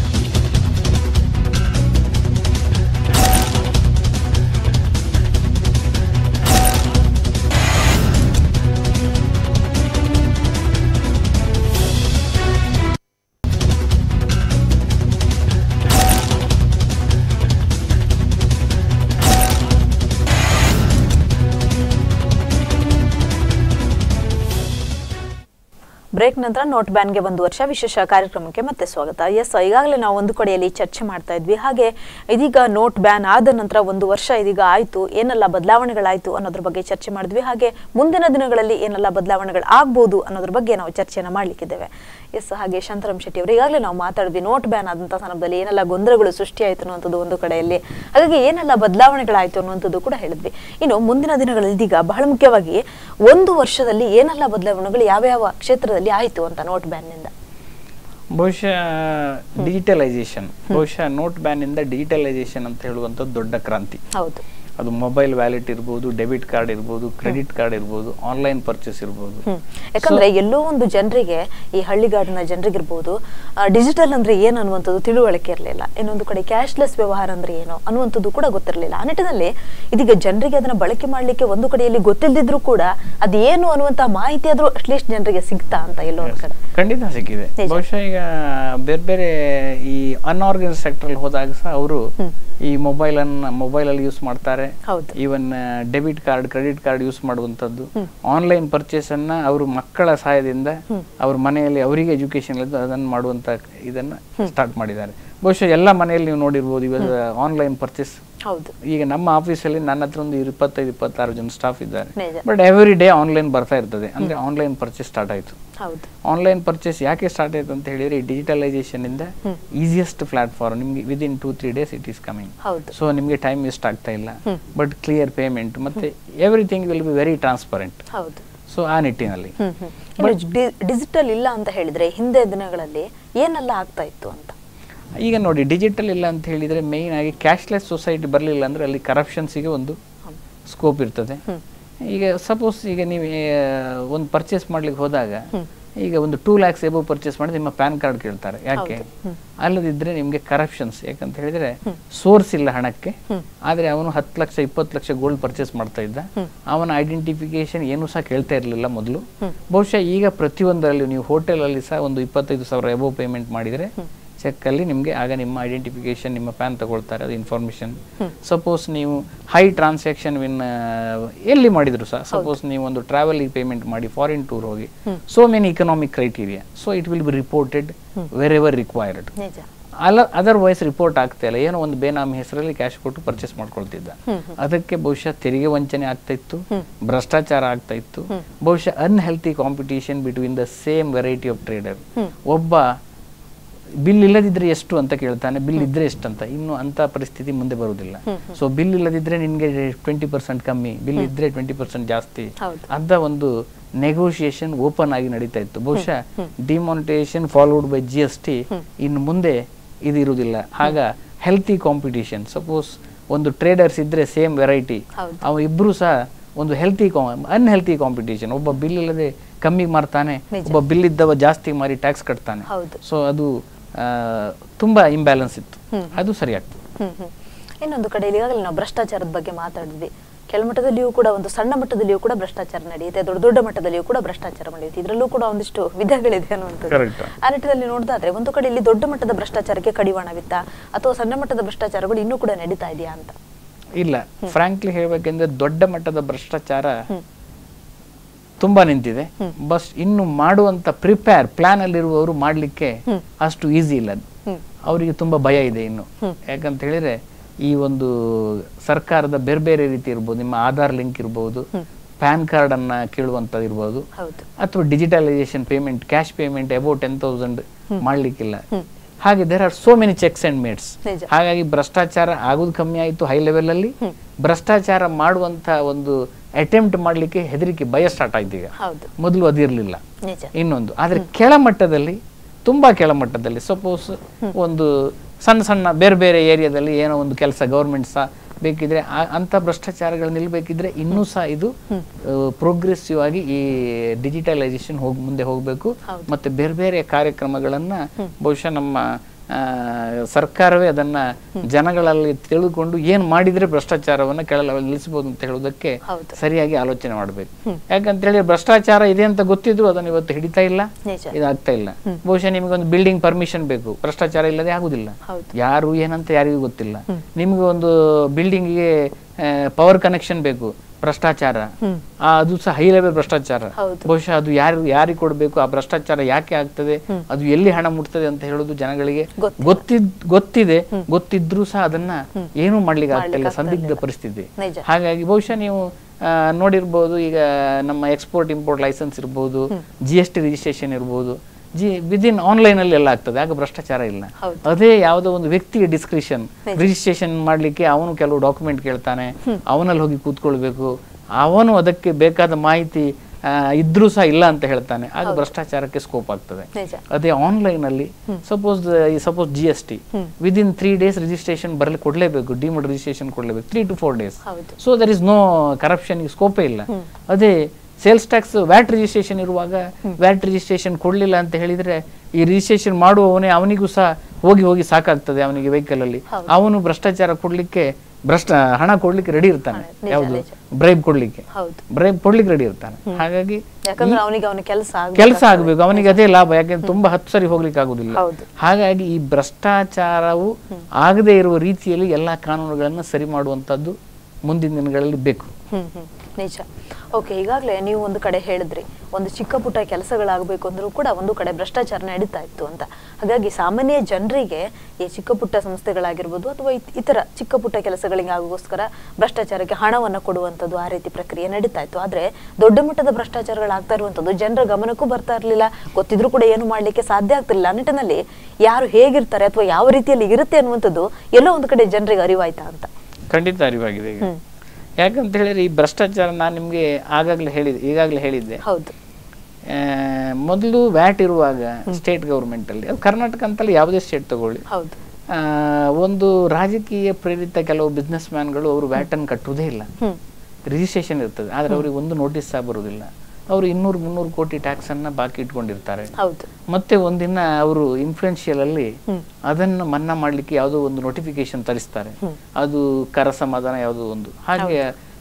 ಬ್ರೇಕ್ ನಂತರ ನೋಟ್ ಬ್ಯಾನ್ಗೆ ಒಂದು ವರ್ಷ ವಿಶೇಷ ಕಾರ್ಯಕ್ರಮಕ್ಕೆ ಮತ್ತೆ ಸ್ವಾಗತ ಎಸ್ ಈಗಾಗಲೇ ನಾವು ಒಂದು ಕಡೆಯಲ್ಲಿ ಚರ್ಚೆ ಮಾಡ್ತಾ ಇದ್ವಿ ಹಾಗೆ ಇದೀಗ ನೋಟ್ ಬ್ಯಾನ್ ಆದ ನಂತರ ಒಂದು ವರ್ಷ ಇದೀಗ ಆಯಿತು ಏನೆಲ್ಲ ಬದಲಾವಣೆಗಳಾಯಿತು ಅನ್ನೋದ್ರ ಬಗ್ಗೆ ಚರ್ಚೆ ಮಾಡಿದ್ವಿ ಹಾಗೆ ಮುಂದಿನ ದಿನಗಳಲ್ಲಿ ಏನೆಲ್ಲ ಬದಲಾವಣೆಗಳು ಆಗ್ಬೋದು ಅನ್ನೋದ್ರ ಬಗ್ಗೆ ನಾವು ಚರ್ಚೆಯನ್ನು ಮಾಡ್ಲಿಕ್ಕಿದ್ದೇವೆ ಎಸ್ ಹಾಗೆ ಶಾಂತರಾಮ್ ಶೆಟ್ಟಿ ಅವರು ಈಗಾಗಲೇ ನಾವು ಮಾತಾಡಿದ್ವಿ ನೋಟ್ ಬ್ಯಾನ್ ಆದಂಥ ಸಂದರ್ಭದಲ್ಲಿ ಏನೆಲ್ಲ ಗೊಂದಲಗಳು ಸೃಷ್ಟಿಯಾಯಿತು ಅನ್ನುವಂಥದ್ದು ಒಂದು ಕಡೆಯಲ್ಲಿ ಹಾಗಾಗಿ ಏನೆಲ್ಲ ಬದಲಾವಣೆಗಳಾಯಿತು ಅನ್ನುವಂಥದ್ದು ಕೂಡ ಹೇಳಿದ್ವಿ ಇನ್ನು ಮುಂದಿನ ದಿನಗಳಲ್ಲಿ ಇದೀಗ ಬಹಳ ಮುಖ್ಯವಾಗಿ ಒಂದು ವರ್ಷದಲ್ಲಿ ಏನೆಲ್ಲ ಬದಲಾವಣೆಗಳು ಯಾವ್ಯಾವ ಕ್ಷೇತ್ರದಲ್ಲಿ ಆಯಿತು ಅಂತ ನೋಟ್ ಬ್ಯಾನ್ನಿಂದ ಬಹುಶಃ ಡಿಜಿಟಲೈಸೇಷನ್ ಬಹುಶಃ ನೋಟ್ ಬ್ಯಾನ್ ಇಂದ ಡಿಜಿಟಲೈಸೇಷನ್ ಅಂತ ಹೇಳುವಂಥದ್ದು ದೊಡ್ಡ ಕ್ರಾಂತಿ ಹೌದು ಅದು ಮೊಬೈಲ್ ವ್ಯಾಲೆಟ್ ಇರ್ಬೋದು ಡೆಬಿಟ್ ಕಾರ್ಡ್ ಇರ್ಬೋದು ಕ್ರೆಡಿಟ್ ಕಾರ್ಡ್ ಇರ್ಬೋದು ಆನ್ಲೈನ್ ಪರ್ಚೇಸ್ ಇರ್ಬೋದು ಹ್ಮ್. ಯಾಕಂದ್ರೆ ಎಲ್ಲೋ ಒಂದು ಜನರಿಗೆ ಈ ಹಳ್ಳಿಗಾಡಿನ ಜನರಿಗಿರ್ಬೋದು ಡಿಜಿಟಲ್ ಅಂದ್ರೆ ಏನು ಅನ್ನುವಂಥದ್ದು ತಿಳುವಳಿಕೆ ಇರಲಿಲ್ಲ ಇನ್ನೊಂದು ಕಡೆ ಕ್ಯಾಶ್ಲೆಸ್ ವ್ಯವಹಾರ ಅಂದ್ರೆ ಏನು ಅನ್ನುವಂಥದ್ದು ಕೂಡ ಗೊತ್ತಿರಲಿಲ್ಲ ಆ ನಿಟ್ಟಿನಲ್ಲಿ ಇದೀಗ ಜನರಿಗೆ ಅದನ್ನ ಬಳಕೆ ಮಾಡ್ಲಿಕ್ಕೆ ಒಂದು ಕಡೆಯಲ್ಲಿ ಗೊತ್ತಿಲ್ಲದಿದ್ರು ಕೂಡ ಅದೇನು ಅನ್ನುವಂತ ಮಾಹಿತಿ ಆದ್ರೂ ಅಟ್ಲೀಸ್ಟ್ ಜನರಿಗೆ ಸಿಗ್ತಾ ಅಂತ ಎಲ್ಲೋ ಒಂದ್ ಕಡೆ ಖಂಡಿತ ಸಿಕ್ಕಿದೆ ನಿಜ. ಬಹುಶಃ ಈಗ ಬೇರೆ ಬೇರೆ ಈ ಅನ್ಆರ್ಗನೈಸ್ ಸೆಕ್ಟರ್ ಹೋದಾಗ ಸಹ ಅವರು ಈ ಮೊಬೈಲ್ ಅನ್ನ ಮೊಬೈಲ್ ಅಲ್ಲಿ ಯೂಸ್ ಮಾಡ್ತಾರೆ ಹೌದು even debit card credit card use ಮಾಡುವಂತದ್ದು ಆನ್ಲೈನ್ ಪರ್ಚೇಸ್ ಅನ್ನ ಅವರು ಮಕ್ಕಳ ಸಹಾಯದಿಂದ ಅವ್ರ ಮನೆಯಲ್ಲಿ ಅವರಿಗೆ ಎಜುಕೇಶನ್ ಅದನ್ನು ಮಾಡುವಂತ ಇದನ್ನ ಸ್ಟಾರ್ಟ್ ಮಾಡಿದ್ದಾರೆ ಬಹುಶಃ ಎಲ್ಲ ಮನೆಯಲ್ಲಿ ನೀವು ನೋಡಿರ್ಬೋದು ಇವಾಗ ಆನ್ಲೈನ್ ಪರ್ಚೇಸ್ ಹೌದು ಈಗ ನಮ್ಮ ಆಫೀಸಲ್ಲಿ ನನ್ನ ಹತ್ರ ಒಂದು ಇಪ್ಪತ್ತೈದು ಇಪ್ಪತ್ತಾರು ಜನ ಸ್ಟಾಫ್ ಇದ್ದಾರೆ ನಿಜ ಬಟ್ ಎವ್ರಿ ಡೇ ಆನ್ಲೈನ್ ಬರ್ತಾ ಇರ್ತದೆ ಅಂದ್ರೆ ಆನ್ಲೈನ್ ಪರ್ಚೇಸ್ ಸ್ಟಾರ್ಟ್ ಆಯ್ತು ಹೌದು ಆನ್ಲೈನ್ ಪರ್ಚೇಸ್ ಯಾಕೆ ಸ್ಟಾರ್ಟ್ ಆಯ್ತು ಅಂತ ಹೇಳಿದ್ರೆ ಈ ಡಿಜಿಟಲೈಸೇಷನ್ ಇಂದ ಈಸಿಯೆಸ್ಟ್ ಪ್ಲಾಟ್ಫಾರ್ಮ್ ನಿಮ್ಗೆ within two three days it is coming ಹೌದು ಸೊ ನಿಮಗೆ ಟೈಮ್ ವೇಸ್ಟ್ ಆಗ್ತಾ ಇಲ್ಲ ಬಟ್ ಕ್ಲಿಯರ್ ಪೇಮೆಂಟ್ ಮತ್ತೆ everything will be very transparent ಹೌದು ಸೊ ಆ ನಿಟ್ಟಿನಲ್ಲಿ ಹ್ಮ್ ಹ್ಮ್ ಇನ್ನು ಡಿಜಿಟಲ್ ಇಲ್ಲ ಅಂತ ಹೇಳಿದ್ರೆ ಹಿಂದೆ ದಿನಗಳಲ್ಲಿ ಏನೆಲ್ಲ ಆಗ್ತಾ ಇತ್ತು ಅಂತ ಈಗ ನೋಡಿ ಡಿಜಿಟಲ್ ಇಲ್ಲ ಅಂತ ಹೇಳಿದ್ರೆ ಮೇಯ್ನ್ ಆಗಿ ಕ್ಯಾಶ್ಲೆಸ್ ಸೊಸೈಟಿ ಬರಲಿಲ್ಲ ಅಂದ್ರೆ ಅಲ್ಲಿ ಕರಪ್ಷನ್ಸಿಗೆ ಒಂದು ಸ್ಕೋಪ್ ಇರ್ತದೆ ಈಗ ಸಪೋಸ್ ಈಗ ನೀವು ಒಂದು ಪರ್ಚೇಸ್ ಮಾಡ್ಲಿಕ್ಕೆ ಹೋದಾಗ ಈಗ ಒಂದು ಟೂ ಲ್ಯಾಕ್ಸ್ ಎಬೋ ಪರ್ಚೇಸ್ ಮಾಡಿ ನಿಮ್ಮ ಪ್ಯಾನ್ ಕಾರ್ಡ್ ಕೇಳ್ತಾರೆ ಯಾಕೆ ಅಲ್ಲದಿದ್ರೆ ನಿಮ್ಗೆ ಕರಪ್ಷನ್ಸ್ ಯಾಕಂತ ಹೇಳಿದ್ರೆ ಸೋರ್ಸ್ ಇಲ್ಲ ಹಣಕ್ಕೆ ಆದ್ರೆ ಅವನು ಹತ್ತು ಲಕ್ಷ ಇಪ್ಪತ್ತು ಲಕ್ಷ ಗೋಲ್ಡ್ ಪರ್ಚೇಸ್ ಮಾಡ್ತಾ ಇದ್ದ ಅವನ ಐಡೆಂಟಿಫಿಕೇಶನ್ ಏನು ಸಹ ಕೇಳ್ತಾ ಇರಲಿಲ್ಲ ಮೊದಲು ಬಹುಶಃ ಈಗ ಪ್ರತಿಯೊಂದರಲ್ಲಿ ನೀವು ಹೋಟೆಲ್ ಅಲ್ಲಿ ಸಹ ಒಂದು ಇಪ್ಪತ್ತೈದು ಸಾವಿರ ಎಬೋ ಪೇಮೆಂಟ್ ಮಾಡಿದ್ರೆ ಚೆಕ್ ಅಲ್ಲಿ ನಿಮ್ಗೆ ಆಗ ನಿಮ್ಮ ಐಡೆಂಟಿಫಿಕೇಶನ್ ನಿಮ್ಮ ಪ್ಯಾನ್ ತಗೊಳ್ತಾರೆ ಅದು ಇನ್ಫಾರ್ಮೇಶನ್ ಸಪೋಸ್ ನೀವು ಹೈ ಟ್ರಾನ್ಸಾಕ್ಷನ್ ವಿನ್ ಎಲ್ಲಿ ಮಾಡಿದ್ರು ಸಹ ಸಪೋಸ್ ನೀವು ಒಂದು ಟ್ರಾವೆಲ್ ಪೇಮೆಂಟ್ ಮಾಡಿ ಫಾರಿನ್ ಟೂರ್ ಹೋಗಿ so many economic criteria so it will be reported wherever required ನಿಜ ಅಲ್ಲ ಅದರ್ವೈಸ್ ರಿಪೋರ್ಟ್ ಆಗ್ತಾ ಇಲ್ಲ ಏನೋ ಒಂದು ಬೇನಾಮಿ ಹೆಸರಲ್ಲಿ ಕ್ಯಾಶ್ ಕೊಟ್ಟು ಪರ್ಚೇಸ್ ಮಾಡ್ಕೊಳ್ತಿದ್ದ ಅದಕ್ಕೆ ಬಹುಶಃ ತೆರಿಗೆ ವಂಚನೆ ಆಗ್ತಾ ಇತ್ತು ಭ್ರಷ್ಟಾಚಾರ ಆಗ್ತಾ ಇತ್ತು ಬಹುಶಃ unhealthy competition between the same variety of trader ಒಬ್ಬ ಬಿಲ್ ಇಲ್ಲದಿದ್ರೆ ಎಷ್ಟು ಅಂತ ಕೇಳ್ತಾನೆ ಬಿಲ್ ಇದ್ರೆ ಎಷ್ಟು ಅಂತ ಇನ್ನು ಅಂತ ಪರಿಸ್ಥಿತಿ ಮುಂದೆ ಬರುವುದಿಲ್ಲ ಸೊ ಬಿಲ್ ಇಲ್ಲದಿದ್ರೆ ನಿನ್ಗೆ ಟ್ವೆಂಟಿ ಪರ್ಸೆಂಟ್ ಕಮ್ಮಿ ಬಿಲ್ ಇದ್ರೆ ಟ್ವೆಂಟಿ ಪರ್ಸೆಂಟ್ ಜಾಸ್ತಿ ಹೌದು. ಅಂತ ಒಂದು ನೆಗೋಷಿಯೇಷನ್ ಓಪನ್ ಆಗಿ ನಡೀತಾ ಇತ್ತು ಬಹುಶಃ demonetisation followed by G S T ಇನ್ನು ಮುಂದೆ ಇದು ಇರುವುದಿಲ್ಲ ಆಗ ಹೆಲ್ತಿ ಕಾಂಪಿಟಿಷನ್ ಸಪೋಸ್ ಒಂದು ಟ್ರೇಡರ್ಸ್ ಇದ್ರೆ ಸೇಮ್ ವೆರೈಟಿ ಹೌದು. ಅವ ಇಬ್ರು ಸಹ ಒಂದು ಹೆಲ್ತಿ ಅನ್ಹೆಲ್ತಿ ಕಾಂಪಿಟೇಷನ್ ಒಬ್ಬ ಬಿಲ್ ಇಲ್ಲದೆ ಕಮ್ಮಿ ಮಾರ್ತಾನೆ ನಿಜ. ಒಬ್ಬ ಬಿಲ್ ಇದ್ದವ ಜಾಸ್ತಿ ಮಾರಿ ಟ್ಯಾಕ್ಸ್ ಕಟ್ತಾನೆ ಹೌದು ಸೊ ಅದು ಆ, ತುಂಬಾ ಇಂಬ್ಯಾಲೆನ್ಸ್ ಇತ್ತು ಅದು ಸರಿಯಾಗ್ತದೆ ಹ್ಮ್ ಹ್ಮ್ ಇನ್ನೊಂದು ಕಡೆ ಈಗಾಗಲೇ ನಾವು ಭ್ರಷ್ಟಾಚಾರದ ಬಗ್ಗೆ ಮಾತಾಡಿದ್ವಿ ಕೆಳಮಟ್ಟದಲ್ಲಿಯೂ ಕೂಡ ಒಂದು ಸಣ್ಣ ಮಟ್ಟದಲ್ಲಿಯೂ ಕೂಡ ಭ್ರಷ್ಟಾಚಾರ ನಡೆಯುತ್ತೆ ದೊಡ್ಡ ದೊಡ್ಡ ಮಟ್ಟದಲ್ಲಿಯೂ ಕೂಡ ಭ್ರಷ್ಟಾಚಾರ ನಡೆಯುತ್ತೆ ಇದರಲ್ಲೂ ಕೂಡ ಒಂದಿಷ್ಟು ವಿಧಗಳಿದೆ ಅನ್ನುವಂಥದ್ದು Correct. ಆ ನಿಟ್ಟಿನಲ್ಲಿ ನೋಡಿದಾದ್ರೆ ಒಂದು ಕಡೆ ಇಲ್ಲಿ ದೊಡ್ಡ ಮಟ್ಟದ ಭ್ರಷ್ಟಾಚಾರಕ್ಕೆ ಕಡಿವಾಣವಿತ್ತ ಅಥವಾ ಸಣ್ಣ ಮಟ್ಟದ ಭ್ರಷ್ಟಾಚಾರಗಳು ಇನ್ನೂ ಕೂಡ ನಡೀತಾ ಇದೆಯಾ ಅಂತ ಇಲ್ಲ ಫ್ರಾಂಕ್ಲಿ ಹೇಳ್ಬೇಕೆಂದ್ರೆ ದೊಡ್ಡ ಮಟ್ಟದ ಭ್ರಷ್ಟಾಚಾರ ತುಂಬಾ ನಿಂತಿದೆ ಬಸ್ ಇನ್ನು ಮಾಡುವಂತ ಪ್ರಿಪೇರ್ ಪ್ಲಾನ್ ಅಲ್ಲಿರುವವರು ಮಾಡ್ಲಿಕ್ಕೆ ಅಷ್ಟು ಈಸಿ ಇಲ್ಲ ಹ್ಮ್. ಅವರಿಗೆ ತುಂಬಾ ಭಯ ಇದೆ ಇನ್ನು ಯಾಕಂತ ಹೇಳಿದ್ರೆ ಈ ಒಂದು ಸರ್ಕಾರದ ಬೇರೆ ಬೇರೆ ರೀತಿ ಇರ್ಬೋದು ನಿಮ್ಮ ಆಧಾರ್ ಲಿಂಕ್ ಇರ್ಬೋದು ಪ್ಯಾನ್ ಕಾರ್ಡ್ ಅನ್ನ ಕೇಳುವಂತದ್ದು ಇರ್ಬೋದು ಹೌದು ಅಥವಾ digitalisation payment cash payment about ten thousand ಮಾಡ್ಲಿಕ್ಕಿಲ್ಲ ಹಾಗೆ there are so many checks and mates ನಿಜ. ಹಾಗಾಗಿ ಭ್ರಷ್ಟಾಚಾರ ಆಗೋದು ಕಮ್ಮಿ ಆಯಿತು ಹೈ ಲೆವೆಲ್ ಅಲ್ಲಿ ಭ್ರಷ್ಟಾಚಾರ ಮಾಡುವಂತ ಒಂದು ಅಟೆಂಪ್ಟ್ ಮಾಡ್ಲಿಕ್ಕೆ ಹೆದರಿಕೆ ಭಯ ಸ್ಟಾರ್ಟ್ ಆಯ್ತು ಈಗ ಹೌದು ಮೊದಲು ಅದಿರಲಿಲ್ಲ ನಿಜ ಇನ್ನೊಂದು ಆದ್ರೆ ಕೆಳಮಟ್ಟದಲ್ಲಿ ತುಂಬಾ ಕೆಳಮಟ್ಟದಲ್ಲಿ ಸಪೋಸ್ ಒಂದು ಸಣ್ಣ ಸಣ್ಣ ಬೇರೆ ಬೇರೆ ಏರಿಯಾದಲ್ಲಿ ಏನೋ ಒಂದು ಕೆಲಸ ಗೌರ್ಮೆಂಟ್ ಸಹ ಬೇಕಿದ್ರೆ ಆ- ಅಂತ ಭ್ರಷ್ಟಾಚಾರಗಳು ನಿಲ್ಬೇಕಿದ್ರೆ ಇನ್ನೂ ಸಹ ಇದು ಪ್ರೋಗ್ರೆಸಿವ್ ಆಗಿ ಈ ಡಿಜಿಟಲೈಸೇಷನ್ ಹೋಗ್ ಮುಂದೆ ಹೋಗಬೇಕು ಹೌದು. ಮತ್ತೆ ಬೇರೆ ಬೇರೆ ಕಾರ್ಯಕ್ರಮಗಳನ್ನ ಬಹುಶಃ ನಮ್ಮ ಆ, ಸರ್ಕಾರವೇ ಅದನ್ನ ಜನಗಳಲ್ಲಿ ತಿಳಿದುಕೊಂಡು ಏನ್ ಮಾಡಿದ್ರೆ ಭ್ರಷ್ಟಾಚಾರವನ್ನ ಕೆಳ level ನಿಲ್ಲಿಸಬಹುದು ಅಂತ ಹೇಳುವುದಕ್ಕೆ ಹೌದು ಸರಿಯಾಗಿ ಆಲೋಚನೆ ಮಾಡಬೇಕು ಯಾಕಂತ ಹೇಳಿ ಭ್ರಷ್ಟಾಚಾರ ಇದೆ ಅಂತ ಗೊತ್ತಿದ್ರು ಅದನ್ನು ಇವತ್ತು ಹಿಡಿತಾ ಇಲ್ಲ ನಿಜ ಇದಾಗ್ತಾ ಇಲ್ಲ ಬಹುಶಃ ನಿಮಗೊಂದು ಬಿಲ್ಡಿಂಗ್ ಪರ್ಮಿಷನ್ ಬೇಕು ಭ್ರಷ್ಟಾಚಾರ ಇಲ್ಲದೆ ಆಗುದಿಲ್ಲ ಹೌದು ಯಾರು ಏನಂತ ಯಾರಿಗೂ ಗೊತ್ತಿಲ್ಲ ನಿಮ್ಗೆ ಒಂದು ಬಿಲ್ಡಿಂಗ್ಗೆ ಪವರ್ ಕನೆಕ್ಷನ್ ಬೇಕು ಭ್ರಷ್ಟಾಚಾರ ಹ್ಮ್. ಆ, ಅದು ಸಹ ಹೈ ಲೆವೆಲ್ ಭ್ರಷ್ಟಾಚಾರ ಹೌದು. ಬಹುಶಃ ಅದು ಯಾರು ಯಾರಿಗೆ ಕೊಡಬೇಕು ಆ ಭ್ರಷ್ಟಾಚಾರ ಯಾಕೆ ಆಗ್ತದೆ ಅದು ಎಲ್ಲಿ ಹಣ ಮುಟ್ತದೆ ಅಂತ ಹೇಳೋದು ಜನಗಳಿಗೆ ಗೊತ್ತಿಲ್ಲ. ಗೊತ್ತಿದ್ ಗೊತ್ತಿದೆ ಗೊತ್ತಿದ್ರೂ ಸಹ ಅದನ್ನ ಏನು ಮಾಡ್ಲಿಕ್ಕೆ ಆಗ್ತಾ ಇಲ್ಲ ಮಾಡ್ಲಿಕ್ಕೆ ಆಗ್ತಾ ಸಂದಿಗ್ಧ ಇಲ್ಲ. ಪರಿಸ್ಥಿತಿ ನಿಜ ಹಾಗಾಗಿ ಬಹುಶಃ ನೀವು ಆ, ನೋಡಿರ್ಬೋದು ಈಗ ನಮ್ಮ ಎಕ್ಸ್ಪೋರ್ಟ್ ಇಂಪೋರ್ಟ್ ಲೈಸೆನ್ಸ್ ಇರ್ಬೋದು ಜಿ ಎಸ್ ಟಿ ರಿಜಿಸ್ಟ್ರೇಷನ್ ಇರ್ಬೋದು ಜಿ ವಿದಿನ್ ಆನ್ಲೈನ್ ಅಲ್ಲಿ ಎಲ್ಲ ಆಗ್ತದೆ ಆಗ ಭ್ರಷ್ಟಾಚಾರ ಇಲ್ಲ ಹೌದು. ಅದೇ ಯಾವುದೋ ಒಂದು ವ್ಯಕ್ತಿಗೆ ಡಿಸ್ಕ್ರಿಪ್ಷನ್ ರಿಜಿಸ್ಟ್ರೇಷನ್ ಮಾಡ್ಲಿಕ್ಕೆ ಅವನು ಕೆಲವು ಡಾಕ್ಯುಮೆಂಟ್ ಕೇಳ್ತಾನೆ ಅವನಲ್ಲಿ ಹೋಗಿ ಕೂತ್ಕೊಳ್ಬೇಕು ಅವನು ಅದಕ್ಕೆ ಬೇಕಾದ ಮಾಹಿತಿ ಆ, ಇದ್ರೂ ಸಹ ಇಲ್ಲ ಅಂತ ಹೇಳ್ತಾನೆ ಆಗ ಭ್ರಷ್ಟಾಚಾರಕ್ಕೆ ಸ್ಕೋಪ್ ಆಗ್ತದೆ ನಿಜ ಅದೇ ಆನ್ಲೈನ್ ಅಲ್ಲಿ suppose suppose G S T within three days registration ಬರಲಿ ಕೊಡ್ಲೇಬೇಕು ಡಿಮೋಡ್ ರಿಜಿಸ್ಟ್ರೇಷನ್ ಕೊಡ್ಲೇಬೇಕು ತ್ರೀ ಟು ಫೋರ್ ಡೇಸ್ ಹೌದು so there is no corruption ಸ್ಕೋಪೇ ಇಲ್ಲ ಅದೇ ಸೇಲ್ಸ್ ಟ್ಯಾಕ್ಸ್ ವ್ಯಾಟ್ ರಿಜಿಸ್ಟ್ರೇಷನ್ ಇರುವಾಗ ವ್ಯಾಟ್ ರಿಜಿಸ್ಟ್ರೇಷನ್ ಕೊಡ್ಲಿಲ್ಲ ಅಂತ ಹೇಳಿದ್ರೆ ಈ ರಿಜಿಸ್ಟ್ರೇಷನ್ ಮಾಡುವವನೇ ಅವನಿಗೂ ಸಹ ಹೋಗಿ ಹೋಗಿ ಸಾಕಾಗ್ತದೆ ಅವನಿಗೆ ವೆಹಿಕಲ್ ಅಲ್ಲಿ ಅವನು ಭ್ರಷ್ಟಾಚಾರ ಕೊಡ್ಲಿಕ್ಕೆ ಭ್ರಷ್ಟ ಹಣ ಕೊಡ್ಲಿಕ್ಕೆ ರೆಡಿ ಇರ್ತಾನೆ ನಿಜ, ಯಾವುದು ನಿಜ. ಬ್ರೈಬ್ ಕೊಡ್ಲಿಕ್ಕೆ ಹೌದು ಬ್ರೈಬ್ ಕೊಡ್ಲಿಕ್ಕೆ ರೆಡಿ ಇರ್ತಾನೆ ಹಾಗಾಗಿ ಯಾಕಂದ್ರೆ ಅವನಿಗೆ ಅವನ ಕೆಲಸ ಕೆಲಸ ಆಗಬೇಕು ಅವನಿಗೆ ಅದೇ ಲಾಭ ಯಾಕೆಂದ್ರೆ ತುಂಬಾ ಹತ್ತು ಸರಿ ಹೋಗ್ಲಿಕ್ಕೆ ಆಗುದಿಲ್ಲ ಹೌದು ಹಾಗಾಗಿ ಈ ಭ್ರಷ್ಟಾಚಾರವು ಆಗದೇ ಇರುವ ರೀತಿಯಲ್ಲಿ ಎಲ್ಲಾ ಕಾನೂನುಗಳನ್ನು ಸರಿ ಮಾಡುವಂತದ್ದು ಮುಂದಿನ ದಿನಗಳಲ್ಲಿ ಬೇಕು ಹ್ಮ್ ಹ್ಮ್ ನಿಜ ಓಕೆ ಈಗಾಗಲೇ ನೀವು ಒಂದು ಕಡೆ ಹೇಳಿದ್ರಿ ಒಂದು ಚಿಕ್ಕ ಪುಟ್ಟ ಕೆಲಸಗಳಾಗಬೇಕು ಅಂದ್ರೂ ಕೂಡ ಒಂದು ಕಡೆ ಭ್ರಷ್ಟಾಚಾರ ನಡೀತಾ ಇತ್ತು ಅಂತ ಹಾಗಾಗಿ ಸಾಮಾನ್ಯ ಜನರಿಗೆ ಈ ಚಿಕ್ಕ ಪುಟ್ಟ ಸಂಸ್ಥೆಗಳಾಗಿರ್ಬೋದು ಅಥವಾ ಇತ್- ಇತರ ಚಿಕ್ಕ ಪುಟ್ಟ ಕೆಲಸಗಳಿಗಾಗೋಸ್ಕರ ಭ್ರಷ್ಟಾಚಾರಕ್ಕೆ ಹಣವನ್ನು ಕೊಡುವಂಥದ್ದು ಆ ರೀತಿ ಪ್ರಕ್ರಿಯೆ ನಡೀತಾ ಇತ್ತು ಆದ್ರೆ ದೊಡ್ಡ ಮಟ್ಟದ ಭ್ರಷ್ಟಾಚಾರಗಳಾಗ್ತಾ ಇರುವಂಥದ್ದು ಜನರ ಗಮನಕ್ಕೂ ಬರ್ತಾ ಇರಲಿಲ್ಲ ಗೊತ್ತಿದ್ರೂ ಕೂಡ ಏನು ಮಾಡ್ಲಿಕ್ಕೆ ಸಾಧ್ಯ ಆಗ್ತಿರ್ಲಿಲ್ಲ ಆ ನಿಟ್ಟಿನಲ್ಲಿ ಯಾರು ಹೇಗಿರ್ತಾರೆ ಅಥವಾ ಯಾವ ರೀತಿಯಲ್ಲಿ ಇರುತ್ತೆ ಅನ್ನುವಂಥದ್ದು ಎಲ್ಲೋ ಒಂದು ಕಡೆ ಜನರಿಗೆ ಅರಿವಾಯ್ತಾ ಅಂತ ಖಂಡಿತ ಅರಿವಾಗಿದೆ ಈಗ ಹ್ಮ್ ಯಾಕಂತ ಹೇಳಿದ್ರೆ ಈ ಭ್ರಷ್ಟಾಚಾರ ನಾನು ನಿಮ್ಗೆ ಆಗಾಗ್ಲೇ ಹೇಳಿದೆ ಈಗಾಗಲೇ ಹೇಳಿದ್ದೆ ಹೌದು ಆ, ಮೊದಲು ವ್ಯಾಟ್ ಇರುವಾಗ ಸ್ಟೇಟ್ ಗೌರ್ಮೆಂಟ್ ಅಲ್ಲಿ ಅದು ಕರ್ನಾಟಕ ಅಂತಲ್ಲ ಯಾವುದೇ ಸ್ಟೇಟ್ ತಗೊಳ್ಳಿ ಹೌದು ಆ, ಒಂದು ರಾಜಕೀಯ ಪ್ರೇರಿತ ಕೆಲವು ಬಿಸ್ನೆಸ್ ಮ್ಯಾನ್ಗಳು ಅವರು ವ್ಯಾಟ್ ಅನ್ನು ಕಟ್ಟುವುದೇ ಇಲ್ಲ ಹ್ಮ್ ರಿಜಿಸ್ಟ್ರೇಷನ್ ಇರ್ತದೆ ಆದ್ರೆ ಅವರಿಗೆ ಒಂದು ನೋಟಿಸ್ ಸಹ ಬರುವುದಿಲ್ಲ ಅವರು ಇನ್ನೂರು ಮುನ್ನೂರು ಕೋಟಿ ಟ್ಯಾಕ್ಸ್ ಅನ್ನ ಬಾಕಿ ಇಟ್ಕೊಂಡಿರ್ತಾರೆ ಹೌದು ಮತ್ತೆ ಒಂದಿನ ಅವರು ಇನ್ಫ್ಲುಯೆನ್ಷಿಯಲ್ ಅಲ್ಲಿ ಹ್ಮ್. ಅದನ್ನು ಮನ್ನಾ ಮಾಡ್ಲಿಕ್ಕೆ ಯಾವುದೋ ಒಂದು ನೋಟಿಫಿಕೇಶನ್ ತರಿಸ್ತಾರೆ ಹ್ಮ್. ಅದು ಕರ ಸಮಾಧಾನ ಯಾವುದೋ ಒಂದು ಹಾಗೆ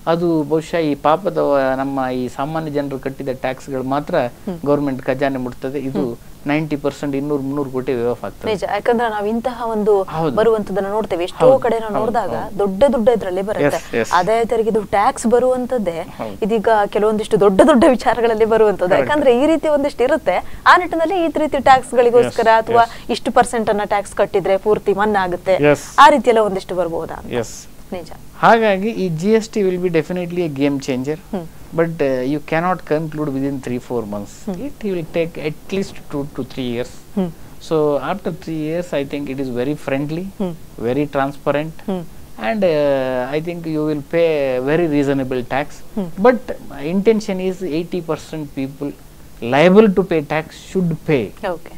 ಅದು ಬಹುಶಃ ಈ ಪಾಪದ ನಮ್ಮ ಈ ಸಾಮಾನ್ಯ ಜನರು ಕಟ್ಟಿದ ಟ್ಯಾಕ್ಸ್ಗಳು ಮಾತ್ರ ಗೌರ್ಮೆಂಟ್ ಖಜಾನೆ ಮುಟ್ತದೆ ಇದು ನೈಂಟಿ ಪರ್ಸೆಂಟ್ ಇನ್ನೂರು ಮುನ್ನೂರು ಕೋಟಿ ವ್ಯವಹಾರ ಆಗ್ತದೆ ನಿಜ ಯಾಕಂದ್ರೆ ನಾವು ಇಂತಹ ಒಂದು ಹೌದು. ಬರುವಂತದನ್ನ ನೋಡ್ತೇವೆ ಎಷ್ಟೋ ಹೌದು, ಕಡೆ ನಾವು ಹೌದು, ನೋಡಿದಾಗ ಹೌದು. ದೊಡ್ಡ ದೊಡ್ಡ ಇದ್ರಲ್ಲಿ ಬರುತ್ತೆ Yes, yes. ಆದಾಯ ತೆರಿಗೆದು ಟ್ಯಾಕ್ಸ್ ಬರುವಂತದ್ದೇ ಹೌದು. ಇದೀಗ ಕೆಲವೊಂದಿಷ್ಟು ದೊಡ್ಡ ದೊಡ್ಡ ವಿಚಾರಗಳಲ್ಲಿ ಬರುವಂತದ್ದು ಯಾಕಂದ್ರೆ ಈ ರೀತಿ ಒಂದಿಷ್ಟು ಇರುತ್ತೆ ಆ ನಿಟ್ಟಿನಲ್ಲಿ ಈ ರೀತಿ ಟ್ಯಾಕ್ಸ್ ಗಳಿಗೋಸ್ಕರ Yes, ಅಥವಾ yes. ಇಷ್ಟು ಪರ್ಸೆಂಟ್ ಅನ್ನ ಟ್ಯಾಕ್ಸ್ ಕಟ್ಟಿದ್ರೆ ಪೂರ್ತಿ ಮನ್ನಾ ಆಗುತ್ತೆ Yes. ಆ ರೀತಿ ಎಲ್ಲ ಒಂದಿಷ್ಟು ಬರ್ಬೋದಾ ಎಸ್ ನಿಜ ಹಾಗಾಗಿ ಈ G S T will be definitely a game changer hmm. But you cannot conclude within three four months it will take at least two two three years hmm so after three years I think it is very friendly hmm. Very transparent hmm and uh, I think you will pay very reasonable tax. Hmm. But my intention is 80% people liable to pay tax should pay. Okay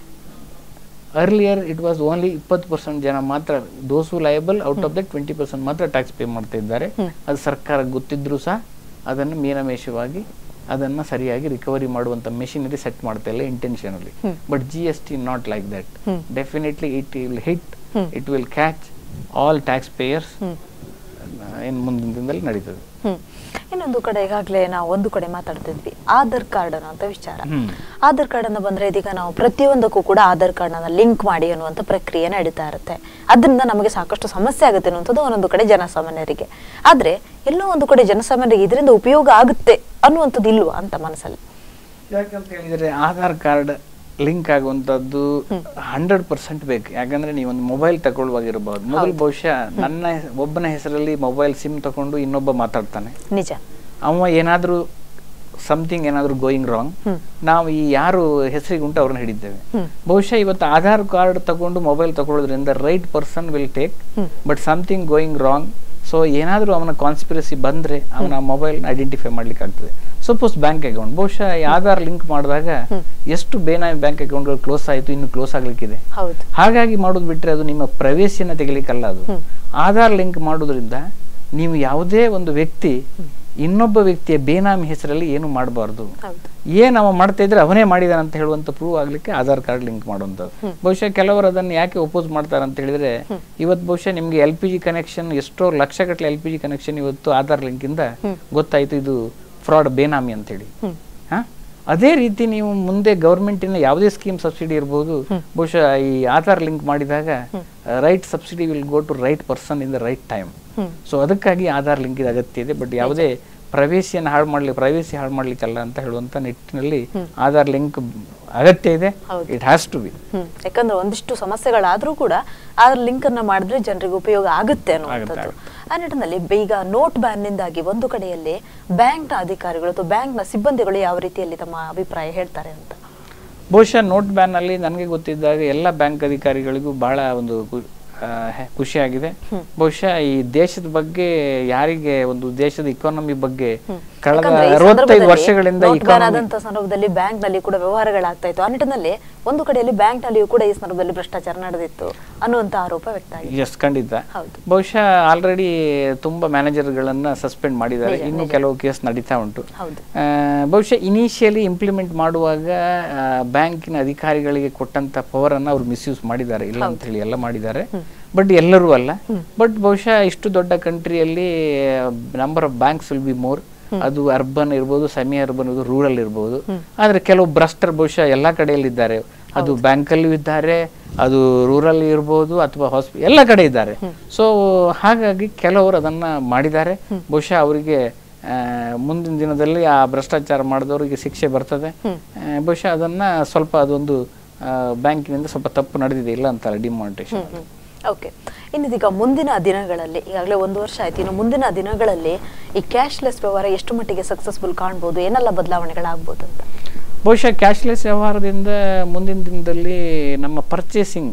Earlier it was only 20% ಜನ ಮಾತ್ರ those who liable out of that twenty percent ಮಾತ್ರ ಟ್ಯಾಕ್ಸ್ ಪೇ ಮಾಡ್ತಾ ಇದ್ದಾರೆ Hmm. ಅದು ಸರ್ಕಾರ ಗೊತ್ತಿದ್ರು ಸಹ ಅದನ್ನು ಮೀನಮೇಷವಾಗಿ ಅದನ್ನು ಸರಿಯಾಗಿ ರಿಕವರಿ ಮಾಡುವಂಥ ಮೆಷಿನರಿ ಸೆಟ್ ಮಾಡ್ತಾ ಇಲ್ಲ intentionally Hmm. But G S T not like that Hmm. Definitely it will hit Hmm. It will catch all taxpayers hmm ಇನ್ನು ಮುಂದಿನ ದಿನದಲ್ಲಿ ನಡೀತದೆ ಹ್ಮ್ ಇನ್ನೊಂದು ಕಡೆ ಈಗಾಗಲೇ ನಾವು ಒಂದು ಕಡೆ ಮಾತಾಡ್ತಿದ್ವಿ ಆಧಾರ್ ಕಾರ್ಡ್ ಅನ್ನೋಂಥ ವಿಚಾರ ಹ್ಮ್. ಆಧಾರ್ ಕಾರ್ಡ್ ಅನ್ನ ಬಂದ್ರೆ ಇದೀಗ ನಾವು ಪ್ರತಿಯೊಂದಕ್ಕೂ ಕೂಡ ಆಧಾರ್ ಕಾರ್ಡ್ ಅನ್ನ ಲಿಂಕ್ ಮಾಡಿ ಅನ್ನುವಂಥ ಪ್ರಕ್ರಿಯೆ ನಡೀತಾ ಇರುತ್ತೆ ಅದರಿಂದ ನಮಗೆ ಸಾಕಷ್ಟು ಸಮಸ್ಯೆ ಆಗುತ್ತೆ ಅನ್ನುವಂಥದ್ದು ಒಂದೊಂದು ಕಡೆ ಜನಸಾಮಾನ್ಯರಿಗೆ ಆದ್ರೆ ಎಲ್ಲೋ ಒಂದು ಕಡೆ ಜನಸಾಮಾನ್ಯರಿಗೆ ಇದರಿಂದ ಉಪಯೋಗ ಆಗುತ್ತೆ ಅನ್ನುವಂಥದ್ದು ಇಲ್ವಾ ಅಂತ ಮನಸ್ಸಲ್ಲಿ ಯಾಕಂತ ಹೇಳಿದ್ರೆ ಆಧಾರ್ ಕಾರ್ಡ್ ಲಿಂಕ್ ಆಗುವಂತದ್ದು ಹಂಡ್ರೆಡ್ ಪರ್ಸೆಂಟ್ ಬೇಕು ಯಾಕಂದ್ರೆ ನೀವು ಒಂದು ಮೊಬೈಲ್ ತಗೊಳ್ಳುವಾಗಿರ್ಬೋದು ಮೊದಲು ಬಹುಶಃ ನನ್ನ ಹೆಸ್- ಒಬ್ಬನ ಹೆಸರಲ್ಲಿ ಮೊಬೈಲ್ ಸಿಮ್ ತಗೊಂಡು ಇನ್ನೊಬ್ಬ ಮಾತಾಡ್ತಾನೆ ನಿಜ ಅವ ಏನಾದ್ರೂ ಸಮಥಿಂಗ್ ಏನಾದ್ರೂ ಗೋಯಿಂಗ್ ರಾಂಗ್ ಹ್ಮ್. ನಾವು ಈ ಯಾರು ಹೆಸರಿಗೆ ಉಂಟು ಅವ್ರನ್ನ ಹಿಡಿದ್ದೇವೆ ಹ್ಮ್. ಬಹುಶಃ ಇವತ್ತು ಆಧಾರ್ ಕಾರ್ಡ್ ತಗೊಂಡು ಮೊಬೈಲ್ ತಗೊಳ್ಳೋದ್ರಿಂದ right person will take hmm. But something going wrong so ಏನಾದರೂ ಅವನ ಕಾನ್ಸ್ಪಿರಸಿ ಬಂದ್ರೆ ಅವನ ಮೊಬೈಲ್ನ ಐಡೆಂಟಿಫೈ ಮಾಡ್ಲಿಕ್ಕೆ ಆಗ್ತದೆ ಸಪೋಸ್ ಬ್ಯಾಂಕ್ ಅಕೌಂಟ್ ಬಹುಶಃ ಈ ಆಧಾರ್ ಲಿಂಕ್ ಮಾಡಿದಾಗ ಹ್ಮ್. ಎಷ್ಟು ಬೇನಾಮಿ ಬ್ಯಾಂಕ್ ಅಕೌಂಟ್ಗಳು ಕ್ಲೋಸ್ ಆಯಿತು ಇನ್ನು ಕ್ಲೋಸ್ ಆಗ್ಲಿಕ್ಕಿದೆ ಹೌದು ಹಾಗಾಗಿ ಮಾಡೋದು ಬಿಟ್ರೆ ಅದು ನಿಮ್ಮ ಪ್ರವೇಶನ ತೆಗಿಲಿಕ್ಕಲ್ಲ ಅದು ಹ್ಮ್. ಆಧಾರ್ ಲಿಂಕ್ ಮಾಡೋದ್ರಿಂದ ನೀವು ಯಾವುದೇ ಒಂದು ವ್ಯಕ್ತಿ ಇನ್ನೊಬ್ಬ ವ್ಯಕ್ತಿಯ ಬೇನಾಮಿ ಹೆಸರಲ್ಲಿ ಏನು ಮಾಡಬಾರ್ದು ಹೌದು ಏನ್ ಅವ ಮಾಡ್ತಾ ಇದ್ರೆ ಅವನೇ ಮಾಡಿದಾನೆ ಅಂತ ಹೇಳುವಂತ ಪ್ರೂವ್ ಆಗ್ಲಿಕ್ಕೆ ಆಧಾರ್ ಕಾರ್ಡ್ ಲಿಂಕ್ ಮಾಡುವಂಥದ್ದು ಬಹುಶಃ ಕೆಲವರು ಅದನ್ನು ಯಾಕೆ ಒಪೋಸ್ ಮಾಡ್ತಾರೆ ಅಂತ ಹೇಳಿದ್ರೆ ಇವತ್ತು ಬಹುಶಃ ನಿಮ್ಗೆ ಎಲ್ ಪಿ ಜಿ ಕನೆಕ್ಷನ್ ಎಷ್ಟೋ ಲಕ್ಷ ಗಟ್ಟಲೆ ಎಲ್ ಪಿ ಜಿ ಕನೆಕ್ಷನ್ ಇವತ್ತು ಆಧಾರ್ ಲಿಂಕ್ ಇಂದ ಗೊತ್ತಾಯ್ತು ಇದು ಫ್ರಾಡ್ ಬೇನಾಮಿ ಅಂತೇಳಿ ಹ್ಮ್ ಹಾ ಅದೇ ರೀತಿ ನೀವು ಮುಂದೆ ಗೌರ್ಮೆಂಟಿನ ಯಾವುದೇ ಸ್ಕೀಮ್ ಸಬ್ಸಿಡಿ ಇರ್ಬೋದು ಬಹುಶಃ ಈ ಆಧಾರ್ ಲಿಂಕ್ ಮಾಡಿದಾಗ right subsidy will go to right person in the right time hmm so ಅದಕ್ಕಾಗಿ ಆಧಾರ್ ಲಿಂಕ್ ಇದು ಅಗತ್ಯ ಇದೆ ಬಟ್ ಯಾವುದೇ ಪ್ರವೇಶಿಯನ್ನು ಹಾಳು ಮಾಡ್ಲಿ ಪ್ರವೇಶಿ ಹಾಳು ಮಾಡ್ಲಿಕ್ಕಲ್ಲ ಅಂತ ಹೇಳುವಂತ ನಿಟ್ಟಿನಲ್ಲಿ ಆಧಾರ್ ಲಿಂಕ್ ಅಗತ್ಯ ಇದೆ ಹೌದು. It has to be hmm ಯಾಕಂದ್ರೆ ಒಂದಿಷ್ಟು ಸಮಸ್ಯೆಗಳಾದ್ರೂ ಕೂಡ ಆ ಲಿಂಕ್ ಅನ್ನ ಮಾಡಿದ್ರೆ ಜನರಿಗೆ ಉಪಯೋಗ ಆಗುತ್ತೆ ಅನ್ನುವಂಥದ್ದು ಆ ನಿಟ್ಟಿನಲ್ಲಿ ಬ- ಈಗ ನೋಟ್ ಬ್ಯಾನ್ ನಿಂದಾಗಿ ಒಂದು ಕಡೆಯಲ್ಲಿ ಬ್ಯಾಂಕ್ ನ ಅಧಿಕಾರಿಗಳು ಅಥವಾ ಬ್ಯಾಂಕ್ ನ ಸಿಬ್ಬಂದಿಗಳು ಯಾವ ರೀತಿಯಲ್ಲಿ ತಮ್ಮ ಅಭಿಪ್ರಾಯ ಹೇಳ್ತಾರೆ ಅಂತ ಬಹುಶಃ ನೋಟ್ ಬ್ಯಾನ್ ಅಲ್ಲಿ ನನಗೆ ಗೊತ್ತಿದ್ದಾಗ ಎಲ್ಲ ಬ್ಯಾಂಕ್ ಅಧಿಕಾರಿಗಳಿಗೂ ಬಹಳ ಒಂದು ಖು- ಆ, ಹೆ- ಖುಷಿಯಾಗಿದೆ ಬಹುಶಃ ಈ ದೇಶದ ಬಗ್ಗೆ ಯಾರಿಗೆ ಒಂದು ದೇಶದ ಇಕಾನಮಿ ಬಗ್ಗೆ ಕಳೆದ ಯಾಕಂದ್ರೆ ಈ ಅರವತ್ತೈದು ಸಂದರ್ಭದಲ್ಲಿ ವರ್ಷಗಳಿಂದ ನೋಟ್ ಬ್ಯಾನ್ economy- ಆದಂತ ಸಂದರ್ಭದಲ್ಲಿ ಬ್ಯಾಂಕ್ ನಲ್ಲಿ ಕೂಡ ವ್ಯವಹಾರಗಳಾಗ್ತಾ ಇತ್ತು ಆ ನಿಟ್ಟಿನಲ್ಲಿ ಒಂದು ಕಡೆಯಲ್ಲಿ ಬ್ಯಾಂಕ್ ನಲ್ಲಿಯೂ ಕೂಡ ಈ ಸಂದರ್ಭದಲ್ಲಿ ಭ್ರಷ್ಟಾಚಾರ ನಡೆದಿತ್ತು ಅನ್ನುವಂತ ಆರೋಪ ವ್ಯಕ್ತ ಆಗಿದೆ ಎಸ್ ಖಂಡಿತ ಹೌದು ಬಹುಶಃ ಆಲ್ರೆಡಿ ತುಂಬಾ ಮ್ಯಾನೇಜರ್ಗಳನ್ನ ಸಸ್ಪೆಂಡ್ ಮಾಡಿದ್ದಾರೆ ಇನ್ನು ಕೆಲವು ಕೇಸ್ ನಡೀತಾ ಉಂಟು ಹೌದು ಆ, ಬಹುಶಃ ಇನಿಷಿಯಲಿ ಇಂಪ್ಲಿಮೆಂಟ್ ಮಾಡುವಾಗ ಆ, ಬ್ಯಾಂಕಿನ ಅಧಿಕಾರಿಗಳಿಗೆ ಕೊಟ್ಟಂತ ಪವರ್ ಅನ್ನ ಅವ್ರು ಮಿಸ್ಯೂಸ್ ಮಾಡಿದ್ದಾರೆ ಇಲ್ಲ ಅಂತ ಹೇಳಿ ಎಲ್ಲ ಮಾಡಿದ್ದಾರೆ ಬಟ್ ಎಲ್ಲರೂ ಅಲ್ಲ ಬಟ್ ಬಹುಶಃ ಇಷ್ಟು ದೊಡ್ಡ ಕಂಟ್ರಿಯಲ್ಲಿ number of banks will be more ಅದು ಅರ್ಬನ್ ಇರ್ಬೋದು ಸೆಮಿ ಅರ್ಬನ್ ಇರ್ಬೋದು ರೂರಲ್ ಇರ್ಬೋದು ಆದ್ರೆ ಕೆಲವು ಭ್ರಷ್ಟರು ಬಹುಶಃ ಎಲ್ಲಾ ಕಡೆಯಲ್ಲಿ ಇದ್ದಾರೆ ಅದು ಬ್ಯಾಂಕಲ್ಲೂ ಇದ್ದಾರೆ ಅದು ರೂರಲ್ ಇರ್ಬೋದು ಅಥವಾ ಹಾಸ್ಪಿ ಎಲ್ಲ ಕಡೆ ಇದ್ದಾರೆ ಸೊ ಹಾಗಾಗಿ ಕೆಲವರು ಅದನ್ನ ಮಾಡಿದ್ದಾರೆ ಬಹುಶಃ ಅವರಿಗೆ ಆ, ಮುಂದಿನ ದಿನದಲ್ಲಿ ಆ ಭ್ರಷ್ಟಾಚಾರ ಮಾಡಿದವರಿಗೆ ಶಿಕ್ಷೆ ಬರ್ತದೆ ಆ, ಬಹುಶಃ ಅದನ್ನ ಸ್ವಲ್ಪ ಅದೊಂದು ಆ, ಬ್ಯಾಂಕಿನಿಂದ ಸ್ವಲ್ಪ ತಪ್ಪು ನಡೆದಿದೆ ಇಲ್ಲ ಅಂತಲ್ಲ ಡಿಮಾನಿಟೇಷನ್ ಓಕೆ ಇನ್ನಿದೀಗ ಮುಂದಿನ ದಿನಗಳಲ್ಲಿ ಈಗಾಗಲೇ ಒಂದು ವರ್ಷ ಆಯ್ತು ಇನ್ನು ಮುಂದಿನ ದಿನಗಳಲ್ಲಿ ಈ ಕ್ಯಾಶ್ಲೆಸ್ ವ್ಯವಹಾರ ಎಷ್ಟು ಮಟ್ಟಿಗೆ ಸಕ್ಸಸ್ಫುಲ್ ಕಾಣ್ಬೋದು ಏನೆಲ್ಲ ಬದಲಾವಣೆಗಳಾಗ್ಬೋದು ಅಂತ ಬಹುಶಃ ಕ್ಯಾಶ್ಲೆಸ್ ವ್ಯವಹಾರದಿಂದ ಮುಂದಿನ ದಿನದಲ್ಲಿ ನಮ್ಮ purchasing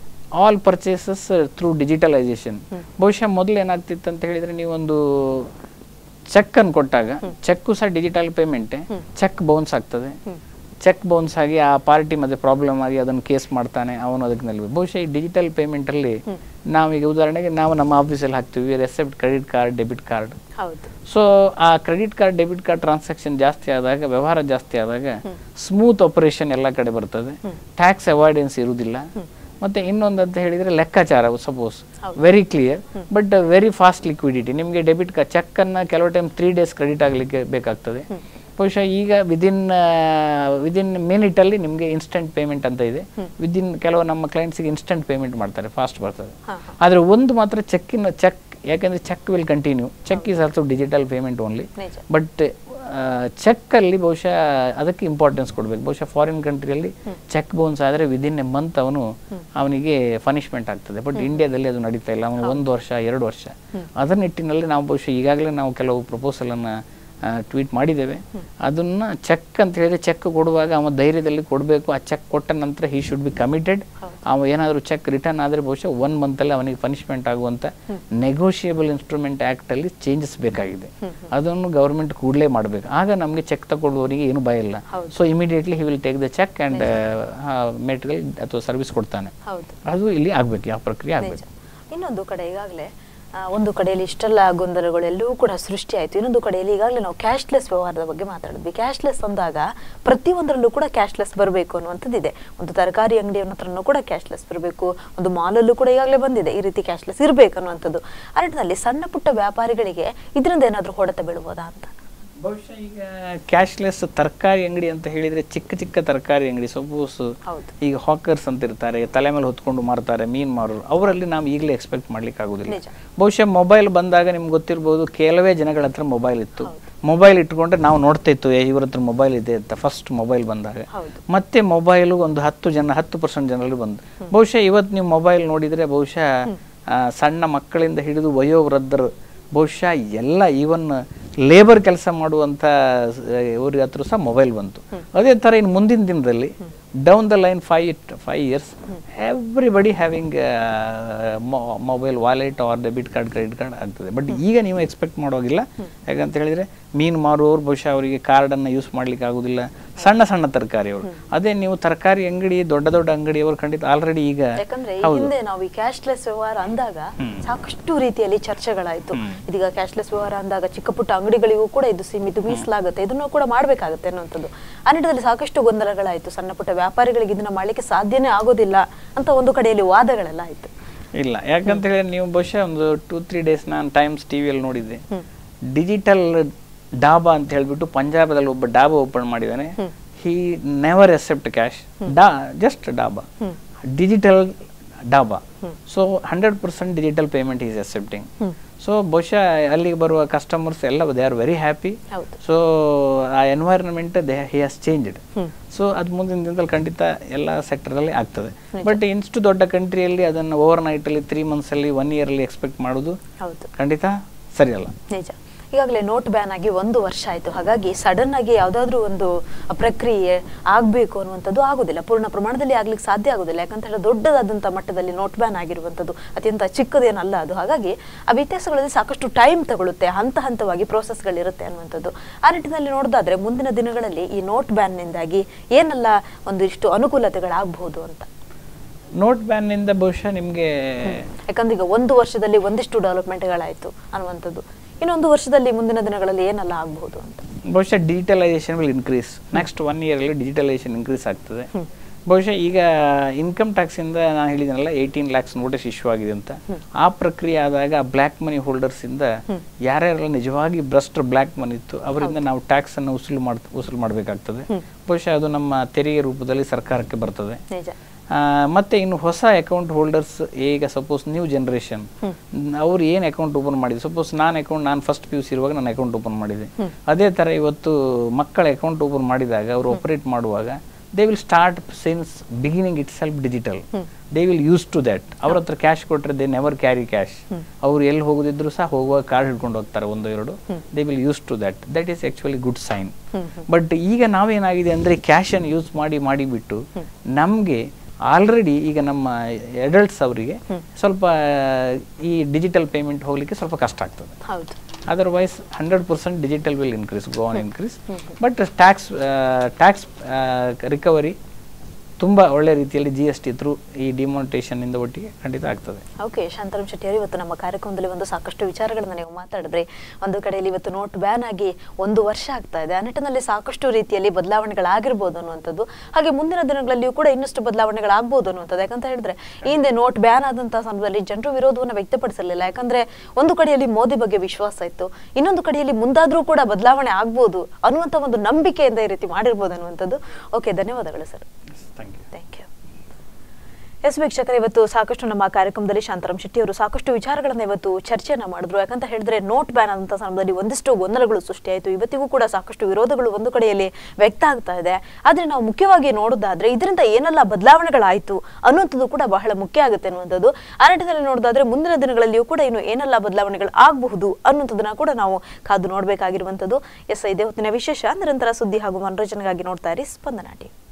all purchases through digitalisation ಬಹುಶಃ ಮೊದಲು ಏನಾಗ್ತಿತ್ತು ಅಂತ ಹೇಳಿದ್ರೆ ನೀವೊಂದು ಚೆಕ್ ಅನ್ನು ಕೊಟ್ಟಾಗ ಚೆಕ್ ಸಹ ಡಿಜಿಟಲ್ ಪೇಮೆಂಟ್ ಚೆಕ್ ಬೌನ್ಸ್ ಆಗ್ತದೆ ಚೆಕ್ ಬೌನ್ಸ್ ಆಗಿ ಆ ಪಾರ್ಟಿ ಮತ್ತೆ ಪ್ರಾಬ್ಲಮ್ ಆಗಿ ಅದನ್ನು ಕೇಸ್ ಮಾಡ್ತಾನೆ ಅವನು ಅದಕ್ಕೆ ನಿಲ್ಬೇಕು ಬಹುಶಃ ಈ ಡಿಜಿಟಲ್ ಪೇಮೆಂಟ್ ಅಲ್ಲಿ ನಾವೀಗ ಉದಾಹರಣೆಗೆ ನಾವು ನಮ್ಮ ಆಫೀಸಲ್ಲಿ ಹಾಕ್ತೀವಿ receipt credit card debit card ಹೌದು ಸೊ ಆ credit card debit card transaction ಜಾಸ್ತಿ ಆದಾಗ ವ್ಯವಹಾರ ಜಾಸ್ತಿ ಆದಾಗ ಸ್ಮೂತ್ ಆಪರೇಷನ್ ಎಲ್ಲ ಕಡೆ ಬರ್ತದೆ ಟ್ಯಾಕ್ಸ್ ಅವಾಯ್ಡೆನ್ಸ್ ಇರುವುದಿಲ್ಲ ಮತ್ತೆ ಇನ್ನೊಂದು ಅಂತ ಹೇಳಿದ್ರೆ ಲೆಕ್ಕಾಚಾರ suppose very clear but very fast liquidity ನಿಮಗೆ ಡೆಬಿಟ್ ಚೆಕ್ ಅನ್ನ ಕೆಲವು ಟೈಮ್ ತ್ರೀ ಡೇಸ್ ಕ್ರೆಡಿಟ್ ಆಗಲಿಕ್ಕೆ ಬೇಕಾಗ್ತದೆ ಬಹುಶಃ ಈಗ ವಿದಿನ್ ವಿದಿನ್ ಮಿನಿಟ್ ಅಲ್ಲಿ ನಿಮಗೆ ಇನ್ಸ್ಟೆಂಟ್ ಪೇಮೆಂಟ್ ಅಂತ ಇದೆ ವಿದಿನ್ ಕೆಲವು ನಮ್ಮ ಕ್ಲೈಂಟ್ಸ್ಗೆ ಇನ್ಸ್ಟೆಂಟ್ ಪೇಮೆಂಟ್ ಮಾಡ್ತಾರೆ ಫಾಸ್ಟ್ ಬರ್ತದೆ ಆದ್ರೆ ಒಂದು ಮಾತ್ರ ಚೆಕ್ಕಿನ ಚೆಕ್ ಯಾಕಂದ್ರೆ cheque will continue cheque is also digital payment only ನಿಜ ಬಟ್ ಚೆಕ್ಕಲ್ಲಿ ಬಹುಶಃ ಅದಕ್ಕೆ ಇಂಪಾರ್ಟೆನ್ಸ್ ಕೊಡಬೇಕು ಬಹುಶಃ ಫಾರಿನ್ ಕಂಟ್ರಿಯಲ್ಲಿ ಚೆಕ್ ಬೌನ್ಸ್ ಆದರೆ ವಿದಿನ್ ಎ ಮಂತ್ ಅವನು ಅವನಿಗೆ ಪನಿಷ್ಮೆಂಟ್ ಆಗ್ತದೆ ಬಟ್ ಇಂಡಿಯಾದಲ್ಲಿ ಅದು ನಡೀತಾ ಇಲ್ಲ ಅವನು ಒಂದು ವರ್ಷ ಎರಡು ವರ್ಷ ಅದರ ನಿಟ್ಟಿನಲ್ಲಿ ನಾವು ಬಹುಶಃ ಈಗಾಗಲೇ ನಾವು ಕೆಲವು ಪ್ರಪೋಸಲ್ ಅನ್ನ ಟ್ವೀಟ್ ಮಾಡಿದ್ದೇವೆ ಅದನ್ನ ಚೆಕ್ ಅಂತ ಹೇಳಿದ್ರೆ ಚೆಕ್ ಕೊಡುವಾಗ ಅವ ಧೈರ್ಯದಲ್ಲಿ ಕೊಡಬೇಕು ಆ ಚೆಕ್ ಕೊಟ್ಟ ನಂತರ ಹಿ ಶುಡ್ ಬಿ ಕಮಿಟೆಡ್ ಅವ ಏನಾದರೂ ಚೆಕ್ ರಿಟರ್ನ್ ಆದರೆ ಬಹುಶಃ ಒನ್ ಮಂತಲ್ಲಿ ಅವನಿಗೆ ಪನಿಷ್ಮೆಂಟ್ ಆಗುವಂತ ನೆಗೋಷಿಯಬಲ್ ಇನ್ಸ್ಟ್ರೂಮೆಂಟ್ ಆಕ್ಟ್ ಅಲ್ಲಿ ಚೇಂಜಸ್ ಬೇಕಾಗಿದೆ ಅದನ್ನು ಗವರ್ಮೆಂಟ್ ಕೂಡಲೇ ಮಾಡಬೇಕು ಆಗ ನಮಗೆ ಚೆಕ್ ತಗೊಳ್ಳುವವರಿಗೆ ಏನು ಭಯ ಇಲ್ಲ so immediately he will take the cheque and material ಅಥವಾ ಸರ್ವಿಸ್ ಕೊಡ್ತಾನೆ ಹೌದು ಅದು ಇಲ್ಲಿ ಆಗ್ಬೇಕು ಯಾವ ಪ್ರಕ್ರಿಯೆ ಆಗ್ಬೇಕು ನಿಜ ಇನ್ನೊಂದು ಕಡೆ ಈಗಾಗಲೇ ಆ, ಒಂದು ಕಡೆಯಲ್ಲಿ ಇಷ್ಟೆಲ್ಲ ಗೊಂದಲಗಳು ಎಲ್ಲವೂ ಕೂಡ ಸೃಷ್ಟಿ ಆಯಿತು ಇನ್ನೊಂದು ಕಡೆಯಲ್ಲಿ ಈಗಾಗಲೇ ನಾವು ಕ್ಯಾಶ್ಲೆಸ್ ವ್ಯವಹಾರದ ಬಗ್ಗೆ ಮಾತಾಡಿದ್ವಿ ಕ್ಯಾಶ್ಲೆಸ್ ಅಂದಾಗ ಪ್ರತಿಯೊಂದರಲ್ಲೂ ಕೂಡ ಕ್ಯಾಶ್ಲೆಸ್ ಬರಬೇಕು ಅನ್ನುವಂಥದ್ದಿದೆ ಒಂದು ತರಕಾರಿ ಅಂಗಡಿಯವನ ಹತ್ರನೂ ಕೂಡ ಕ್ಯಾಶ್ಲೆಸ್ ಬರಬೇಕು ಒಂದು ಮಾಲಲ್ಲೂ ಕೂಡ ಈಗಾಗಲೇ ಬಂದಿದೆ ಈ ರೀತಿ ಕ್ಯಾಶ್ಲೆಸ್ ಇರಬೇಕು ಅನ್ನುವಂಥದ್ದು ಆ ನಿಟ್ಟಿನಲ್ಲಿ ಸಣ್ಣ ಪುಟ್ಟ ವ್ಯಾಪಾರಿಗಳಿಗೆ ಇದರಿಂದ ಏನಾದರೂ ಹೊಡೆತ ಬೀಳ್ಬೋದಾ ಅಂತ ಬಹುಶಃ ಈಗ ಕ್ಯಾಶ್ಲೆಸ್ ತರಕಾರಿ ಅಂಗಡಿ ಅಂತ ಹೇಳಿದ್ರೆ ಚಿಕ್ಕ ಚಿಕ್ಕ ತರಕಾರಿ ಅಂಗಡಿ ಸಪೋಸ್ ಹೌದು ಈಗ ಹಾಕರ್ಸ್ ಅಂತ ಇರ್ತಾರೆ ತಲೆ ಮೇಲೆ ಹೊತ್ಕೊಂಡು ಮಾರ್ತಾರೆ ಮೀನ್ ಮಾರೋರು ಅವರಲ್ಲಿ ನಾವು ಈಗಲೇ ಎಕ್ಸ್ಪೆಕ್ಟ್ ಮಾಡ್ಲಿಕ್ಕೆ ಆಗುದಿಲ್ಲ ನಿಜ. ಬಹುಶಃ ಮೊಬೈಲ್ ಬಂದಾಗ ನಿಮ್ಗೆ ಗೊತ್ತಿರ್ಬೋದು ಕೆಲವೇ ಜನಗಳ ಹತ್ರ ಮೊಬೈಲ್ ಇತ್ತು ಮೊಬೈಲ್ ಇಟ್ಕೊಂಡ್ರೆ ನಾವು ನೋಡ್ತಾ ಇತ್ತು ಏ, ಇವ್ರ ಹತ್ರ ಮೊಬೈಲ್ ಇದೆ ಅಂತ ಫಸ್ಟ್ ಮೊಬೈಲ್ ಬಂದಾಗ ಹೌದು ಮತ್ತೆ ಮೊಬೈಲು ಒಂದು ಹತ್ತು ಜನ ಹತ್ತು ಪರ್ಸೆಂಟ್ ಜನರಲ್ಲಿ ಬಂದು ಬಹುಶಃ ಇವತ್ತು ನೀವು ಮೊಬೈಲ್ ನೋಡಿದ್ರೆ ಬಹುಶಃ ಆ, ಸಣ್ಣ ಮಕ್ಕಳಿಂದ ಹಿಡಿದು ವಯೋವೃದ್ಧರು ಬಹುಶಃ ಎಲ್ಲ ಈವನ್ ಲೇಬರ್ ಕೆಲಸ ಮಾಡುವಂತ ಇವ್ರ ಹತ್ರ ಸಹ ಮೊಬೈಲ್ ಬಂತು ಅದೇ ತರ ಇನ್ನು ಮುಂದಿನ ದಿನದಲ್ಲಿ down the line five five years everybody having mobile wallet or debit card credit card ಆಗ್ತದೆ ಬಟ್ ಈಗ ನೀವು ಎಕ್ಸ್ಪೆಕ್ಟ್ ಮಾಡೋಗಿಲ್ಲ ಯಾಕಂತ ಹೇಳಿದ್ರೆ ಮೀನು ಮಾರುವವರು ಬಹುಶಃ ಅವರಿಗೆ ಕಾರ್ಡನ್ನು ಯೂಸ್ ಮಾಡ್ಲಿಕ್ಕೆ ಆಗುದಿಲ್ಲ ಸಣ್ಣ ಸಣ್ಣ ತರಕಾರಿ ಅವರು ಅದೇ ನೀವು ತರಕಾರಿ ಅಂಗಡಿ ದೊಡ್ಡ ದೊಡ್ಡ ಅಂಗಡಿಯವರು ಖಂಡಿತ ಆಲ್ರೆಡಿ ಈಗ ಯಾಕಂದ್ರೆ ಈ ಹಿಂದೆ ನಾವು ಈ ಕ್ಯಾಶ್ಲೆಸ್ ವ್ಯವಹಾರ ಅಂದಾಗ ಸಾಕಷ್ಟು ರೀತಿಯಲ್ಲಿ ಚರ್ಚೆಗಳಾಯ್ತು ಇದೀಗ ಕ್ಯಾಶ್ಲೆಸ್ ವ್ಯವಹಾರ ಅಂದಾಗ ಚಿಕ್ಕ ಪುಟ್ಟ ಅಂಗಡಿಗಳಿಗೂ ಕೂಡ ಇದು ಸೀಮಿತ ಮೀಸಲಾಗುತ್ತೆ ಇದನ್ನು ಕೂಡ ಮಾಡ್ಬೇಕಾಗತ್ತೆ ಅನ್ನುವಂಥದ್ದು ಆ ನಿಟ್ಟಿನಲ್ಲಿ ಸಾಕಷ್ಟು ಗೊಂದಲಗಳಾಯ್ತು ಸಣ್ಣ ಪುಟ್ಟ ವ್ಯಾಪಾರಿಗಳಿಗೆ ಇದನ್ನ ಮಾಡ್ಲಿಕ್ಕೆ ಸಾಧ್ಯನೇ ಆಗೋದಿಲ್ಲ ಅಂತ ಒಂದು ಕಡೆಯಲ್ಲಿ ವಾದಗಳೆಲ್ಲ ಆಯ್ತು ಇಲ್ಲ ಯಾಕಂತ ಹೇಳಿದ್ರೆ ನೀವು ಬಹುಶಃ ಒಂದು ಟೂ ತ್ರೀ ಡೇಸ್ ನಾನು ಟೈಮ್ಸ್ ಟಿವಿಯಲ್ಲಿ ನೋಡಿದ್ದೆ ಡಿಜಿಟಲ್ ಡಾಬಾ ಅಂತ ಹೇಳ್ಬಿಟ್ಟು ಪಂಜಾಬದಲ್ಲಿ ಒಬ್ಬ ಡಾಬಾ ಓಪನ್ ಮಾಡಿದ್ದಾನೆ ಹಿ ನೆವರ್ ಎಕ್ಸೆಪ್ಟ್ ಕ್ಯಾಶ್ ಡಾ just dhaba digital dhaba so hundred percent digital payment is accepting so ಬಹುಶಃ ಅಲ್ಲಿಗೆ ಬರುವ ಕಸ್ಟಮರ್ಸ್ ಎಲ್ಲ ದೇ ಆರ್ ವೆರಿ ಹ್ಯಾಪಿ ಹೌದು ಸೊ ಆ environment they he has changed so ಅದು ಮುಂದಿನ ದಿನದಲ್ಲಿ ಖಂಡಿತ ಎಲ್ಲ ಸೆಕ್ಟರಲ್ಲಿ ಆಗ್ತದೆ ಬಟ್ ಇಷ್ಟು ದೊಡ್ಡ ಕಂಟ್ರಿಯಲ್ಲಿ ಅದನ್ನು ಓವರ್ ನೈಟಲ್ಲಿ ತ್ರೀ ಮಂತ್ಸಲ್ಲಿ ಒನ್ ಇಯರಲ್ಲಿ ಎಕ್ಸ್ಪೆಕ್ಟ್ ಮಾಡೋದು ಹೌದು ಖಂಡಿತ ಸರಿಯಲ್ಲ ನಿಜ ಈಗಾಗಲೇ ನೋಟ್ ಬ್ಯಾನ್ ಆಗಿ ಒಂದು ವರ್ಷ ಆಯ್ತು ಹಾಗಾಗಿ ಸಡನ್ ಆಗಿ ಯಾವ್ದಾದ್ರು ಒಂದು ಪ್ರಕ್ರಿಯೆ ಆಗ್ಬೇಕು ಅನ್ನುವಂಥದ್ದು ಆಗುದಿಲ್ಲ ಪೂರ್ಣ ಪ್ರಮಾಣದಲ್ಲಿ ಆಗ್ಲಿಕ್ಕೆ ಸಾಧ್ಯ ಆಗುದಿಲ್ಲ ಯಾಕಂತ ಹೇಳಿದ್ರೆ ದೊಡ್ಡದಾದಂಥ ಮಟ್ಟದಲ್ಲಿ ನೋಟ್ ಬ್ಯಾನ್ ಆಗಿರುವಂಥದ್ದು ಅತ್ಯಂತ ಚಿಕ್ಕದೇನಲ್ಲ ಅದು ಹಾಗಾಗಿ ಆ ವ್ಯತ್ಯಾಸಗಳಲ್ಲಿ ಸಾಕಷ್ಟು ಟೈಮ್ ತಗೊಳುತ್ತೆ ಹಂತ ಹಂತವಾಗಿ ಪ್ರೋಸೆಸ್ಗಳಿರುತ್ತೆ ಅನ್ನುವಂಥದ್ದು ಆ ನಿಟ್ಟಿನಲ್ಲಿ ನೋಡೋದಾದ್ರೆ ಮುಂದಿನ ದಿನಗಳಲ್ಲಿ ಈ ನೋಟ್ ಬ್ಯಾನ್ನಿಂದಾಗಿ ಏನೆಲ್ಲ ಒಂದಿಷ್ಟು ಅನುಕೂಲತೆಗಳಾಗಬಹುದು ಅಂತ ನೋಟ್ ಬ್ಯಾನ್ನಿಂದ ಬಹುಶಃ ನಿಮಗೆ ಯಾಕಂದ್ರೆ ಈಗ ಒಂದು ವರ್ಷದಲ್ಲಿ ಒಂದಿಷ್ಟು ಡೆವಲಪ್ಮೆಂಟ್ಗಳಾಯ್ತು ಅನ್ನುವಂಥದ್ದು ಇನ್ನೊಂದು ವರ್ಷದಲ್ಲಿ ಮುಂದಿನ ದಿನಗಳಲ್ಲಿ ಏನೆಲ್ಲ ಆಗಬಹುದು ಅಂತ ಬಹುಶಃ digitalisation will increase next one ಇಯರಲ್ಲಿ ಡಿಜಿಟಲೈಸೇಷನ್ ಇನ್ಕ್ರೀಸ್ ಆಗ್ತದೆ ಬಹುಶಃ ಈಗ ಇನ್ಕಮ್ ಟ್ಯಾಕ್ಸ್ ಇಂದ ನಾನು ಹೇಳಿದ್ನಲ್ಲ ಏಯ್ಟೀನ್ ಲ್ಯಾಕ್ಸ್ ನೋಟಿಸ್ ಇಶ್ಯೂ ಆಗಿದೆ ಅಂತ ಆ ಪ್ರಕ್ರಿಯೆ ಆದಾಗ ಬ್ಲ್ಯಾಕ್ ಮನಿ ಹೋಲ್ಡರ್ಸ್ ಇಂದ ಯಾರ್ಯಾರೆಲ್ಲ ನಿಜವಾಗಿ ಭ್ರಷ್ಟ ಬ್ಲ್ಯಾಕ್ ಮನಿ ಇತ್ತು ಅವರಿಂದ ನಾವು ಟ್ಯಾಕ್ಸ್ ಅನ್ನು ವಸೂಲು ಮಾಡ್ ವಸೂಲು ಮಾಡಬೇಕಾಗ್ತದೆ ಬಹುಶಃ ಅದು ನಮ್ಮ ತೆರಿಗೆ ರೂಪದಲ್ಲಿ ಸರ್ಕಾರಕ್ಕೆ ಬರ್ತದೆ ನಿಜ ಆ, ಮತ್ತೆ ಇನ್ನು ಹೊಸ ಅಕೌಂಟ್ ಹೋಲ್ಡರ್ಸ್ ಈಗ ಸಪೋಸ್ ನ್ಯೂ ಜನರೇಷನ್ ಅವ್ರು ಏನು ಅಕೌಂಟ್ ಓಪನ್ ಮಾಡಿದ್ರು ಸಪೋಸ್ ನಾನು ಅಕೌಂಟ್ ನಾನು ಫಸ್ಟ್ ಪಿ ಯು ಸಿ ಇರುವಾಗ ನಾನು ಅಕೌಂಟ್ ಓಪನ್ ಮಾಡಿದೆ ಅದೇ ಥರ ಇವತ್ತು ಮಕ್ಕಳ ಅಕೌಂಟ್ ಓಪನ್ ಮಾಡಿದಾಗ ಅವರು ಆಪರೇಟ್ ಮಾಡುವಾಗ they will start since beginning itself digital they will use to that ಅವ್ರ ಹತ್ರ ಕ್ಯಾಶ್ ಕೊಟ್ಟರೆ ದೇ ನೆವರ್ ಕ್ಯಾರಿ ಕ್ಯಾಶ್ ಅವ್ರು ಎಲ್ಲಿ ಹೋಗೋದಿದ್ರು ಸಹ ಹೋಗುವಾಗ ಕಾರ್ಡ್ ಹಿಡ್ಕೊಂಡು ಹೋಗ್ತಾರೆ ಒಂದು ಎರಡು they will use to that that is actually good sign but ಈಗ ನಾವೇನಾಗಿದೆ ಅಂದರೆ ಕ್ಯಾಶನ್ನು ಯೂಸ್ ಮಾಡಿ ಮಾಡಿಬಿಟ್ಟು ನಮಗೆ ಆಲ್ರೆಡಿ ಈಗ ನಮ್ಮ ಅಡಲ್ಟ್ಸ್ ಅವರಿಗೆ ಸ್ವಲ್ಪ ಈ ಡಿಜಿಟಲ್ ಪೇಮೆಂಟ್ ಹೋಗ್ಲಿಕ್ಕೆ ಸ್ವಲ್ಪ ಕಷ್ಟ ಆಗ್ತದೆ ಹೌದು otherwise hundred percent digital will increase go on increase but tax tax recovery ತುಂಬಾ ಒಳ್ಳೆ ರೀತಿಯಲ್ಲಿ ಜಿ ಎಸ್ ಟಿ ಥ್ರೂ ಈ ಡಿಮಾನಿಟೇಷನ್ ಇಂದ ಒಟ್ಟಿಗೆ ಖಂಡಿತ ಆಗ್ತದೆ ಓಕೆ ಶಾಂತಾರಾಮ್ ಶೆಟ್ಟಿ ಅವರು ಇವತ್ತು ನಮ್ಮ ಕಾರ್ಯಕ್ರಮದಲ್ಲಿ ಒಂದು ಸಾಕಷ್ಟು ವಿಚಾರಗಳನ್ನ ನೀವು ಮಾತಾಡಿದ್ರಿ ಒಂದು ಕಡೆಯಲ್ಲಿ ಇವತ್ತು ನೋಟ್ ಬ್ಯಾನ್ ಆಗಿ ಒಂದು ವರ್ಷ ಆಗ್ತಾ ಇದೆ ಆ ನಿಟ್ಟಿನಲ್ಲಿ ಸಾಕಷ್ಟು ರೀತಿಯಲ್ಲಿ ಬದಲಾವಣೆಗಳಾಗಿರ್ಬೋದು ಅನ್ನುವಂಥದ್ದು ಹಾಗೆ ಮುಂದಿನ ದಿನಗಳಲ್ಲಿಯೂ ಕೂಡ ಇನ್ನಷ್ಟು ಬದಲಾವಣೆಗಳಾಗ್ಬೋದು ಅನ್ನುವಂಥದ್ದು ಯಾಕಂತ ಹೇಳಿದ್ರೆ ಈ ಹಿಂದೆ ನೋಟ್ ಬ್ಯಾನ್ ಆದಂತಹ ಸಂದರ್ಭದಲ್ಲಿ ಜನರು ವಿರೋಧವನ್ನು ವ್ಯಕ್ತಪಡಿಸಲಿಲ್ಲ ಯಾಕಂದ್ರೆ ಒಂದು ಕಡೆಯಲ್ಲಿ ಮೋದಿ ಬಗ್ಗೆ ವಿಶ್ವಾಸ ಇತ್ತು ಇನ್ನೊಂದು ಕಡೆಯಲ್ಲಿ ಮುಂದಾದ್ರೂ ಕೂಡ ಬದಲಾವಣೆ ಆಗ್ಬೋದು ಅನ್ನುವಂಥ ಒಂದು ನಂಬಿಕೆಯಿಂದ ಈ ರೀತಿ ಮಾಡಿರ್ಬೋದು ಅನ್ನುವಂಥದ್ದು ಓಕೆ ಧನ್ಯವಾದಗಳು sir thank you thank you yes ವೀಕ್ಷಕರೇ ಇವತ್ತು ಸಾಕಷ್ಟು ನಮ್ಮ ಕಾರ್ಯಕ್ರಮದಲ್ಲಿ ಶಾಂತಾರಾಮ್ ಶೆಟ್ಟಿ ಅವರು ಸಾಕಷ್ಟು ವಿಚಾರಗಳನ್ನ ಇವತ್ತು ಚರ್ಚೆಯನ್ನ ಮಾಡಿದ್ರು ಯಾಕಂತ ಹೇಳಿದ್ರೆ ನೋಟ್ ಬ್ಯಾನ್ ಆದಂತ ಸಂದರ್ಭದಲ್ಲಿ ಒಂದಿಷ್ಟು ಗೊಂದಲಗಳು ಸೃಷ್ಟಿಯಾಯಿತು ಇವತ್ತಿಗೂ ಕೂಡ ಸಾಕಷ್ಟು ವಿರೋಧಗಳು ಒಂದು ಕಡೆಯಲ್ಲಿ ವ್ಯಕ್ತ ಆಗ್ತಾ ಇದೆ ಆದ್ರೆ ನಾವು ಮುಖ್ಯವಾಗಿ ನೋಡೋದಾದ್ರೆ ಇದರಿಂದ ಏನೆಲ್ಲ ಬದಲಾವಣೆಗಳಾಯಿತು ಅನ್ನುವಂಥದ್ದು ಕೂಡ ಬಹಳ ಮುಖ್ಯ ಆಗುತ್ತೆ ಅನ್ನುವಂಥದ್ದು ಆ ನಿಟ್ಟಿನಲ್ಲಿ ನೋಡೋದಾದ್ರೆ ಮುಂದಿನ ದಿನಗಳಲ್ಲಿಯೂ ಕೂಡ ಇನ್ನು ಏನೆಲ್ಲ ಬದಲಾವಣೆಗಳು ಆಗಬಹುದು ಅನ್ನುವಂಥದ್ದನ್ನ ಕೂಡ ನಾವು ಕಾದು ನೋಡಬೇಕಾಗಿರುವಂಥದ್ದು ಎಸ್ ಇದೇ ಹೊತ್ತಿನ ವಿಶೇಷ ನಿರಂತರ ಸುದ್ದಿ ಹಾಗೂ ಮನೋರಂಜನೆಗಾಗಿ ನೋಡ್ತಾ ಇರಿ ಸ್ಪಂದನ ಟಿವಿ